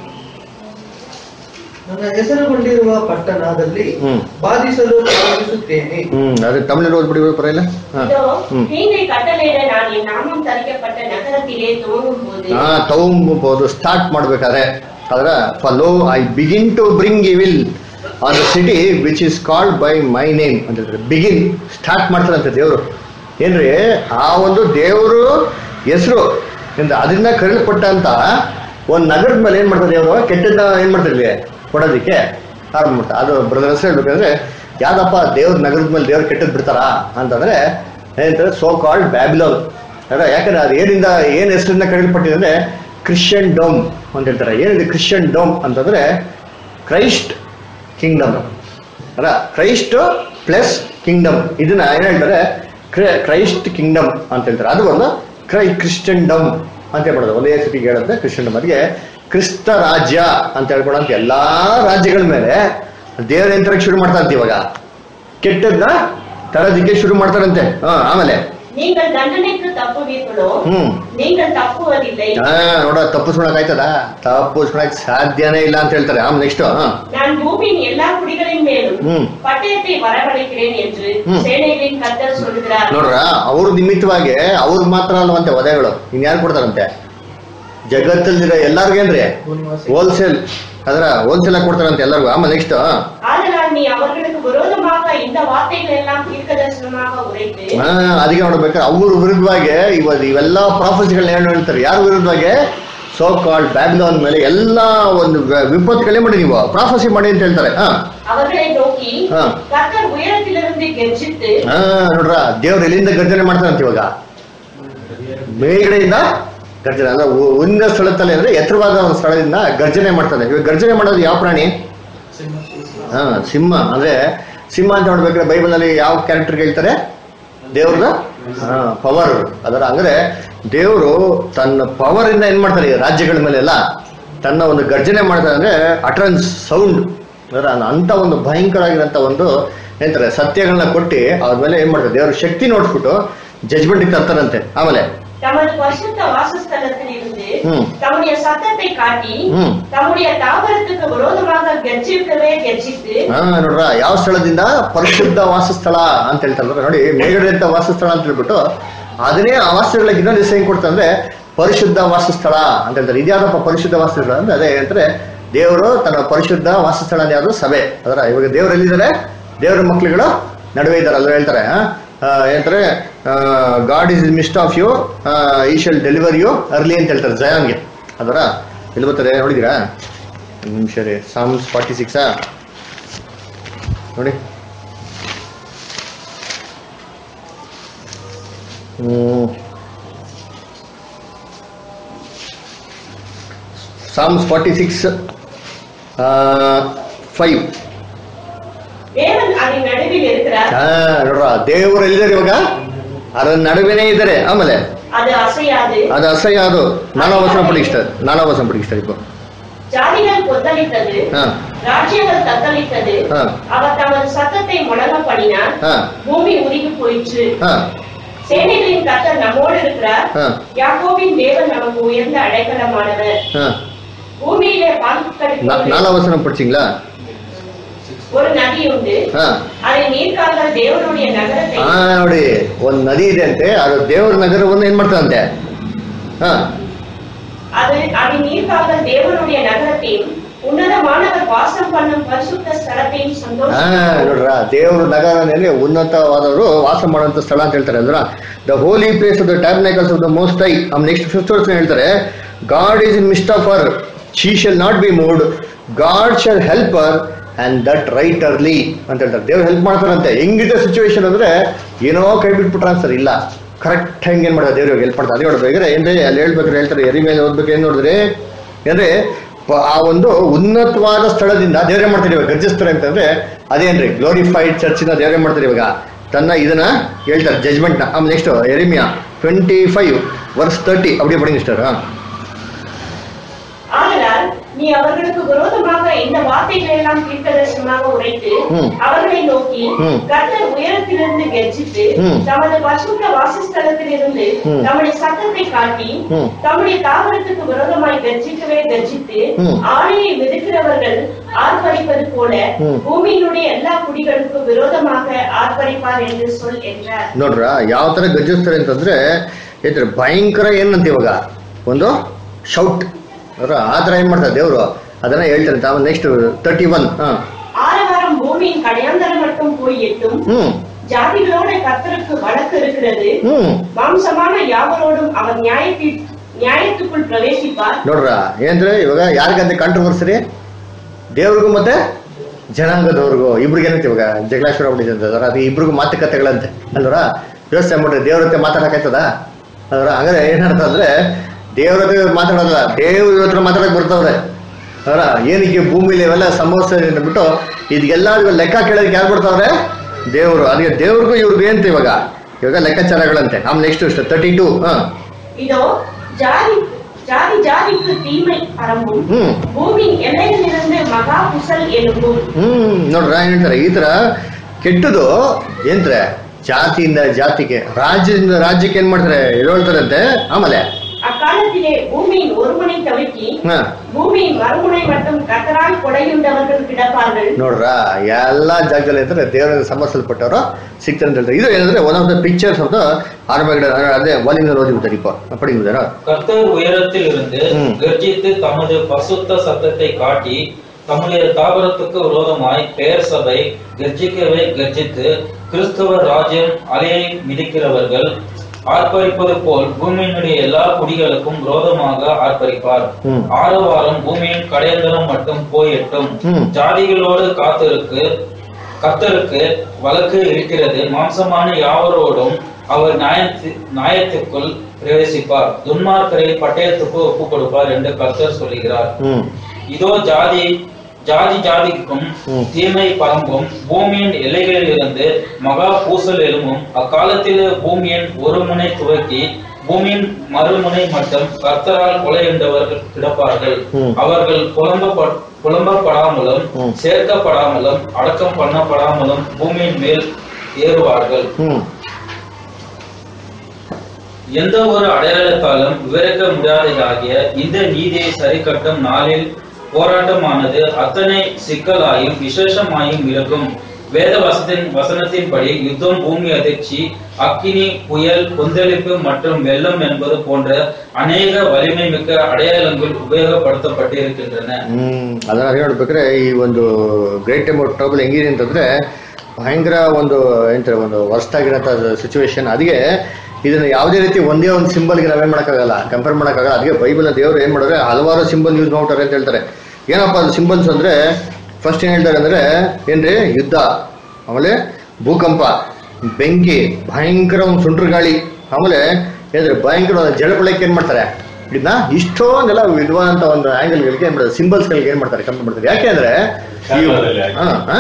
ನನ್ನ ಹೆಸರುಗೊಂಡಿರುವ ಪಟ್ಟಣದಲ್ಲಿ ಹ್ಮ್. ಬಾಧಿಸಲು ಪ್ರಾರಂಭಿಸುತ್ತೇನೆ ಹ್ಮ್ ಅದು ತಮಿಳಲ್ಲಿ ಓದ್ಬಿಡಿ ಪರವಾಗಿಲ್ಲ ಹಾ இதோ ಹ್ಮ್ தீங்கை கட்டளையிட நான் என் நாமம் தரிக்கப்பட்ட நகரத்திலே துவங்கும் போது ಹಾ ತಗೊಂಬೋದು ಸ್ಟಾರ್ಟ್ ಮಾಡ್ಬೇಕಾದ್ರೆ ಅದರ for lo I begin to bring evil on the city which is called by my name ಅಂತ ಹೇಳ್ತಾರೆ ಬಿಗಿನ್ ಸ್ಟಾರ್ಟ್ ಮಾಡ್ತಾರಂತೆ ದೇವರು ಏನ್ರಿ ಆ ಒಂದು ದೇವರು ಹೆಸರು ಇಂದ ಅದರಿಂದ ಕರೆಯಲ್ಪಟ್ಟಂತ ಒಂದು ನಗರದ ಮೇಲೆ ಏನ್ ಮಾಡ್ತಾರೆ ದೇವರು ಕೆಟ್ಟದ ಏನ್ ಮಾಡ್ತಿರ್ಲಿ ಕೊಡೋದಿಕ್ಕೆ ಆರಂಭ ಮಾಡ್ತಾರೆ ಅದು ಬ್ರದರ್ ಹೆಸರು ಹೇಳ್ಬೇಕಂದ್ರೆ ಯಾವ್ದಪ್ಪ ದೇವ್ರ ನಗರದ ಮೇಲೆ ದೇವ್ರು ಕೆಟ್ಟದ್ ಬಿಡ್ತಾರಾ ಅಂತಂದ್ರೆ ಏನಂತಾರೆ ಸೋ ಕಾಲ್ಡ್ ಬ್ಯಾಬಿಲೋನ್ ಅಲ್ಲ ಯಾಕಂದ್ರೆ ಅದು ಏನಿಂದ ಏನ್ ಹೆಸರಿಂದ ಕರೆಯಲ್ಪಟ್ಟಿದೆ ಅಂದ್ರೆ ಕ್ರಿಶ್ಚಿಯನ್ ಡೋಮ್ ಅಂತ ಹೇಳ್ತಾರೆ ಏನಿದೆ ಕ್ರಿಶ್ಚಿಯನ್ ಡೋಮ್ ಅಂತಂದ್ರೆ ಕ್ರೈಸ್ಟ್ ಕಿಂಗ್ಡಮ್ ಅಲ್ಲ ಕ್ರೈಸ್ಟ್ ಪ್ಲಸ್ ಕಿಂಗ್ಡಮ್ ಇದನ್ನ ಏನ್ ಹೇಳ್ತಾರೆ ಕ್ರ- ಕ್ರೈಸ್ಟ್ ಕಿಂಗ್ಡಮ್ ಅಂತ ಹೇಳ್ತಾರೆ ಅದು ಒಂದು ಕ್ರೈ ಕ್ರಿಶ್ಚಿಯನ್ ಡಮ್ ಅಂತ ಹೇಳ್ಬಿಡೋದು ಒಂದೇ ಸತಿಗೆ ಹೇಳುತ್ತೆ ಕ್ರಿಶ್ಚಿಯನ್ ಡಮ್ ಅದಕ್ಕೆ ಕ್ರಿಸ್ತ ರಾಜ್ಯ ಅಂತ ಹೇಳ್ಕೊಳಂತ ಎಲ್ಲಾ ರಾಜ್ಯಗಳ ಮೇಲೆ ದೇವ್ರ ಏನ್ ತರಕ್ ಶುರು ಮಾಡ್ತಾರಂತೆ ಇವಾಗ ಕೆಟ್ಟದ್ನ ತರೋದಿಕ್ಕೆ ಶುರು ಮಾಡ್ತಾರಂತೆ ಹಾ ಆಮೇಲೆ நீங்கள் தண்டனைக்கு தப்புவீர்களோ ಹ್ಮ್ நீங்கள் தப்புவதில்லை ಹಾ ನೋಡ ತಪ್ಪಿಸ್ಕೊಳಕ್ ಆಯ್ತದ ತಪ್ಪಿಸ್ಕೊಳಕ್ ಸಾಧ್ಯನೇ ಇಲ್ಲ ಅಂತ ಹೇಳ್ತಾರೆ ಆಮೇಲೆ ನೆಕ್ಸ್ಟ್ நான் பூமியின் எல்லா குடிகளின் மேலும் ம். பட்டயத்தை வரவழைக்கிறேன் என்று ம். சேனைகளின் கர்த்தர் சொல்கிறார் ನೋಡ್ರ ಅವ್ರ ನಿಮಿತ್ತವಾಗಿ ಅವ್ರಿಗೆ ಮಾತ್ರ ಅಲ್ವಂತೆ ವಧೆಗಳು ಇನ್ಯಾರು ಕೊಡ್ತಾರಂತೆ ಜಗತ್ತಲ್ಲಿರೋ ಎಲ್ಲಾರ್ಗೇನ್ರಿ ಹೋಲ್ಸೇಲ್ ಅದ್ರ ಹೋಲ್ಸೇಲ್ ಆಗಿ ಕೊಡ್ತಾರಂತೆ ಎಲ್ಲರಿಗೂ ಆಮೇಲೆ ನೆಕ್ಸ್ಟ್ ஆதலால் நீ அவர்களுக்கு விரோதமாக இந்த வார்த்தைகள் எல்லாம் தீர்க்கதரிசனமாக உரைத்து ಅದಕ್ಕೆ ನೋಡ್ಬೇಕಾದ್ರೆ ಅವ್ರ ವಿರುದ್ಧವಾಗಿ ಇವತ್ತು ಇವೆಲ್ಲ ಪ್ರಾಫೆಸಿಗಳನ್ನ ಏನು ಹೇಳ್ತಾರೆ ಯಾರ ವಿರುದ್ಧವಾಗಿ ಸೋ ಕಾಲ್ಡ್ ಬ್ಯಾಗ್ಲೋನ್ ಮೇಲೆ ಎಲ್ಲ ಒಂದು ವ- ವಿಪತ್ತುಗಳೇ ಮಾಡಿ ನೀವು ಪ್ರಾಫೆಸಿ ಮಾಡಿ ಅಂತ ಹೇಳ್ತಾರೆ ಹಾ அவர்களை நோக்கி ஆ. கர்த்தர் உயரத்திலிருந்து கெர்ச்சித்து ಹಾ ನೋಡ್ರ ದೇವ್ರು ಎಲ್ಲಿಂದ ಗರ್ಜನೆ ಮಾಡ್ತಾರಂತ ಇವಾಗ ಮೇಲ್ಗಡೆಯಿಂದ ಗರ್ಜನೆ ಅಂದ್ರೆ ಉ- ಉನ್ನತ ಸ್ಥಳದಲ್ಲಿ ಅಂದ್ರೆ ಎತ್ತರವಾದ ಒಂದು ಸ್ಥಳದಿಂದ ಗರ್ಜನೆ ಮಾಡ್ತಾರೆ ಇವಾಗ ಗರ್ಜನೆ ಮಾಡೋದು ಯಾವ ಪ್ರಾಣಿ ಹಾ ಸಿಂಹ ಅಂದ್ರೆ ಸಿಂಹ ಅಂತ ನೋಡ್ಬೇಕಾದ್ರೆ ಬೈಬಲ್ ಅಲ್ಲಿ ಯಾವ ಕ್ಯಾರೆಕ್ಟರ್ ಹೇಳ್ತಾರೆ ದೇವ್ರದ ಪವರ್ ಅದರ ಅಂದ್ರೆ ದೇವರು ತನ್ನ ಪವರ್ ಇಂದ ಏನ್ ಮಾಡ್ತಾರೆ ಈ ರಾಜ್ಯಗಳ ಮೇಲೆಲ್ಲ ತನ್ನ ಒಂದು ಗರ್ಜನೆ ಮಾಡ್ತಾರೆ ಅಂದ್ರೆ ಅಟ್ರನ್ಸ್ ಸೌಂಡ್ ಅದರ ಅಂತ ಒಂದು ಭಯಂಕರ ಆಗಿರೋಂಥ ಒಂದು ಏನಂತಾರೆ ಸತ್ಯಗಳನ್ನ ಕೊಟ್ಟು ಅದ್ರ ಮೇಲೆ ಏನ್ ಮಾಡ್ತಾರೆ ದೇವ್ರ ಶಕ್ತಿ ನೋಡ್ಬಿಟ್ಟು ಜಜ್ಮೆಂಟ್ ತರ್ತಾರಂತೆ ಆಮೇಲೆ தமது பரிசுத்த வாசஸ்தலத்தில் இருந்து ம். தம்முடைய சத்தத்தை காட்டி ಹ್ಮ್ தம்முடைய தாவரத்துக்கு விரோதமாக கர்ஜிக்கவே கர்ஜித்து ಹಾ ನೋಡ್ರ ಯಾವ ಸ್ಥಳದಿಂದ ಪರಿಶುದ್ಧ ವಾಸಸ್ಥಳ ಅಂತ ಹೇಳ್ತಾರೆ ನೋಡಿ ಮೇಲ್ಗಡೆ ಅಂತ ವಾಸಸ್ಥಳ ಅಂತ ಹೇಳ್ಬಿಟ್ಟು ಅದನ್ನೇ ಆ ವಾಸಗಳಿಗೆ ಇನ್ನೊಂದು ಹೆಸರು ಹೆಂಗ್ ಕೊಡ್ತಂದ್ರೆ ಪರಿಶುದ್ಧ ವಾಸಸ್ಥಳ ಅಂತ ಹೇಳ್ತಾರೆ ಇದ್ಯಾವುದಪ್ಪ ಪರಿಶುದ್ಧ ವಾಸಸ್ಥಳ ಅಂದ್ರೆ ಅದೇ ಅಂದ್ರೆ ದೇವರು ತನ್ನ ಪರಿಶುದ್ಧ ವಾಸಸ್ಥಳ ಅಂದ್ರೆ ಯಾವುದು ಸಭೆ ಅದರ ಇವಾಗ ದೇವ್ರು ಎಲ್ಲಿದ್ದಾರೆ ದೇವರ ಮಕ್ಳುಗಳು ನಡುವೆ ಇದ್ದಾರೆ ಅಲ್ಲ ಹೇಳ್ತಾರೆ ಆ? ಆ, ಏನಂತಾರೆ God is midst of you he shall deliver you early ಅಂತ ಹೇಳ್ತಾರೆ ಜಯಾನ್ಗೆ ಅದರ ಎಲ್ಲಿ ಬರ್ತಾರೆ ನೋಡಿದ್ದೀರಾ ಒಂದು ನಿಮಿಷ ರೀ ಸಾಮ್ಸ್ ಫಾರ್ಟಿ ಸಿಕ್ಸಾ ನೋಡಿ ಸಾಮ್ಸ್ ಫಾರ್ಟಿ ಸಿಕ್ಸ್ ಫೈವ್ தேவன் அதன் நடுவில் இருக்கிறார் ನೋಡ್ರ ದೇವರು ಎಲ್ಲಿದ್ದಾರೆ ಇವಾಗ ಅದರ ನಡುವೆನೇ ಇದ್ದಾರೆ ಆಮೇಲೆ அது அசையாது ಅದು ಅಸಹ್ಯ ಅದು ನಾನಾವಸನ ಪಡಿಸ್ತಾರೆ ನಾನಾವಸನ ಪಡಿಸ್ತಾರೆ இப்போ ஜாதிகள் கொந்தளித்தது ಹಾ ராஜ்யங்கள் தத்தளித்தது ಹಾ அவர் தமது சத்தத்தை முழங்க பண்ணினார் ಹಾ பூமி உருகி போயிற்று ಹಾ சேனைகளின் கர்த்தர் நம்மோடு இருக்கிறார் ಹಾ யாக்கோபின் தேவன் நமக்கு உயர்ந்த அடைக்கலமானவர் ಹಾ பூமியிலே ನಾ- பாதிக்கப்படுகிறது ನಾನಾವಸನ ಪಡಿಸಿங்களா ஒரு நதி உண்டு ಹಾ அதை நீர்க்கால்கள் தேவனுடைய நகரத்தை ಹಾ ನೋಡಿ ಒಂದ್ ನದಿ ಇದೆ ಅಂತೆ ಅದು ದೇವರ ನಗರವನ್ನು ಏನ್ ಮಾಡ್ತದಂತೆ ಹಾ அது அதன் நீர்க்கால்கள் தேவனுடைய நகரத்தையும் உன்னதமானவர் வாசம் பண்ணும் பரிசுத்த ஸ்தலத்தையும் ಹಾ சந்தோஷம் ನೋಡ್ರ ದೇವ್ರ ನಗರನಲ್ಲಿ ಉನ್ನತವಾದವರು ವಾಸ ಮಾಡುವಂತ ಸ್ಥಳ ಅಂತ ಹೇಳ್ತಾರೆ ಅಂದ್ರ the holy place of the tabernacles of the most high um next fifth verse ಹೇಳ್ತಾರೆ God is in midst of her she shall not be moved God shall help her and that right early ಅಂತ ಹೇಳ್ತಾರೆ ದೇವ್ರು help ಮಾಡ್ತಾರಂತೆ ಹೆಂಗಿದೆ situation ಅಂದ್ರೆ ಏನೋ ಕೈ ಬಿಟ್ಬಿಟ್ರ sir ಇಲ್ಲ ಕರೆಕ್ಟ್ ಹೆಂಗ್ ಏನ್ ಮಾಡೋದು ದೇವ್ರಿಗೆ ಹೆಲ್ಪ್ ಮಾಡ್ತಾರೆ ಅದೇ ನೋಡ್ಬೇಕಾದ್ರೆ ಏನ್ರಿ ಅಲ್ಲಿ ಹೇಳ್ಬೇಕಾದ್ರೆ ಹೇಳ್ತಾರೆ ಎರಿ ಮೇಲೆ ಓದ್ಬೇಕು ಏನ್ ನೋಡಿದ್ರೆ ಅಂದ್ರೆ ಪ- ಆ ಒಂದು ಉನ್ನತವಾದ ಸ್ಥಳದಿಂದ ದೇವ್ರೆ ಮಾಡ್ತಾರೆ ಇವಾಗ ಗರ್ಜಿಸ್ತಾರೆ ಅಂತಂದ್ರೆ ಅದೇನ್ರಿ ಗ್ಲೋರಿಫೈಡ್ ಚರ್ಚಿನ ದೇವ್ರೆ ಮಾಡ್ತಾರೆ ಇವಾಗ ತನ್ನ ಇದನ್ನ ಹೇಳ್ತಾರೆ ಜಜ್ಮೆಂಟ್ ನ ಆಮೇಲೆ next Jeremiah twenty five verse thirty அப்படியே படிங்க சிஸ்டர் ஆதலால் நீ அவர்களுக்கு விரோதமாக இந்த வார்த்தைகளை எல்லாம் தீர்க்கதரிசனமாக உரைத்து ம். அவர்களை நோக்கி ம். கர்த்தர் உயரத்திலிருந்து கர்ஜித்து ம். தமது பசுத்த வாசஸ்தலத்திலிருந்து ம். தம்முடைய சத்தத்தை காட்டி ம். தம்முடைய தாவரத்துக்கு விரோதமாய் கர்ஜிக்கவே கர்ஜித்து ம். ஆணையை மிதிக்கிறவர்கள் ஆர்ப்பரிப்பது போல ம். பூமியினுடைய எல்லா குடிகளுக்கும் விரோதமாக ஆர்ப்பரிப்பார் என்று சொல் என்றார் ನೋಡ್ರ ಯಾವ ತರ ಗರ್ಜಿಸ್ತಾರೆ ಅಂತಂದ್ರೆ ಏನ್ರಿ ಭಯಂಕರ ಏನಂತ ಇವಾಗ ಒಂದು ಶೌಟ್ ಅವ್ರ ಆ ತರ ಏನ್ ಮಾಡ್ತಾರೆ ದೇವ್ರು ಅದನ್ನ ಹೇಳ್ತಾರೆ ಆಮೇಲೆ ನೆಕ್ಸ್ಟ್ ತರ್ಟಿ ಒನ್ ಹಾ ஆரவாரம் பூமியின் கடையாந்தரம் மட்டும் போய் எட்டும் ಹ್ಮ್ ஜாதிகளோட கர்த்தருக்கு வழக்கு இருக்கிறது ಹ್ಮ್ மாம்சமான யாவரோடும் அவர் நியாயத்தில் நியாயத்துக்குள் பிரவேசிப்பார் ನೋಡ್ರ ಏನಂದ್ರೆ ಇವಾಗ ಯಾರಿಗಂತ ಕಾಂಟ್ರವರ್ಸರಿ ದೇವ್ರಿಗೂ ಮತ್ತೆ ಜನಾಂಗದವ್ರಿಗೂ ಇಬ್ರಿಗೆ ಏನಂತ ಇವಾಗ ಜಗಳಾಶ್ವರ ಆಗ್ಬಿಟ್ಟಿದೆ ಅಂತ ಅದರ ಅದು ಇಬ್ರಿಗೂ ಮಾತುಕತೆಗಳಂತೆ ಅಲ್ವರ ಯೋಚನೆ ಮಾಡ್ರಿ ದೇವ್ರ ಹತ್ರ ಮಾತಾಡಕ್ಕಾಯ್ತದ ಅದರ ಹಂಗಾರೆ ಏನರ್ಥ ಅಂದ್ರೆ ದೇವ್ರ ಹತ್ರ ಮಾತಾಡೋದಲ್ಲ ದೇವ್ರ ಹತ್ರ ಮಾತಾಡಕ್ ಬರ್ತವ್ರೆ ಅದರ ಏನಕ್ಕೆ ಭೂಮಿಲಿ ಇವೆಲ್ಲ ಸಮಸ್ಯೆ ಬಿಟ್ಟು ಇದೆಲ್ಲ ಲೆಕ್ಕ ಕೇಳೋದಕ್ಕೆ ಯಾರು ಬರ್ತಾವ್ರೆ ದೇವ್ರು ಅದಕ್ಕೆ ದೇವ್ರಿಗೂ ಇವ್ರಿಗೂ ಏನಂತ ಇವಾಗ ಇವಾಗ ಲೆಕ್ಕಾಚಾರಗಳಂತೆ ಆಮೇಲೆ ನೆಕ್ಸ್ಟ್ ತರ್ಟಿ ಟೂ ಹಾ இதோ ஜாதி ஜாதி ஜாதிக்கு தீமை பரம்பும் ಹ್ಮ್ பூமி எல்லையிலிருந்து மகா புசல் எழும்பும் ಹ್ಮ್ ನೋಡ್ರ ಏನ್ ಹೇಳ್ತಾರೆ ಈ ತರ ಕೆಟ್ಟದು ಏನ್ರೆ ಜಾತಿಯಿಂದ ಜಾತಿಗೆ ರಾಜ್ಯದಿಂದ ರಾಜ್ಯಕ್ಕೆ ಏನ್ ಮಾಡ್ತಾರೆ ಹೇಳ್ತಾರಂತೆ ಆಮೇಲೆ அக்காலத்திலே பூமியின் ஒருமுனை தவிக்கி ಹ பூமியின் மறுமுனை மட்டும் கத்தரால் கொடையுண்டவர்கள் கிடப்பார்கள் ನೋಡ್ರ ಎಲ್ಲಾ ಜಾಗದಲ್ಲಿ ಅಂದ್ರೆ ದೇವರ ಸಮರ್ಸಲ್ಪಟ್ಟವರು ಸಿಗ್ತಾರೆ ಅಂತ ಹೇಳ್ತಾರೆ ಇದು ಏನಂದ್ರೆ one of the pictures of the Armageddon ಅದೇ ವಾಲಿಂದ ಓದಿಬಿಡ್ತಾರೆ ಇಪ್ಪ ಪಡಿಬಿದ್ದಾರ கர்த்தர் உயரத்தில் இருந்து ம். கர்ஜித்து தமது பசுத்த சத்தத்தை காட்டி தம்முடைய தாவரத்துக்கு விரோதமாய் பெயர் சபை கர்ஜிக்கவே கர்ஜித்து கிறிஸ்தவ ராஜ்யம் அலையை மிதிக்கிறவர்கள் ஆர்ப்பரிப்பது போல் பூமியினுடைய எல்லா குடிகளுக்கும் விரோதமாக ஆர்ப்பரிப்பார் ம். ஆரவாரம் பூமியின் கடையந்தரம் மட்டும் போயிட்டும் ம். ஜாதிகளோடு காத்திருக்கு கர்த்தருக்கு வழக்கு இருக்கிறது மாம்சமான யாவரோடும் அவர் நியாயத்தி நியாயத்துக்குள் பிரவேசிப்பார் துன்மார்க்கரை பட்டயத்துக்கு ஒப்பு கொடுப்பார் என்று கர்த்தர் சொல்லுகிறார் ಹ್ಮ್ இதோ ஜாதி ஜாதி ஜாதிக்கும் ம். தீமை பரம்பும் பூமியின் எல்லைகளில் இருந்து மகா பூசல் எழும்பும் அக்காலத்தில் பூமியின் ஒரு முனை துவக்கி பூமியின் மறுமுனை மட்டும் கர்த்தரால் கொலையுண்டவர்கள் கிடப்பார்கள் ம். அவர்கள் புலம்ப புலம்பப்படாமலும் ம். சேர்க்கப்படாமலும் அடக்கம் பண்ணப்படாமலும் பூமியின் மேல் ஏறுவார்கள் ಹ್ಮ್ எந்த ஒரு அடையாளத்தாலும் விவரிக்க முடியாததாகிய இந்த நீதியை சரிக்கட்டும் நாளில் போராட்டமானது அத்தனை சிக்கலாயும் விசேஷமாயும் இருக்கும் வேத வசத்தின் வசனத்தின்படி யுத்தம் பூமி அதிர்ச்சி அக்கினி புயல் கொந்தளிப்பு மற்றும் வெள்ளம் என்பது போன்ற அநேக வலிமை மிக்க ಅಡಯಾಳಗಳು ಉಪಯೋಗಪಡಿಸಲ್ಪಟ್ಟಿರುತ್ತದನ್ನ ಹ್ಮ್ ಅದನ್ನ ಅದೇ ನೋಡ್ಬೇಕಾದ್ರೆ ಈ ಒಂದು ಗ್ರೇಟ್ ಟೈಮ್ ಟ್ರಬಲ್ ಹೆಂಗಿದೆ ಅಂತಂದ್ರೆ ಭಯಂಕರ ಒಂದು ಏನಂತಾರೆ ಒಂದು ವರ್ಸ್ಟ್ ಆಗಿರೋಂಥ ಸಿಚುವೇಶನ್ ಅದಕ್ಕೆ ಇದನ್ನ ಯಾವುದೇ ರೀತಿ ಒಂದೇ ಒಂದು ಸಿಂಬಲ್ಗೆ ನಾವೇನ್ ಮಾಡೋಕ್ಕಾಗಲ್ಲ ಕಂಪೇರ್ ಮಾಡೋಕ್ಕಾಗಲ್ಲ ಅದಕ್ಕೆ ಬೈಬಲ್ ದೇವರು ಏನ್ ಮಾಡಿದ್ರೆ ಹಲವಾರು ಸಿಂಬಲ್ ಯೂಸ್ ಮಾಡ್ತಾರೆ ಅಂತ ಹೇಳ್ತಾರೆ ಏನಪ್ಪ ಅದು ಸಿಂಬಲ್ಸ್ ಅಂದ್ರೆ ಫಸ್ಟ್ ಏನ್ ಹೇಳ್ತಾರೆ ಅಂದ್ರೆ ಏನ್ರಿ ಯುದ್ಧ ಆಮೇಲೆ ಭೂಕಂಪ ಬೆಂಕಿ ಭಯಂಕರ ಒಂದು ಸುಂಟ್ರ ಗಾಳಿ ಆಮೇಲೆ ಏನ್ರಿ ಭಯಂಕರ ಒಂದು ಜಲಪಳಕ್ಕೆ ಏನ್ ಮಾಡ್ತಾರೆ ಇದನ್ನ ಇಷ್ಟೊಂದೆಲ್ಲ ವಿಧವಾದಂತ ಒಂದು ಆಂಗಲ್ಗಳಿಗೆ ಏನ್ ಮಾಡ್ತಾರೆ ಸಿಂಬಲ್ಸ್ಗಳಿಗೆ ಏನ್ ಮಾಡ್ತಾರೆ ಕಂಪೇರ್ ಮಾಡ್ತಾರೆ ಯಾಕೆ ಅಂದ್ರೆ ಈ- ಹಾ, ಹಾ?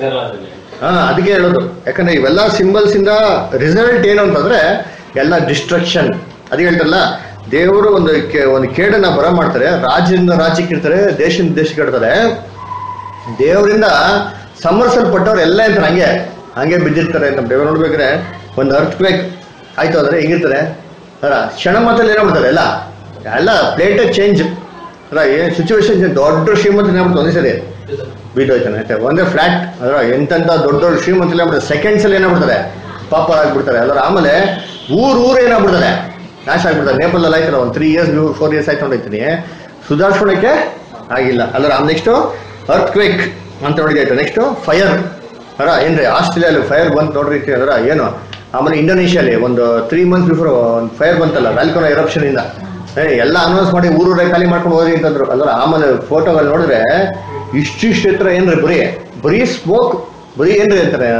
ಹಾ ಅದಕ್ಕೆ ಹೇಳೋದು ಯಾಕಂದ್ರೆ ಇವೆಲ್ಲ ಸಿಂಬಲ್ಸ್ ಇಂದ ರಿಸಲ್ಟ್ ಏನು ಅಂತಂದ್ರೆ ಎಲ್ಲ ಡಿಸ್ಟ್ರಕ್ಷನ್ ಅದಕ್ಕೆ ಹೇಳ್ತಾರಲ್ಲ ದೇವರು ಒಂದು ಕೆ- ಒಂದು ಕೇಡನ್ನ ಬರ ಮಾಡ್ತಾರೆ ರಾಜ್ಯದಿಂದ ರಾಜ್ಯಕ್ಕೆ ಇರ್ತಾರೆ ದೇಶದಿಂದ ದೇಶಕ್ಕೆ ಇಡ್ತಾರೆ ದೇವರಿಂದ ಸಮರ್ಸಲ್ಪಟ್ಟವ್ರು ಎಲ್ಲ ಇರ್ತಾರೆ ಹಂಗೆ ಹಂಗೆ ಬಿದ್ದಿರ್ತಾರೆ ಅಂತ ದೇವ್ರು ನೋಡ್ಬೇಕಾದ್ರೆ ಒಂದು ಅರ್ತ್ ಕ್ವೇಕ್ ಆಯ್ತು ಅಂದ್ರೆ ಹೆಂಗಿರ್ತಾರೆ ಅಲ್ಲ ಕ್ಷಣ ಮಾತಲ್ಲಿ ಏನೋ ಮಾಡ್ತಾರೆ ಎಲ್ಲ ಎಲ್ಲ ಪ್ಲೇಟ್ ಚೇಂಜ್ ಅಲ್ಲ ಏನ್ ಸಿಚುವೇಶನ್ ದೊಡ್ಡ ಶ್ರೀಮಂತ ಏನಾಗ್ಬಿಟ್ಟು ಒಂದೇ ಸರಿ ಬಿದ್ದೋಯ್ತಾನೆ ಅಷ್ಟೇ ಒಂದೇ ಫ್ಲಾಟ್ ಅದರ ಎಂತೆಂಥ ದೊಡ್ಡ ದೊಡ್ಡ ಶ್ರೀಮಂತಲ್ಲಿ ಏನಾಗ್ಬಿಡ್ತಾರೆ ಸೆಕೆಂಡ್ಸ್ ಅಲ್ಲಿ ಏನಾಗ್ಬಿಡ್ತಾರೆ ಪಾಪ ಆಗ್ಬಿಡ್ತಾರೆ ಅದರ ಆಮೇಲೆ ಊರ್ ಊರು ಏನಾಗ್ಬಿಡ್ತಾರೆ ನಾಶ ಆಗ್ಬಿಡ್ತಾರೆ ನೇಪಾಳಲ್ಲಿ ಆಯ್ತಲ್ಲ ಒಂದು ತ್ರೀ ಇಯರ್ಸ್ ಫೋರ್ ಇಯರ್ಸ್ ಆಯ್ತು ನೋಡಿರ್ತೀನಿ ಸುಧಾರಿಸ್ಕೊಳಕ್ಕೆ ಆಗಿಲ್ಲ ಅಲ್ಲರ ನೆಕ್ಸ್ಟ್ ಅರ್ತ್ ಕ್ವೇಕ್ ಅಂತ ನೋಡಿದಾಯ್ತು ನೆಕ್ಸ್ಟ್ ಫೈರ್ ಅರ ಏನ್ರಿ ಆಸ್ಟ್ರೇಲಿಯಲ್ಲಿ ಫೈರ್ ಬಂತು ನೋಡ್ರಿ ಅದರ ಏನು ಆಮೇಲೆ ಇಂಡೋನೇಷ್ಯಾಲಿ ಒಂದು ತ್ರೀ ಮಂತ್ಸ್ ಬಿಫೋರ್ ಒಂದು ಫೈರ್ ಬಂತಲ್ಲ ವ್ಯಾಲ್ಕೊನ ಎರಪ್ಷನ್ ಇಂದ ಏ, ಎಲ್ಲ ಅನೌನ್ಸ್ ಮಾಡಿ ಊರೂರೇ ಖಾಲಿ ಮಾಡ್ಕೊಂಡು ಹೋಗಿ ಅಂತಂದ್ರು ಅಲ್ರ ಆಮೇಲೆ ಫೋಟೋಗಳು ನೋಡಿದ್ರೆ ಇಷ್ಟಿಷ್ಟು ಎತ್ತರ ಏನ್ರಿ ಬರೀ ಬರೀ ಸ್ಮೋಕ್ ಬರೀ ಏನ್ರಿ ಅಂತಾರೆ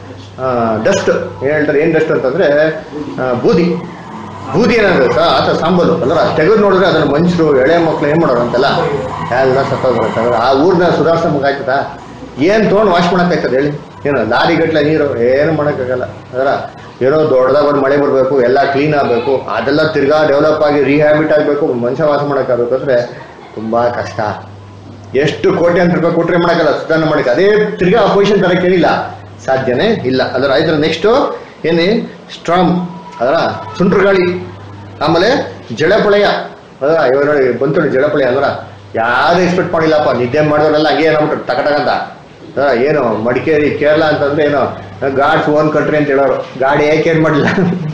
ಡಸ್ಟ್ ಏನ್ ಹೇಳ್ತಾರೆ ಏನ್ ಡಸ್ಟ್ ಅಂತಂದ್ರೆ ಆ, ಬೂದಿ ಬೂದಿ ಏನಾಗುತ್ತೆ ಆತ ಸಾಂಬಲು ಅಲ್ರ ತೆಗೆದು ನೋಡಿದ್ರೆ ಅದನ್ನ ಮನುಷ್ಯರು ಎಳೆ ಮಕ್ಳು ಏನ್ ಮಾಡೋರು ಅಂತೆಲ್ಲ ಎಲ್ಲ ಸತ್ತೋಗ್ಬರುತ್ತೆ ಅಂದ್ರೆ ಆ ಊರ್ನ ಸುಧಾರಿಸೋಕೆ ಆಯ್ತದ ಏನ್ ತೊಗೊಂಡು ವಾಶ್ ಮಾಡಕ್ಕಾಯ್ತದ ಹೇಳಿ ಏನು ಲಾರಿ ಗಟ್ಲೆ ನೀರು ಏನು ಮಾಡಕ್ಕಾಗಲ್ಲ ಅದರ ಏನೋ ದೊಡ್ಡದಾಗ ಒಂದು ಮಳೆ ಬರಬೇಕು ಎಲ್ಲ ಕ್ಲೀನ್ ಆಗಬೇಕು ಅದೆಲ್ಲ ತಿರ್ಗಾ ಡೆವಲಪ್ ಆಗಿ ರಿಹ್ಯಾಬಿಟ್ ಆಗಬೇಕು ಮನುಷ್ಯ ವಾಸ ಮಾಡೋಕ್ಕಾಗಬೇಕು ಅಂದ್ರೆ ತುಂಬಾ ಕಷ್ಟ ಎಷ್ಟು ಕೋಟ್ಯಾಂತರ ರೂಪಾಯಿ ಕೊಟ್ರೆ ಮಾಡಕ್ಕಲ್ಲ ಸುಧಾರಣೆ ಮಾಡಕ್ಕೆ ಅದೇ ತಿರ್ಗಾ ಅಪೋಸಿಷನ್ ತರಕ್ಕೆ ಏನಿಲ್ಲ ಸಾಧ್ಯನೇ ಇಲ್ಲ ಅದರ ಆಯ್ತರ ನೆಕ್ಸ್ಟ್ ಏನಿ ಸ್ಟ್ರಾಂಗ್ ಅದರ ಸುಂಟ್ರ ಗಾಳಿ ಆಮೇಲೆ ಜಳಪಳಯ ಅದರ ಇವಾಗ ನೋಡಿ ಬಂತು ನೋಡಿ ಜಳಪಳಯ ಅಂದ್ರ ಯಾರು ಎಕ್ಸ್ಪೆಕ್ಟ್ ಮಾಡಿಲ್ಲಪ್ಪ ನಿದ್ದೆ ಮಾಡಿದವರೆಲ್ಲ ಹಂಗೆ ಏನಾಗ್ಬಿಟ್ರು ಟಕಟಕಂತ ಅದರ ಏನು ಮಡಿಕೇರಿ ಕೇರಳ ಅಂತಂದ್ರೆ ಏನು ಗಾಡ್ಸ್ ಓನ್ ಕಂಟ್ರಿ ಅಂತ ಹೇಳೋರು ಗಾಡಿ ಯಾಕೆ ಏನ್ ಮಾಡಲಿಲ್ಲ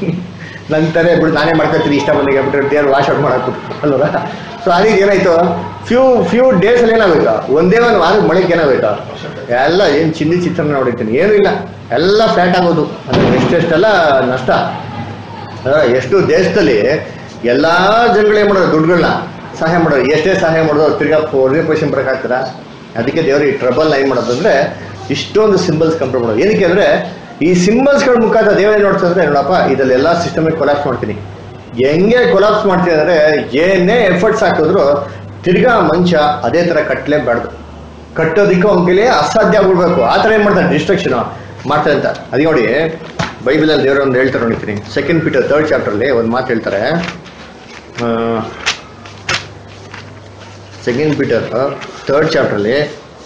ನಂತರ ಬಿಡು ನಾನೇ ಮಾಡ್ಕೊತೀನಿ ಇಷ್ಟ ಬಂದಿಗೆ ಬಿಟ್ಟು ದೇವ್ರು ವಾಶ್ ಔಟ್ ಮಾಡಕ್ ಅಲ್ವರ ಸೊ ಅದಕ್ಕೆ ಏನಾಯ್ತು ಫ್ಯೂ ಫ್ಯೂ ಡೇಸ್ ಅಲ್ಲಿ ಏನಾಗೋಯ್ತು ಒಂದೇ ಒಂದು ವಾರದ ಮಳೆಗೆ ಏನಾಗೋಯ್ತು ಎಲ್ಲ ಏನ್ ಚಿಂದಿ ಚಿತ್ರಣ ನೋಡಿರ್ತೀನಿ ಏನೂ ಇಲ್ಲ ಎಲ್ಲ ಫ್ಲಾಟ್ ಆಗೋದು ಅಂದ್ರೆ ಎಷ್ಟೆಷ್ಟೆಲ್ಲ ನಷ್ಟ ಅದ್ರ ಎಷ್ಟು ದೇಶದಲ್ಲಿ ಎಲ್ಲಾ ಜನಗಳು ಏನ್ ಮಾಡೋದು ದುಡ್ಡುಗಳನ್ನ ಸಹಾಯ ಮಾಡೋದು ಎಷ್ಟೇ ಸಹಾಯ ಮಾಡೋದು ತಿರ್ಗಾ ಒಳ್ಳೆ ಪೊಸಿಷನ್ ಬರಕಾಗ್ತದ ಅದಕ್ಕೆ ದೇವರು ಈ ಟ್ರಬಲ್ ಏನ್ ಮಾಡೋದು ಅಂದ್ರೆ ಇಷ್ಟೊಂದು ಸಿಂಬಲ್ಸ್ ಕಂಪ್ಲೀಟ್ ಮಾಡೋದು ಏನಕ್ಕೆ ಅಂದ್ರೆ ಈ ಸಿಂಬಲ್ಸ್ಗಳ ಮುಖಾಂತರ ದೇವರೇ ನೋಡ್ತಂದ್ರೆ ನೋಡಪ್ಪ ಇದಲ್ಲೆಲ್ಲ ಸಿಸ್ಟಮ್ ಕೊಲಾಪ್ಸ್ ಮಾಡ್ತೀನಿ ಹೆಂಗೆ ಕೊಲಾಪ್ಸ್ ಮಾಡ್ತೀನಿ ಅಂದ್ರೆ ಏನೇ ಎಫರ್ಟ್ಸ್ ಹಾಕಿದ್ರು ತಿರ್ಗಾ ಮನುಷ್ಯ ಅದೇ ತರ ಕಟ್ಟಲೇಬಾರ್ದು ಕಟ್ಟೋದಿಕ್ಕೆ ಅವ್ನ ಕೈಲಿ ಅಸಾಧ್ಯ ಆಗ್ಬಿಡ್ಬೇಕು ಆ ಥರ ಏನ್ ಮಾಡ್ತಾರೆ ಡಿಸ್ಟ್ರಕ್ಷನ್ ಮಾಡ್ತಾರೆ ಅಂತ ಅದೇ ನೋಡಿ ಬೈಬಲ್ ಅಲ್ಲಿ ದೇವರು ಒಂದು ಹೇಳ್ತಾರೆ ನೋಡ್ತೀನಿ ಸೆಕೆಂಡ್ ಪೀಟರ್ ಥರ್ಡ್ ಚಾಪ್ಟರ್ಲಿ ಒಂದು ಮಾತು ಹೇಳ್ತಾರೆ ಸೆಕೆಂಡ್ ಪೀಟರ್ ಥರ್ಡ್ ಚಾಪ್ಟರ್ಲಿ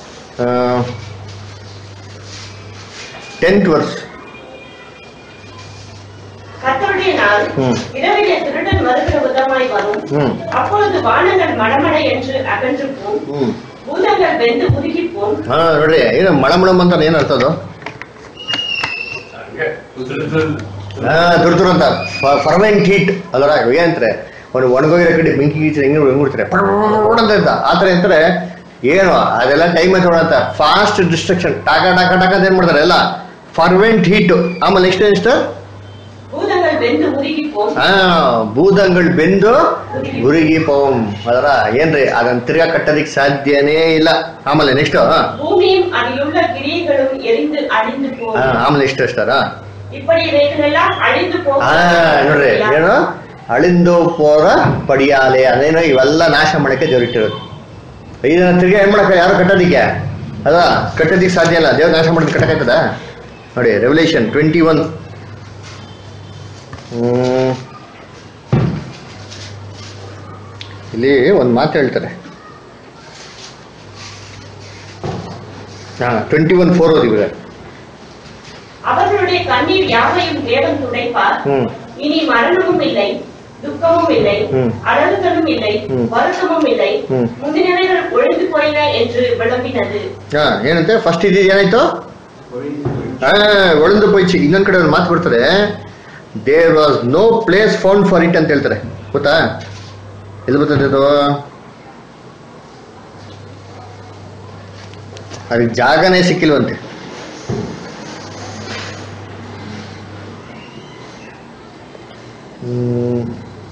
டென்த் வர்ஸ் கர்த்தருடைய நாள் ம். இரவிலே திருடன் வருகிற விதமாய் வரும் ம் அப்பொழுது வானங்கள் மடமட என்று அகன்று போம் ಹ್ಮ್ பூதங்கள் வெந்து உருகி போம் ಹಾ ನೋಡ್ರಿ ಏನು ಮಳಮಳಂ ಅಂತ ಏನು ಅರ್ಥ ಅದು ಹಾ ದುಡ್ಡು ಅಂತ ಫರ್ಮೆಂಟ್ ಹೀಟ್ ಅದರ ಏನಂತಾರೆ ಒಂದು ಒಣಗೋಗಿರೋ ಕಡೆ ಬೆಂಕಿ ಗೀಚಿ ಹೆಂಗ್ ಹೆಂಗ್ ಬಿಡ್ತಾರೆ ಅಂತ ಇರ್ತ ಆ ಥರ ಇರ್ತಾರೆ ಏನು ಅದೆಲ್ಲ ಟೈಮ್ ಅಂತ ಫಾಸ್ಟ್ ಡಿಸ್ಟ್ರಕ್ಷನ್ ಟಾಕ ಟಾಕ ಟಾಕ ಅಂತ ಏನ್ ಮಾಡ್ತಾರೆ ಎಲ್ಲ ಫರ್ವೆಂಟ್ ಹೀಟ್ ಆಮೇಲೆ ನೆಕ್ಸ್ಟ್ ನೆಕ್ಸ್ಟ್ பூதங்கள் வெந்து உருகி போம் ಹಾ ಬೂದಂಗಳು ಬೆಂದು ಗುರುಗಿ ಪೋಮ್ ಅದರ ಏನ್ರಿ ಅದನ್ನ ತಿರ್ಗಾ ಕಟ್ಟೋದಿಕ್ ಸಾಧ್ಯನೇ ಇಲ್ಲ ಆಮೇಲೆ ನೆಕ್ಸ್ಟ್ பூமியும் அதிலுள்ள கிரியைகளும் எரிந்து அழிந்து போம் ಆಮೇಲೆ ನೆಕ್ಸ್ಟ್ ಅಷ್ಟಾರ இப்படி இவைகளெல்லாம் அழிந்து போகும் ಹಾ ನೋಡ್ರಿ ಏನು ಅಳಿಂದು ಪೋರ ಪಡಿಯಾಲೆ ಅದೇನೋ ಇವೆಲ್ಲ ನಾಶ ಮಾಡಕ್ಕೆ ದೇವ್ರಿಟ್ಟಿರೋದು ಇದನ್ನ ತಿರ್ಗಾ ಏನ್ ಮಾಡಕ್ಕ ಯಾರು ಕಟ್ಟೋದಿಕ್ಕೆ ಅದ ಕಟ್ಟೋದಿಕ್ ಸಾಧ್ಯ ಇಲ್ಲ ದೇವ್ರ ನಾಶ ಮಾಡೋದು ಕಟ್ಟಕ್ಕಾಗ್ತದ ನೋಡಿ ರೆವಲ್ಯೂಷನ್ ಟ್ವೆಂಟಿ ಒನ್ ಇಲ್ಲಿ ಒಂದು ಮಾತು ಹೇಳ್ತಾರೆ ಹಾ ಟ್ವೆಂಟಿ ಒನ್ ಫೋರ್ ಓದಿದ್ರೆ அவர்களுடைய கண்ணீர் யாவையும் தேவன் துடைப்பார் ಹ್ಮ್ இனி மரணமும் இல்லை துக்கமும் இல்லை ம். அழகுகளும் இல்லை ம். வருத்தமும் இல்லை ம். முந்தினவைகள் ஒழிந்து போயின என்று விளம்பினது ಹಾ ಏನಂತೆ ಫಸ್ಟ್ ಇದು ಏನಾಯ್ತು ಹಾ ಒಳಂದು ಪೋಯ್ಚಿ ಇನ್ನೊಂದ್ ಕಡೆ ಒಂದು ಮಾತು ಬರ್ತಾರೆ there was no place found for it ಅಂತ ಹೇಳ್ತಾರೆ ಗೊತ್ತಾ ಎಲ್ಲಿ ಬರ್ತದೆ ಅದು ಅದಕ್ಕೆ ಜಾಗನೇ ಸಿಕ್ಕಿಲ್ವಂತೆ ಹ್ಮ್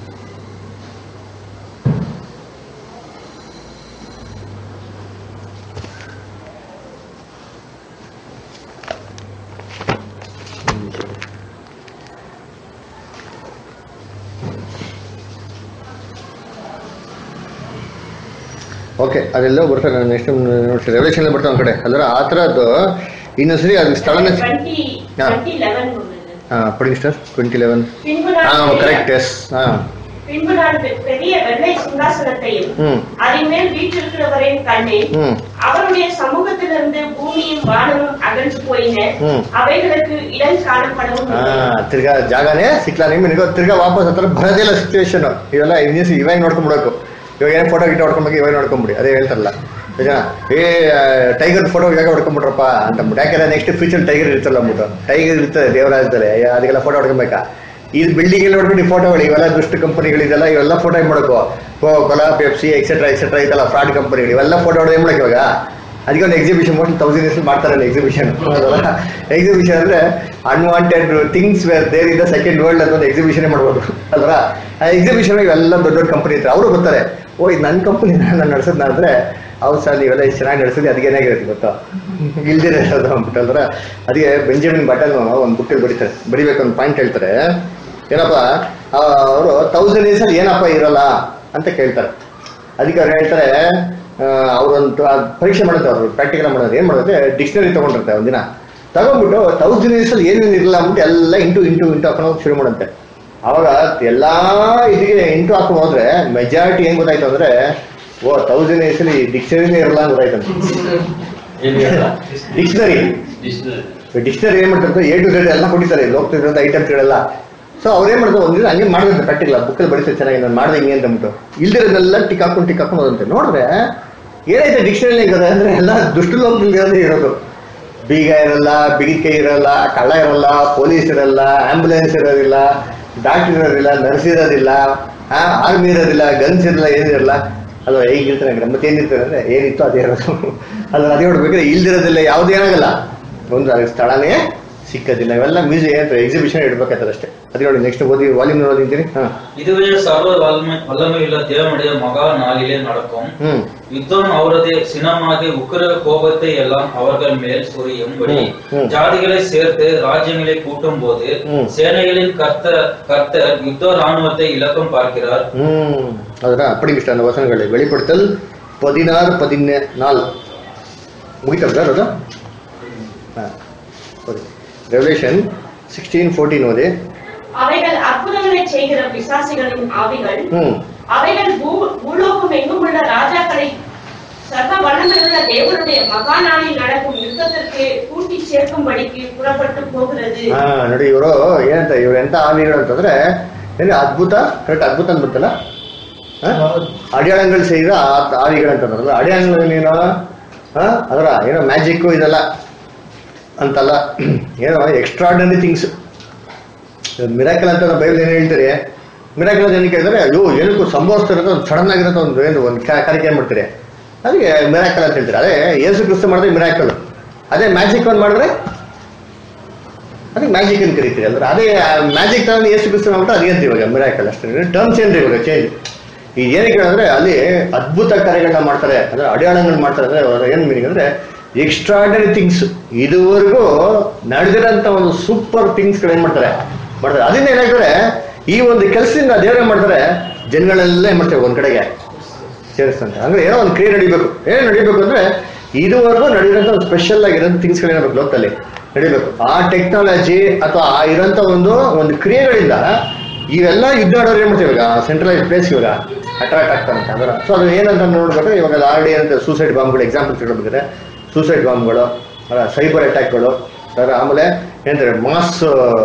ಓಕೆ ಅದೆಲ್ಲ ಬರ್ತಾರೆ ನಾನು ನೆಕ್ಸ್ಟ್ ನೋಡ್ತೀನಿ ರೆವಲ್ಯೂಷನ್ ಬರ್ತಾವೆ ಒಂದು ಕಡೆ ಅಂದ್ರೆ ಆ ಥರದ್ದು ಇನ್ನೊಂದ್ಸರಿ ಅದು ಸ್ಥಳನೇ டுவெண்ட்டி ஆ. டுவெண்ட்டி லெவன் ಹಾಂ ಪಡಿಂಗ್ ಸರ್ ಟ್ವೆಂಟಿ ಲೆವೆನ್ பின்பு ಹಾಂ நான் ಕರೆಕ್ಟ್ ಎಸ್ ಹಾಂ பின்பு நான் பெ- பெரிய வெள்ளை சிங்காசனத்தையும் ಹ್ಞೂ அதன் மேல் வீற்றிருக்கிறவரையும் கண்டேன் ಹ್ಞೂ அவருடைய சமூகத்திலிருந்து பூமியும் வானமும் அகன்று போயின ಹ್ಮ್. அவைகளுக்கு இடம் காணப்படவும் இல்லை. ಹಾಂ ತಿರ್ಗಾ ಜಾಗನೇ ಸಿಕ್ಲ ನಿಮ್ಗೆ ನಿನಗೆ ತಿರ್ಗಾ ವಾಪಸ್ ಹತ್ರ ಬರೋದಿಲ್ಲ ಸಿಚುವೇಶನ್ ಇವೆಲ್ಲ ಇನ್ನಿಸ್ ಇವಾಗ ನೋಡ್ಕೊಂಬಿಡಬೇಕು ಇವಾಗ ಏನು ಫೋಟೋ ಗಿಟೋ ಹೊಡ್ಕೊಂಬೇಕು ಇವಾಗ ನೋಡ್ಕೊಂಬಿಡಿ ಅದೇ ಹೇಳ್ತಾರಲ್ಲ ನಿಜ ಏ ಟೈಗರ್ ಫೋಟೋ ಇವಾಗ ಹೊಡ್ಕೊಂಬಿಟ್ರಪ್ಪ ಅಂತಂದ್ಬಿಟ್ಟು ಯಾಕಂದ್ರೆ ನೆಕ್ಸ್ಟ್ ಫ್ಯೂಚರ್ ಟೈಗರ್ ಇರ್ತಲ್ಲ ಅಂದ್ಬಿಟ್ಟು ಟೈಗರ್ ಇರ್ತದೆ ದೇವರಾಜದಲ್ಲಿ ಅದಕ್ಕೆಲ್ಲ ಫೋಟೋ ಹೊಡ್ಕೊಬೇಕಾ ಇದು ಬಿಲ್ಡಿಂಗ್ ಎಲ್ಲ ನೋಡ್ಬಿಟ್ಟು ಫೋಟೋಗಳು ಇವೆಲ್ಲ ದುಷ್ಟ ಕಂಪನಿಗಳಿದೆಲ್ಲ ಇವೆಲ್ಲ ಫೋಟೋ ಏನು ಮಾಡಬೇಕು ಕೋಲಾ ಪೆಪ್ಸಿ ಎಕ್ಸೆಟ್ರಾ ಎಕ್ಸೆಟ್ರಾ ಇದೆಲ್ಲ ಫ್ರಾಡ್ ಕಂಪನಿಗಳು ಇವೆಲ್ಲ ಫೋಟೋ ಹೊಡೆದು ಏನು ಮಾಡಕ್ಕೆ ಇವಾಗ ಅದಕ್ಕೆ ಒಂದು ಎಕ್ಸಿಬಿಷನ್ ಮೋಸ್ಟ್ ತೌಸಂಡ್ ಇಯರ್ಸ್ ಮಾಡ್ತಾರೆ ಎಕ್ಸಿಬಿಷನ್ ಎಕ್ಸಿಬಿಷನ್ ಅಂದ್ರೆ unwanted things where there in the second world ಅಂತ ಒಂದು ಎಕ್ಸಿಬಿಷನ್ ಮಾಡ್ಬೋದು ಅಲ್ವಾ ಆ ಎಕ್ಸಿಬಿಷನ್ ಇವೆಲ್ಲ ದೊಡ್ಡ ದೊಡ್ಡ ಕಂಪನಿ ಇರ್ತಾರೆ ಅವರು ಬರ್ತಾರೆ ಓ ಇದು ನನ್ನ ಕಂಪನಿ ನಾನು ನಡೆಸೋದು ಅಂದ್ರೆ ಹೌದು ಸರ್ ನೀವೆಲ್ಲ ಇಷ್ಟು ಚೆನ್ನಾಗಿ ನಡೆಸಿದ್ರೆ ಅದಕ್ಕೆ ಏನಾಗಿರುತ್ತೆ ಗೊತ್ತಾ ಇಲ್ದಿರ ಅದು ಅಂದ್ಬಿಟ್ಟಲ್ರ ಅದಕ್ಕೆ ಬೆಂಜಮಿನ್ ಬಟನ್ ಒಂದು ಬುಕ್ಕಲ್ಲಿ ಬರೀತಾರೆ ಬರಿಬೇಕು ಒಂದು ಪಾಯಿಂಟ್ ಹೇಳ್ತಾರೆ ಏನಪ್ಪ ಅವರು ತೌಸಂಡ್ ಇಯರ್ಸ್ ಅಲ್ಲಿ ಏನಪ್ಪ ಇರಲ್ಲ ಅಂತ ಕೇಳ್ತಾರೆ ಅದಕ್ಕೆ ಅವ್ರು ಹೇಳ್ತಾರೆ ಅವರೊಂದು ಪರೀಕ್ಷೆ ಮಾಡುತ್ತೆ ಅವರು ಪ್ರಾಕ್ಟಿಕಲ್ ಮಾಡೋದು ಏನು ಮಾಡೋದು ಡಿಕ್ಷನರಿ ತೊಗೊಂಡಿರ್ತಾರೆ ಒಂದಿನ ತಗೊಂಡ್ಬಿಟ್ಟು ತೌಸಂಡ್ ಇಯರ್ಸ್ ಅಲ್ಲಿ ಏನೇನು ಇರಲ್ಲ ಅಂದ್ಬಿಟ್ಟು ಎಲ್ಲ ಇಂಟು ಇಂಟು ಇಂಟು ಹಾಕೊಂಡು ಶುರು ಮಾಡುತ್ತೆ ಅವಾಗ ಎಲ್ಲಾ ಇದಕ್ಕೆ ಇಂಟು ಹಾಕೊಂಡು ಹೋದ್ರೆ ಮೆಜಾರಿಟಿ ಏನ್ ಗೊತ್ತಾಯ್ತು ಅಂದ್ರೆ ಓ ತೌಸಂಡ್ ಇಯರ್ಸ್ ಅಲ್ಲಿ ಡಿಕ್ಷನರಿನೇ ಇರಲ್ಲ ಅಂತ ಗೊತ್ತಾಯ್ತು ಡಿಕ್ಷನರಿ ಡಿಕ್ಷನರಿ ಏನ್ ಮಾಡ್ತಾರೆ ಎ ಟು ಝೆಡ್ ಎಲ್ಲ ಕೊಟ್ಟಿದ್ದಾರೆ ಹೋಗ್ತಿದ್ರಂತ ಐಟಮ್ಸ್ಗಳೆಲ್ಲ ಸೊ ಅವ್ರು ಏನ್ ಮಾಡ್ತಾರೆ ಒಂದಿನ ಹಂಗೆ ಮಾಡಿದ್ರೆ ಪ್ರಾಕ್ಟಿಕಲ್ ಬುಕ್ಕಲ್ಲಿ ಬರೀತಾರೆ ಚೆನ್ನಾಗಿ ನಾನು ಮಾಡ್ದೆ ಹಿಂಗೆ ಅಂತ ಅಂದ್ಬಿಟ್ಟು ಇಲ್ದಿರೋದೆಲ್ಲ ಟಿಕ್ ಹಾಕೊಂಡು ಟಿಕ್ ಹಾಕೊಂಡು ಹೋದಂತೆ ನೋಡಿದ್ರೆ ಏನೈತೆ ಡಿಕ್ಷನರಿ ಇರೋದು ಅಂದ್ರೆ ಎಲ್ಲ ದುಷ್ಟ ಲೋಕದಲ್ಲಿ ಇರೋದು ಬೀಗ ಇರಲ್ಲ ಬಿಗಿಕೆ ಇರಲ್ಲ ಕಳ್ಳ ಇರಲ್ಲ ಪೊಲೀಸ್ ಇರಲ್ಲ ಆಂಬುಲೆನ್ಸ್ ಇರೋದಿಲ್ಲ ಡಾಕ್ಟರ್ ಇರೋದಿಲ್ಲ ನರ್ಸ್ ಇರೋದಿಲ್ಲ ಆರ್ಮಿ ಇರೋದಿಲ್ಲ ಗನ್ಸ್ ಇರಲ್ಲ ಏನಿರಲ್ಲ ಅಲ್ವಾ ಹೇಗಿರ್ತಾರೆ ಅಂದ್ರೆ ಮತ್ತೆ ಏನಿರ್ತಾರೆ ಅಂದ್ರೆ ಏನಿತ್ತು ಅದೇ ಇರೋದು ಅಲ್ಲ ಅದೇ ನೋಡ್ಬೇಕಾದ್ರೆ ಇಲ್ದಿರೋದಿಲ್ಲ ಯಾವ್ದು ಏನಾಗಲ್ಲ ಒಂದು ಅದಕ್ಕೆ ಸ್ಥಳನೇ ಸಿಕ್ಕದಿಲ್ಲ ಇವೆಲ್ಲ ಮ್ಯೂಸಿಕ್ ಏನಂತಾರೆ ಎಕ್ಸಿಬಿಷನ್ ಇಡ್ಬೇಕಾಗ್ತದೆ ಅಷ್ಟೇ ಅದೇ ನೋಡಿ ನೆಕ್ಸ್ಟ್ ಓದಿ ವಾಲ್ಯೂಮ್ ಓದಿದ್ದೀನಿ ಹಾ இதுவே சர்வ வல்லமை வல்லமையுள்ள தேவனுடைய மகா நாளிலே நடக்கும் ಹ್ಮ್ யுத்தம் அவரது சினமாகிய உக்கிர கோபத்தை எல்லாம் அவர்கள் மேல் சொரியும்படி ம், ம். ஜாதிகளை சேர்த்து ராஜ்யங்களை கூட்டும் போது ம். சேனைகளின் கர்த்தர் கர்த்தர் யுத்த ராணுவத்தை இலக்கம் பார்க்கிறார் ಹ್ಮ್ ಅದರ ಅಪ್ಪಡಿಗಿಷ್ಟ ಅನ್ನೋ ವಚನಗಳು வெளிப்படுத்தல் பதினாறு பதினே நாலு ಮುಗಿತಲ್ಲ ಸರ್ ಅದು ಹಾಂ ಓದಿ ರೆವಲ್ಯೂಷನ್ ಸಿಕ್ಸ್ಟೀನ್ ಫೋರ್ಟೀನ್ ಓದಿ அவைகள் அற்புதங்களை செய்கிற பிசாசிகளின் ஆவிகள் ಹ್ಞೂ அவைகள் பூ- பூலோகம் எங்கும் உள்ள ராஜாக்களை சர்வ வல்லமையுள்ள தேவனுடைய மகாநாளில் நடக்கும் யுத்தத்திற்கு கூட்டி சேர்க்கும்படிக்கு புறப்பட்டு போகிறது ಹಾಂ ನೋಡಿ ಇವರು ಏನಂತ ಇವ್ರು ಎಂತ ಆವಿಗಳು ಅಂತಂದ್ರೆ ಏನು ಅದ್ಭುತ ಕರೆಕ್ಟ್ ಅದ್ಭುತ ಅಂತ ಬಂತಲ್ಲ ಅಡಿಯಾಳಗಳು ಸೇರಿದ ಆವಿಗಳು ಅಂತಂದ್ರಲ್ಲ ಅಡಿಯಾಳಗಳು ಏನೋ ಹಾಂ ಅದರ ಏನೋ ಮ್ಯಾಜಿಕ್ಕು ಇದೆಲ್ಲ ಅಂತಲ್ಲ ಏನೋ ಎಕ್ಸ್ಟ್ರಾರ್ಡನರಿ ಥಿಂಗ್ಸ್ ಮಿರಾಕಲ್ ಅಂತ ನಾವು ಬೈಬಲ್ ಏನು ಹೇಳ್ತೀರಿ ಮಿರಾಕಲ್ ಏನಕ್ಕೆ ಕೇಳಿದ್ರೆ ಅಯ್ಯೋ ಏನಕ್ಕೂ ಸಂಭವಿಸ್ತಿರೋದು ಒಂದು ಸಡನ್ ಆಗಿರೋದು ಒಂದು ಏನು ಒಂದು ಕಾರ್ಯಕ್ರಮ ಮಾಡ್ತೀರಿ ಅದಕ್ಕೆ ಮಿರಾಕಲ್ ಅಂತ ಹೇಳ್ತಾರೆ ಅದೇ ಯೇಸು ಕ್ರಿಸ್ತ ಮಾಡಿದ್ರೆ ಮಿರಾಕಲ್ ಅದೇ ಮ್ಯಾಜಿಕ್ ಒಂದು ಮಾಡಿದ್ರೆ ಅದಕ್ಕೆ ಮ್ಯಾಜಿಕ್ ಅಂತ ಕರಿತೀರಿ ಅಂದ್ರೆ ಅದೇ ಮ್ಯಾಜಿಕ್ ತರ ಎಷ್ಟು ಕ್ರಿಸ್ತ ಮಾಡ್ಬಿಟ್ಟು ಅದೇ ಅಂತ ಇವಾಗ ಮಿರಾಕಲ್ ಅಷ್ಟೇ ಟರ್ಮ್ಸ್ ಏನ್ರಿ ಇವಾಗ ಚೇಂಜ್ ಈಗ ಏನಕ್ಕೆ ಅಂದ್ರೆ ಅಲ್ಲಿ ಅದ್ಭುತ ಕಾರ್ಯಗಳನ್ನ ಮಾಡ್ತಾರೆ ಅಂದ್ರೆ ಅಡಿಯಾಳಗಳು ಮಾಡ್ತಾರೆ ಅಂದ್ರೆ ಅವ್ರ ಏನ್ ಮೀನಿಂಗ್ ಅಂದ್ರೆ ಎಕ್ಸ್ಟ್ರಾರ್ಡನರಿ ಥಿಂಗ್ಸ್ ಇದುವರೆಗೂ ನಡೆದಿರೋಂಥ ಒಂದು ಸೂಪರ್ ಥಿಂಗ್ಸ್ಗಳು ಏನ್ ಮಾಡ್ತಾರೆ ಮಾಡ್ತಾರೆ ಅದರಿಂದ ಏನಾಗ್ತದೆ ಈ ಒಂದು ಕೆಲಸದಿಂದ ದೇವ್ರ ಏನ್ ಮಾಡ್ತಾರೆ ಜನಗಳೆಲ್ಲ ಏನ್ ಮಾಡ್ತಾರೆ ಒಂದ್ ಕಡೆಗೆ ಸೇರಿಸ್ತಂತೆ ಅಂದ್ರೆ ಏನೋ ಒಂದು ಕ್ರಿಯೆ ನಡಿಬೇಕು ಏನು ನಡಿಬೇಕು ಅಂದ್ರೆ ಇದುವರೆಗೂ ನಡೆದಿರೋಂಥ ಒಂದು ಸ್ಪೆಷಲ್ ಆಗಿರೋಂಥ ಥಿಂಗ್ಸ್ಗಳು ಏನಾಗಬೇಕು ಲೋಕದಲ್ಲಿ ನಡಿಬೇಕು ಆ ಟೆಕ್ನಾಲಜಿ ಅಥವಾ ಆ ಇರೋಂಥ ಒಂದು ಒಂದು ಕ್ರಿಯೆಗಳಿಂದ ಇವೆಲ್ಲ ಯುದ್ಧ ಆಡೋರು ಏನ್ ಮಾಡ್ತೀವಿ ಇವಾಗ ಸೆಂಟ್ರಲೈಸ್ ಪ್ಲೇಸ್ ಇವಾಗ ಅಟ್ರಾಕ್ಟ್ ಆಗ್ತಾರಂತೆ ಅಂದ್ರೆ ಸೊ ಅದು ಏನಂತ ನೋಡ್ಬೇಕಾದ್ರೆ ಇವಾಗ ಆಲ್ರೆಡಿ ಏನಂತ ಸೂಸೈಡ್ ಬಾಂಬ್ಗಳು ಎಕ್ಸಾಂಪಲ್ಸ್ ಇಡಬೇಕಾದ್ರೆ ಸೂಸೈಡ್ ಬಾಂಬ್ಗಳು ಸೈಬರ್ ಅಟ್ಯಾಕ್ಗಳು ಸರ್ ಆಮೇಲೆ ಏನಂತಾರೆ ಮಾಸ್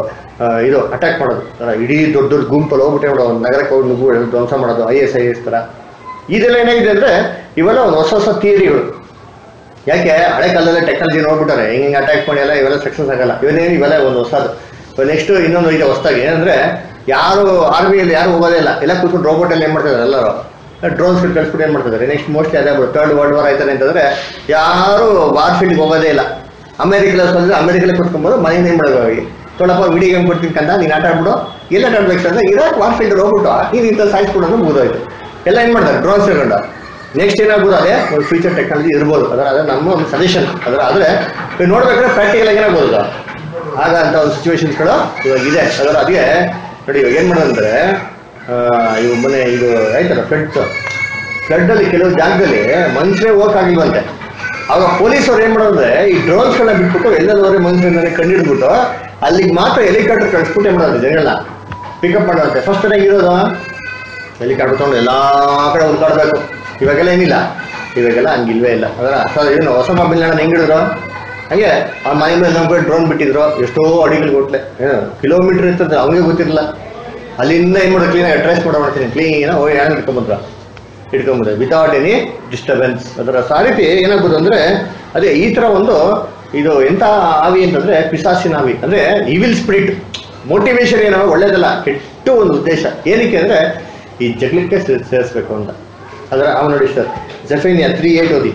ಆ, ಇದು ಅಟ್ಯಾಕ್ ಮಾಡೋದು ಆ, ಇಡೀ ದೊಡ್ಡ ದೊಡ್ಡ ಗುಂಪಲ್ಲಿ ಹೋಗ್ಬಿಟ್ಟೆ ನೋಡೋ ಒಂದು ನಗರಕ್ಕೆ ಹೋಗಿ ನುಗ್ಗು ಧ್ವಂಸ ಮಾಡೋದು ಐ ಎಸ್ ಐ ಎಸ್ ಥರ ಇದೆಲ್ಲ ಏನಾಗಿದೆ ಅಂದರೆ ಇವೆಲ್ಲ ಒಂದು ಹೊಸ ಹೊಸ ಥಿಯರಿಗಳು ಯಾಕೆ ಹಳೆ ಕಾಲದಲ್ಲಿ ಟೆಕ್ನಾಲಜಿ ನೋಡ್ಬಿಟ್ಟಾರೆ ಹಿಂಗೆ ಹಿಂಗೆ ಅಟ್ಯಾಕ್ ಮಾಡಿ ಎಲ್ಲ ಇವೆಲ್ಲ ಸಕ್ಸಸ್ ಆಗಲ್ಲ ಇವನ್ನೇನು ಇವೆಲ್ಲ ಒಂದು ಹೊಸದು ನೆಕ್ಸ್ಟ್ ಇನ್ನೊಂದು ಇದೆ ಹೊಸದಾಗಿ ಏನಂದ್ರೆ ಯಾರು ಆರ್ಮಿಯಲ್ಲಿ ಯಾರು ಹೋಗೋದೇ ಇಲ್ಲ ಎಲ್ಲ ಕೂತ್ಕೊಂಡು ರೋಬೋಟ್ ಎಲ್ಲ ಏನು ಮಾಡ್ತಿದ್ದಾರೆ ಎಲ್ಲರೂ ಡ್ರೋನ್ಸ್ ಕಳ್ಸ್ಬಿಟ್ಟು ಏನು ಮಾಡ್ತಿದ್ದಾರೆ ನೆಕ್ಸ್ಟ್ ಮೋಸ್ಟ್ಲಿ ಅದೇ ಥರ್ಡ್ ವರ್ಲ್ಡ್ ವಾರ್ ಆಯ್ತಾರೆ ಅಂತಂದ್ರೆ ಯಾರು ವಾರ್ ಫೀಲ್ಡ್ಗೆ ಹೋಗೋದೇ ಇಲ್ಲ ಅಮೆರಿಕದಲ್ಲಿ ಬಂದ್ರೆ ಅಮೆರಿಕಲ್ಲೇ ಕುತ್ಕೊಂಬೋದು ಮನೆಯಿಂದ ಏನು ಮಾಡೋದು ಹೋಗಿ ತೊಳಪ್ಪ ವಿಡಿಯೋ ಗೇಮ್ ಕೊಡ್ತೀನಿ ಕಂದ ನೀನು ಆಟ ಆಡ್ಬಿಡು ಎಲ್ಲ ಆಟ ಆಡ್ಬೇಕು ಅಂದ್ರೆ ಇರಾಕ್ ವಾರ್ ಫೀಲ್ಡ್ ಹೋಗ್ಬಿಟ್ಟು ನೀನು ಇಂಥ ಸಾಯಿಸ್ಬಿಡು ಅಂದ್ರೆ ಮುಗಿದೋಯ್ತು ಎಲ್ಲ ಏನು ಮಾಡ್ತಾರೆ ಡ್ರೋನ್ಸ್ ತಗೊಂಡು ನೆಕ್ಸ್ಟ್ ಏನಾಗ್ಬೋದು ಅದೇ ಒಂದು ಫ್ಯೂಚರ್ ಟೆಕ್ನಾಲಜಿ ಇರ್ಬೋದು ಅದರ ಅದೇ ನಮ್ಮ ಒಂದು ಸಜೆಷನ್ ಅದರ ಆದರೆ ನೀವು ನೋಡ್ಬೇಕಾದ್ರೆ ಪ್ರಾಕ್ಟಿಕಲ್ ಆಗಿ ಏನಾಗ್ಬೋದು ಅದು? ಆಗ ಅಂತ ಒಂದು ಸಿಚುವೇಶನ್ಸ್ಗಳು ಇವಾಗ ಇದೆ ಅದರ ಅದೇ ನೋಡಿ ಇವಾಗ ಏನು ಮಾಡೋದಂದ್ರೆ ಇವು ಮೊನ್ನೆ ಇದು ಆಯ್ತಲ್ಲ ಫ್ಲಡ್ ಫ್ಲಡ್ಡಲ್ಲಿ ಕೆಲವು ಜಾಗದಲ್ಲಿ ಮನುಷ್ಯರೇ ಹೋಗಕ್ಕಾಗಿಲ್ವಂತೆ ಆವಾಗ ಪೊಲೀಸರು ಏನು ಮಾಡೋದಂದ್ರೆ ಈ ಡ್ರೋನ್ಸ್ಗಳನ್ನ ಬಿಟ್ಬಿಟ್ಟು ಎಲ್ಲದವರೆ ಮನುಷ್ಯರನ್ನೇ ಕಂಡಿಡ್ಬಿಟ್ಟು ಅಲ್ಲಿಗೆ ಮಾತ್ರ ಹೆಲಿಕಾಪ್ಟರ್ ಕಳಿಸ್ಬಿಟ್ಟು ಏನು ಮಾಡೋದು ಜನಗಳನ್ನ ಪಿಕಪ್ ಮಾಡೋದಂತೆ ಫಸ್ಟ್ ಇರೋದು ಹೆಲಿಕಾಪ್ಟರ್ ತೊಗೊಂಡು ಎಲ್ಲ ಕಡೆ ಹುಡ್ಕಾಡ್ಬೇಕು ಇವಾಗೆಲ್ಲ ಏನಿಲ್ಲ ಇವಾಗೆಲ್ಲ ಹಂಗಿಲ್ವೇ ಇಲ್ಲ ಅದರ ಸರ್ ಏನು ಹೊಸ ಮೊಬೈಲ್ ಹೆಂಗ್ ಹಿಡಿದ್ರು ಹಾಗೆ ಆ ಮನೆ ಮೇಲೆ ನಮ್ಗೆ ಡ್ರೋನ್ ಬಿಟ್ಟಿದ್ರು ಎಷ್ಟೋ ಅಡಿಗಳು ಕೊಟ್ಲೆ ಏನು ಕಿಲೋಮೀಟರ್ ಇರ್ತದೆ ಅವ್ನಿಗೆ ಗೊತ್ತಿರಲಿಲ್ಲ ಅಲ್ಲಿಂದ ಏನು ಮಾಡೋದು ಕ್ಲೀನಾಗಿ ಟ್ರೇಸ್ ಮಾಡೋ ಮಾಡ್ತೀನಿ ಕ್ಲೀನಾಗಿ ಹೋಗಿ ಹ್ಯಾಂಗ್ ಹಿಡ್ಕೊಂಬಂದ್ರ ಹಿಡ್ಕೊಂಬಂದ್ರೆ ವಿತೌಟ್ ಎನಿ ಡಿಸ್ಟರ್ಬೆನ್ಸ್ ಅದರ ಸಾರಿತಿ ಏನಾಗ್ಬೋದು ಅಂದ್ರೆ ಅದೇ ಈ ತರ ಒಂದು ಇದು ಎಂತ ಆವಿ ಅಂತಂದ್ರೆ ಪಿಸಾಸಿನ ಆವಿ ಅಂದ್ರೆ ಇವಿಲ್ ಸ್ಪಿರಿಟ್ ಮೋಟಿವೇಶನ್ ಏನೋ ಒಳ್ಳೇದಲ್ಲ ಕೆಟ್ಟ ಒಂದು ಉದ್ದೇಶ ಏನಕ್ಕೆ ಅಂದ್ರೆ ಈ ಜಗಳಕ್ಕೆ ಸೇ- ಸೇರಿಸ್ಬೇಕು ಅಂತ ಅದರ ಅವ ನೋಡಿ ಸರ್ ಜಫೇನಿಯಾ ತ್ರೀ ಏಟ್ ಓದಿ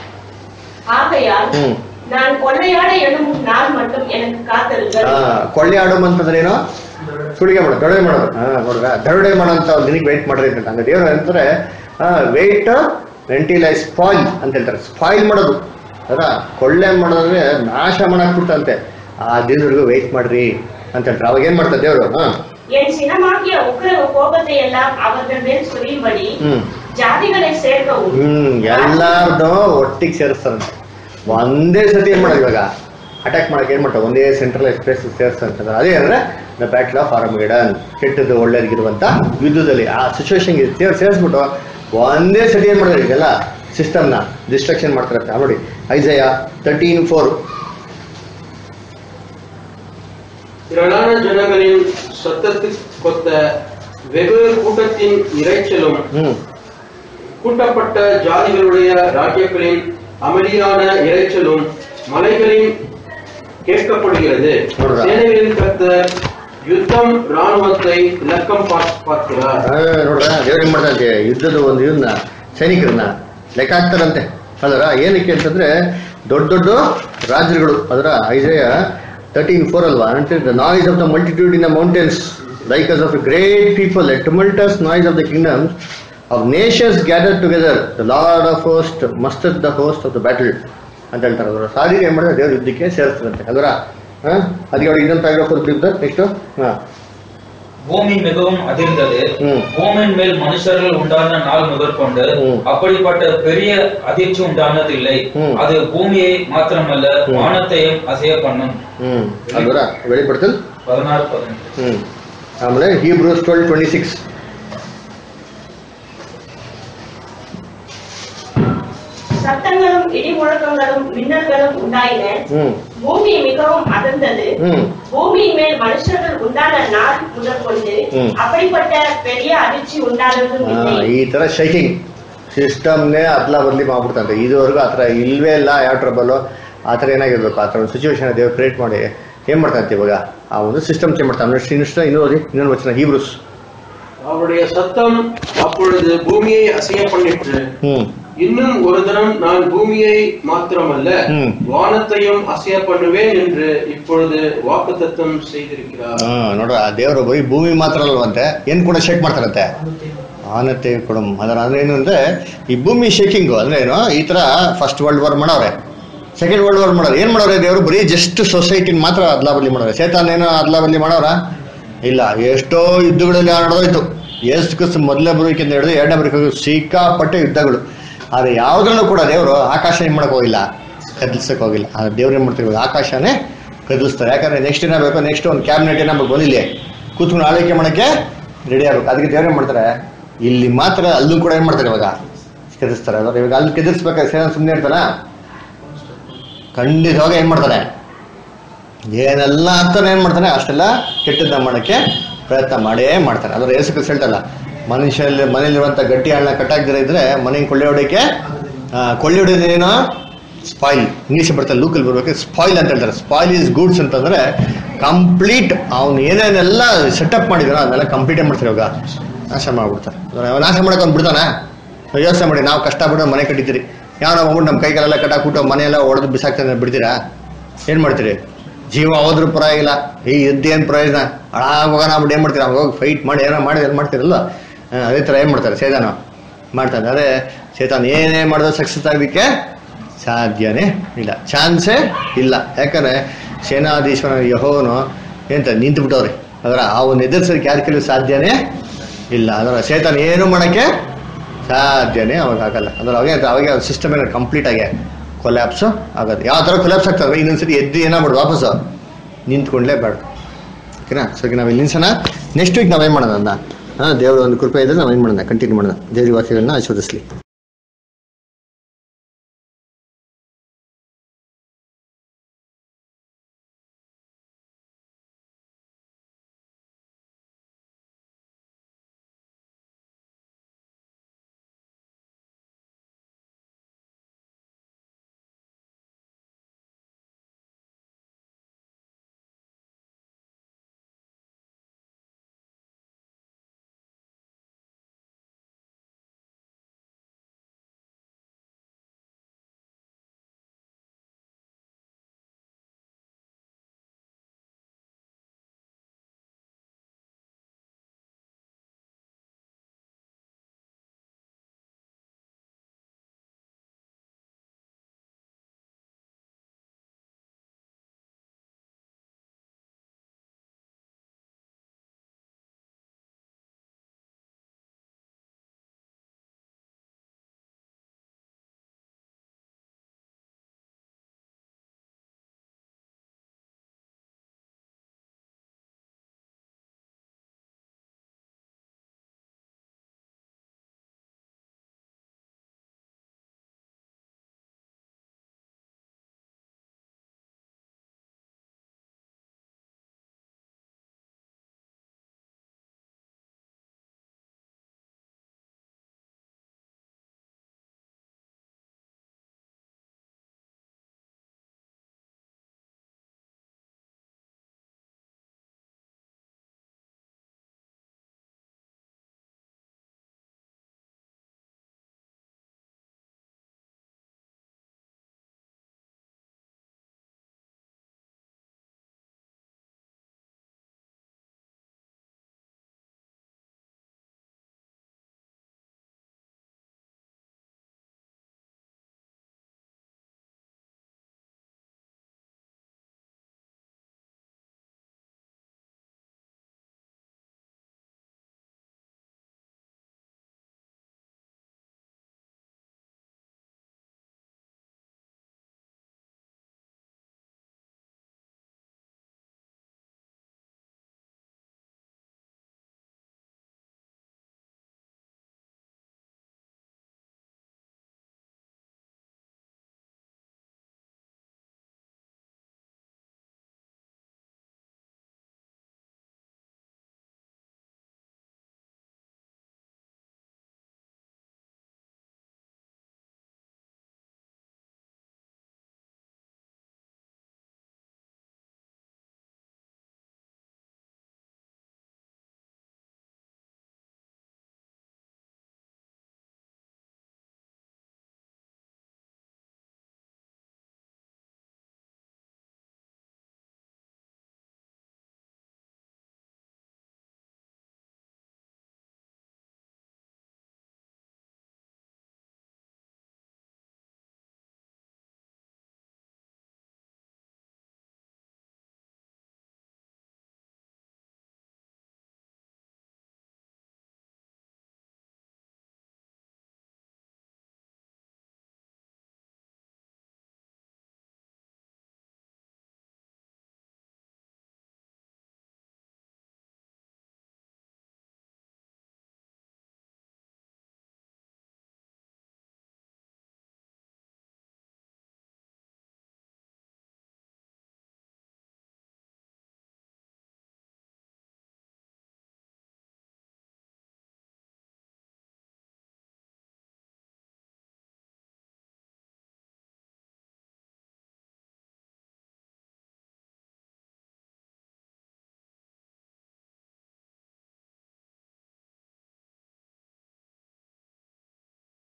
ஆகையால் ம். நான் கொள்ளையாட எனும் நாள் மட்டும் எனக்கு காத்திருங்கள் ಆ, ಕೊಳ್ಳೆ ಆಡೋಮ್ ಅಂತಂದ್ರೆ ಏನೋ ಸುಳಿಗೆ ಮಾಡೋದು ದರೋಡೆ ಮಾಡೋದು ಹಾ ನೋಡ್ರ ದರೋಡೆ ಮಾಡೋಂಥ ಒಂದು ದಿನಕ್ಕೆ ವೆಯ್ಟ್ ಮಾಡ್ರಿ ಅಂತ ಹಂಗ ದೇವ್ರು ಅಂತಾರೆ ವೆಯ್ಟ್ ವೆಂಟಿಲ್ ಐ ಸ್ಪಾಯ್ಲ್ ಅಂತ ಹೇಳ್ತಾರೆ ಸ್ಪಾಯ್ಲ್ ಮಾಡೋದು ಅದರ ಕೊಳ್ಳೆ ಮಾಡೋದ್ರೆ ನಾಶ ಮಾಡಕ್ ಬಿಡ್ತಂತೆ ಆ ದಿನವರೆಗೂ ವೆಯ್ಟ್ ಮಾಡ್ರಿ ಅಂತ ಹೇಳ್ತಾರೆ ಅವಾಗ ಏನ್ ಮಾಡ್ತಾರೆ ದೇವ್ರು ಹಾ என் சினமாகிய உக்கிர கோபத்தை எல்லாம் அவர்கள் மேல் சொரியும்படி ಹ್ಮ್ ஜாதிகளை சேர்க்கவும் ಹ್ಮ್ ಎಲ್ಲಾರ್ದು ಒಟ್ಟಿಗೆ ಸೇರಿಸ್ತಾರಂತೆ ಒಂದೇ ಸತಿ ಏನ್ ಮಾಡೋದು ಇವಾಗ ಅಟ್ಯಾಕ್ ಮಾಡಕ್ ಏನ್ ಮಾಡ್ತಾರೆ ಒಂದೇ ಸೆಂಟ್ರಲ್ ಎಕ್ಸ್ಪ್ರೆಸ್ ಸೇರಿಸ್ತಾರೆ ಅದೇ ಅಂದ್ರೆ ದ ಬ್ಯಾಟಲ್ ಆಫ್ ಆರ್ಮಗಡನ್ ಕೆಟ್ಟದ್ದು ಒಳ್ಳೇದಿರುವಂತ ಯುದ್ಧದಲ್ಲಿ ಆ ಸಿಚುವೇಶನ್ ಸೇರಿಸ್ಬಿಟ್ಟು ಒಂದೇ ಸತಿ ಏನ್ ಮಾಡಿದ್ರೆ ಇದೆಲ್ಲ ಸಿಸ್ಟಮ್ನ ಡಿಸ್ಟ್ರಕ್ಷನ್ ಮಾಡ್ತಾರೆ ನೋಡಿ ಐಸಯ ತರ್ಟೀನ್ ಫೋರ್ திரளான ஜனங்களின் சத்தத்துக்கொத்த வெகு கூட்டத்தின் இரைச்சலும் ಹ್ಮ್ கூட்டப்பட்ட ஜாதிகளுடைய ராஜ்யங்களின் அமைதியான இரைச்சலும் மலைகளின் கேட்கப்படுகிறது ನೋಡ್ರಾ? சேனைகளின் கர்த்தர் யுத்தம் ராணுவத்தை இலக்கம் பார்த்து பார்க்கிறார் ಆ, ನೋಡ್ರ ದೇವ್ರು ಏನ್ ಮಾಡ್ದಂತೆ ಯುದ್ಧದ ಒಂದು ಇದನ್ನ ಸೈನಿಕರನ್ನ ಲೆಕ್ಕ ಹಾಕ್ತಾರಂತೆ ಅದರ ಏನಕ್ಕೆ ಅಂತಂದ್ರೆ ದೊಡ್ಡ ದೊಡ್ಡ ರಾಜ್ಯಗಳು ಅದರ ಐಜಯ ತರ್ಟೀನ್ ಫೋರ್ ಅಲ್ವಾ అంటే the noise of the multitude in the mountains like as of great people a tumultuous noise of the kingdoms of nations gather together the lord of host mustered the host of the battle ಅಂತ ಹೇಳ್ತಾರೆ ಅದರ ಸಾರಿಗೆ ಏನ್ ಮಾಡಿದ್ರೆ ದೇವ್ರ ಯುದ್ಧಕ್ಕೆ ಸೇರಿಸ್ತಾರಂತೆ ಅದರ ಅದಕ್ಕೆ ಅವ್ರಿಗೆ ಇನ್ನೊಂದು ಪ್ಯಾರಾಗ್ರಾಫ್ ಓದ್ತಿದ್ದ ನೆಕ್ಸ್ಟ್ ಹಾ பூமி மிகவும் அதிர்ந்தது ம். பூமியின் மேல் மனுஷர்கள் உண்டான நாள் முதற்கொண்டு ம். அப்படிப்பட்ட பெரிய அதிர்ச்சி உண்டானதில்லை ம். அது பூமியை மாத்திரமல்ல ம். வானத்தையும் அசைய பண்ணும் ಹ್ಮ್ ಅದರ வெளிப்படுத்தல் பதினாறு பதினெட்டு ಹ್ಮ್ ಆಮೇಲೆ ಹೀಬ್ರೂಸ್ ಟ್ವೆಲ್ ಟ್ವೆಂಟಿ ಸಿಕ್ಸ್ சத்தங்களும் இடி முழக்கங்களும் மின்னல்களும் உண்டாயின ಹ್ಮ್ பூமி மிகவும் அதிர்ந்தது ಹ್ಮ್ பூமியின் மேல் மனுஷர்கள் உண்டான நாள் முதற்கொண்டு ம். அப்படிப்பட்ட பெரிய அதிர்ச்சி உண்டானதும் ಆ, இல்லை ಈ ತರ ಶೈಕಿಂಗ್ ಸಿಸ್ಟಮ್ನೇ ಅದ್ಲ ಬದ್ಲಿ ಮಾಡ್ಬಿಡ್ತಂತೆ ಇದುವರೆಗೂ ಆ ಥರ ಇಲ್ವೇ ಇಲ್ಲ ಯಾವ ಟ್ರಬಲ್ ಆ ಥರ ಏನಾಗಿರ್ಬೇಕು ಆ ಥರ ಒಂದು ಸಿಚುವೇಶನ್ ದೇವ್ರು ಕ್ರಿಯೇಟ್ ಮಾಡಿ ಏನ್ ಮಾಡ್ತಂತೆ ಇವಾಗ ಆ ಒಂದು ಸಿಸ್ಟಮ್ ಚೇಂಜ್ ಮಾಡ್ತಾನೆ ನೆಕ್ಸ್ಟ್ ಇನ್ನಷ್ಟು ಇನ್ನೂ ಓದಿ ಇನ್ನೊಂದು ವಚನ ಹೀಬ್ರೂಸ್ அவருடைய சத்தம் அப்பொழுது பூமியை அசைய பண்ணிற்று ಹ್ಮ್ இன்னும் ஒரு தினம் நான் பூமியை மாத்திரமல்ல ம். வானத்தையும் அசைய பண்ணுவேன் என்று இப்பொழுது வாக்குத்தத்தம் செய்திருக்கிறார் ಹಾ ನೋಡ್ರ ಆ ದೇವರು ಬರೀ ಭೂಮಿ ಮಾತ್ರ ಅಲ್ವಂತೆ ಏನ್ ಕೂಡ ಶೇಕ್ ಮಾಡ್ತಾರಂತೆ ಆನತೆ ಕೊಡಮ್ ಅದರ ಅಂದ್ರೆ ಏನು ಅಂದ್ರೆ ಈ ಭೂಮಿ ಶೇಕಿಂಗು ಅಂದ್ರೆ ಏನು ಈ ತರ ಫಸ್ಟ್ ವರ್ಲ್ಡ್ ವಾರ್ ಮಾಡವ್ರೆ ಸೆಕೆಂಡ್ ವರ್ಲ್ಡ್ ವಾರ್ ಮಾಡೋರು ಏನ್ ಮಾಡೋರೆ ದೇವರು ಬರೀ ಜಸ್ಟ್ ಸೊಸೈಟಿನ ಮಾತ್ರ ಅದ್ಲಾ ಬದ್ಲಿ ಮಾಡೋರೆ ಸೇತಾನ್ ಏನೋ ಅದ್ಲಾ ಬದ್ಲಿ ಮಾಡೋರ ಇಲ್ಲ ಎಷ್ಟೋ ಯುದ್ಧಗಳಲ್ಲಿ ನಡೆದೋಯ್ತು ಎಷ್ಟು ಕಸ್ ಮೊದಲನೇ ಬರೋಕ್ಕಿಂತ ಹಿಡಿದು ಎರಡನೇ ಬರೋಕೆ ಸಿಕ್ಕಾಪಟ್ಟೆ ಯುದ್ಧಗಳು ಆದ್ರೆ ಯಾವ್ದ್ರಲ್ಲೂ ಕೂಡ ದೇವರು ಆಕಾಶ ಏನ್ ಮಾಡಕ್ ಹೋಗಿಲ್ಲ ಕದಲ್ಸಕ್ ಹೋಗಿಲ್ಲ ಆದ್ರೆ ದೇವ್ರು ಏನ್ ಮಾಡ್ತೀವಿ ಆಕಾಶನೇ ಕದಲಿಸ್ತಾರೆ ಯಾಕಂದ್ರೆ ನೆಕ್ಸ್ಟ್ ಏನಾಗಬೇಕು ನೆಕ್ಸ್ಟ್ ಒಂದು ಕ್ಯಾಬಿನೆಟ್ ಏನಾಗಬೇಕು ಬಂದಿಲ್ಲಿ ಕೂತ್ಕೊಂಡು ಆಳ್ವಿಕೆ ಮಾಡಕ್ಕೆ ರೆಡಿ ಆಗ್ಬೇಕು ಅದಕ್ಕೆ ದೇವ್ರು ಏನ್ ಮಾಡ್ತಾರೆ ಇಲ್ಲಿ ಮಾತ್ರ ಅಲ್ಲೂ ಕೂಡ ಏನ್ ಮಾಡ್ತಾರೆ ಇವಾಗ ಕೆದಿಸ್ತಾರೆ ಅದ್ರ ಇವಾಗ ಅಲ್ಲಿ ಕೆದಿಸ್ಬೇಕಾದ್ರೆ ಸೇನ ಸುಮ್ಮನೆ ಇರ್ತಾನ ಖಂಡಿತವಾಗ ಏನ್ ಮಾಡ್ತಾರೆ ಏನೆಲ್ಲ ಆಗ್ತಾನೆ ಏನು ಮಾಡ್ತಾನೆ ಅಷ್ಟೆಲ್ಲ ಕೆಟ್ಟದ್ದ ಮಾಡೋಕ್ಕೆ ಪ್ರಯತ್ನ ಮಾಡೇ ಮಾಡ್ತಾನೆ ಅದರ ಏಸು ಕ್ರಿಸ್ತ ಹೇಳ್ತಲ್ಲ ಮನುಷ್ಯಲ್ಲಿ ಮನೇಲಿರುವಂಥ ಗಟ್ಟಿ ಹಣ್ಣು ಕಟ್ಟಾಕ್ದಿರ ಇದ್ರೆ ಮನೆಗೆ ಕೊಳ್ಳೆ ಹೊಡೆಯೋಕ್ಕೆ ಆ, ಕೊಳ್ಳೆ ಹೊಡೆಯೋದೇನೋ ಸ್ಪಾಯಿಲ್ ಇಂಗ್ಲೀಷ್ ಬರ್ತಾರೆ ಲೂಕಲ್ ಬರ್ಬೇಕು ಸ್ಪಾಯಿಲ್ ಅಂತ ಹೇಳ್ತಾರೆ ಸ್ಪಾಯಿಲ್ ಈಸ್ ಗೂಡ್ಸ್ ಅಂತಂದ್ರೆ ಕಂಪ್ಲೀಟ್ ಅವ್ನು ಏನೇನೆಲ್ಲ ಸೆಟಪ್ ಮಾಡಿದಾನೋ ಅದನ್ನೆಲ್ಲ ಕಂಪ್ಲೀಟೇ ಮಾಡ್ತಾರೆ ಇವಾಗ ನಾಶ ಮಾಡ್ಬಿಡ್ತಾರೆ ಅದ್ರ ನಾಶ ಮಾಡಕ್ಕೆ ಅವ್ನು ಬಿಡ್ತಾನೆ ಯೋಚನೆ ಮಾಡಿ ನಾವು ಕಷ್ಟಪಟ್ಟು ಮನೆ ಕಟ್ಟಿದ್ದೀರಿ ಯಾವ ನಾವು ಹೋಗ್ಬಿಟ್ಟು ನಮ್ಮ ಕೈಗೆಲ್ಲ ಕಟ್ಟಾಕ್ಬಿಟ್ಟು ಮನೆಯೆಲ್ಲ ಹೊಡೆದು ಬಿಸಾಕ್ತಾನೆ ಬಿಡ್ತೀರಾ ಏನು ಮಾಡ್ತೀರಿ ಜೀವ ಹೋದ್ರೂ ಪರವಾಗಿಲ್ಲ ಈ ಎದ್ದೇನು ಪ್ರಯೋಜನ ಹಾಳಾಗೋಗೋಣ ಆಗ್ಬಿಟ್ಟು ಏನು ಮಾಡ್ತೀರಾ ಹೋಗಿ ಫೈಟ್ ಮಾಡಿ ಏನೋ ಮಾಡಿ ಏನು ಮಾಡ್ತೀರಲ್ಲ ಆ, ಅದೇ ಥರ ಏನು ಮಾಡ್ತಾರೆ ಸೇತಾನ ಮಾಡ್ತಾನೆ ಅದೇ ಸೇತಾನ್ ಏನೇ ಮಾಡಿದ್ರು ಸಕ್ಸಸ್ ಆಗೋದಕ್ಕೆ ಸಾಧ್ಯನೇ ಇಲ್ಲ ಚಾನ್ಸೇ ಇಲ್ಲ ಯಾಕಂದ್ರೆ ಸೇನಾಧೀಶ್ವರ ಯಹೋವನು ಎಂತ ನಿಂತು ಬಿಟ್ಟವ್ರಿ ಅದರ ಅವನ್ನ ಎದುರಿಸೋದಕ್ಕೆ ಯಾರ ಕೆಲವು ಸಾಧ್ಯನೇ ಇಲ್ಲ ಅದರ ಸೇತಾನ್ ಏನು ಮಾಡೋಕ್ಕೆ ಸಾಧ್ಯನೇ ಅವಾಗ ಆಗಲ್ಲ ಅಂದ್ರೆ ಅವಾಗ ಅವಾಗ ಸಿಸ್ಟಮ್ ಏನೋ ಕಂಪ್ಲೀಟ್ ಆಗಿ ಕೊಲ್ಯಾಪ್ಸು ಆಗೋದು ಯಾವ ಥರ ಕೊಲ್ಯಾಪ್ಸ್ ಆಗ್ತದೆ ಇನ್ನೊಂದ್ಸರಿ ಎದ್ದು ಏನಾಗ್ಬಿಡು ವಾಪಸ್ಸು ನಿಂತ್ಕೊಂಡ್ಲೇ ಬೇಡ ಓಕೆನಾ ಸೊ ಈಗ ನಾವು ಇಲ್ಲಿ ನಿಲ್ಸೋಣ ನೆಕ್ಸ್ಟ್ ವೀಕ್ ನಾವೇನು ಮಾಡೋಣ ಅಂದ ಹಾಂ ದೇವರ ಒಂದು ಕೃಪೆ ಇದ್ರೆ ನಾವೇನು ಮಾಡೋಣ ಕಂಟಿನ್ಯೂ ಮಾಡೋಣ ದೇವ್ರ ವಾಕ್ಯಗಳನ್ನ ಆಶೀರ್ವದಿಸ್ಲಿ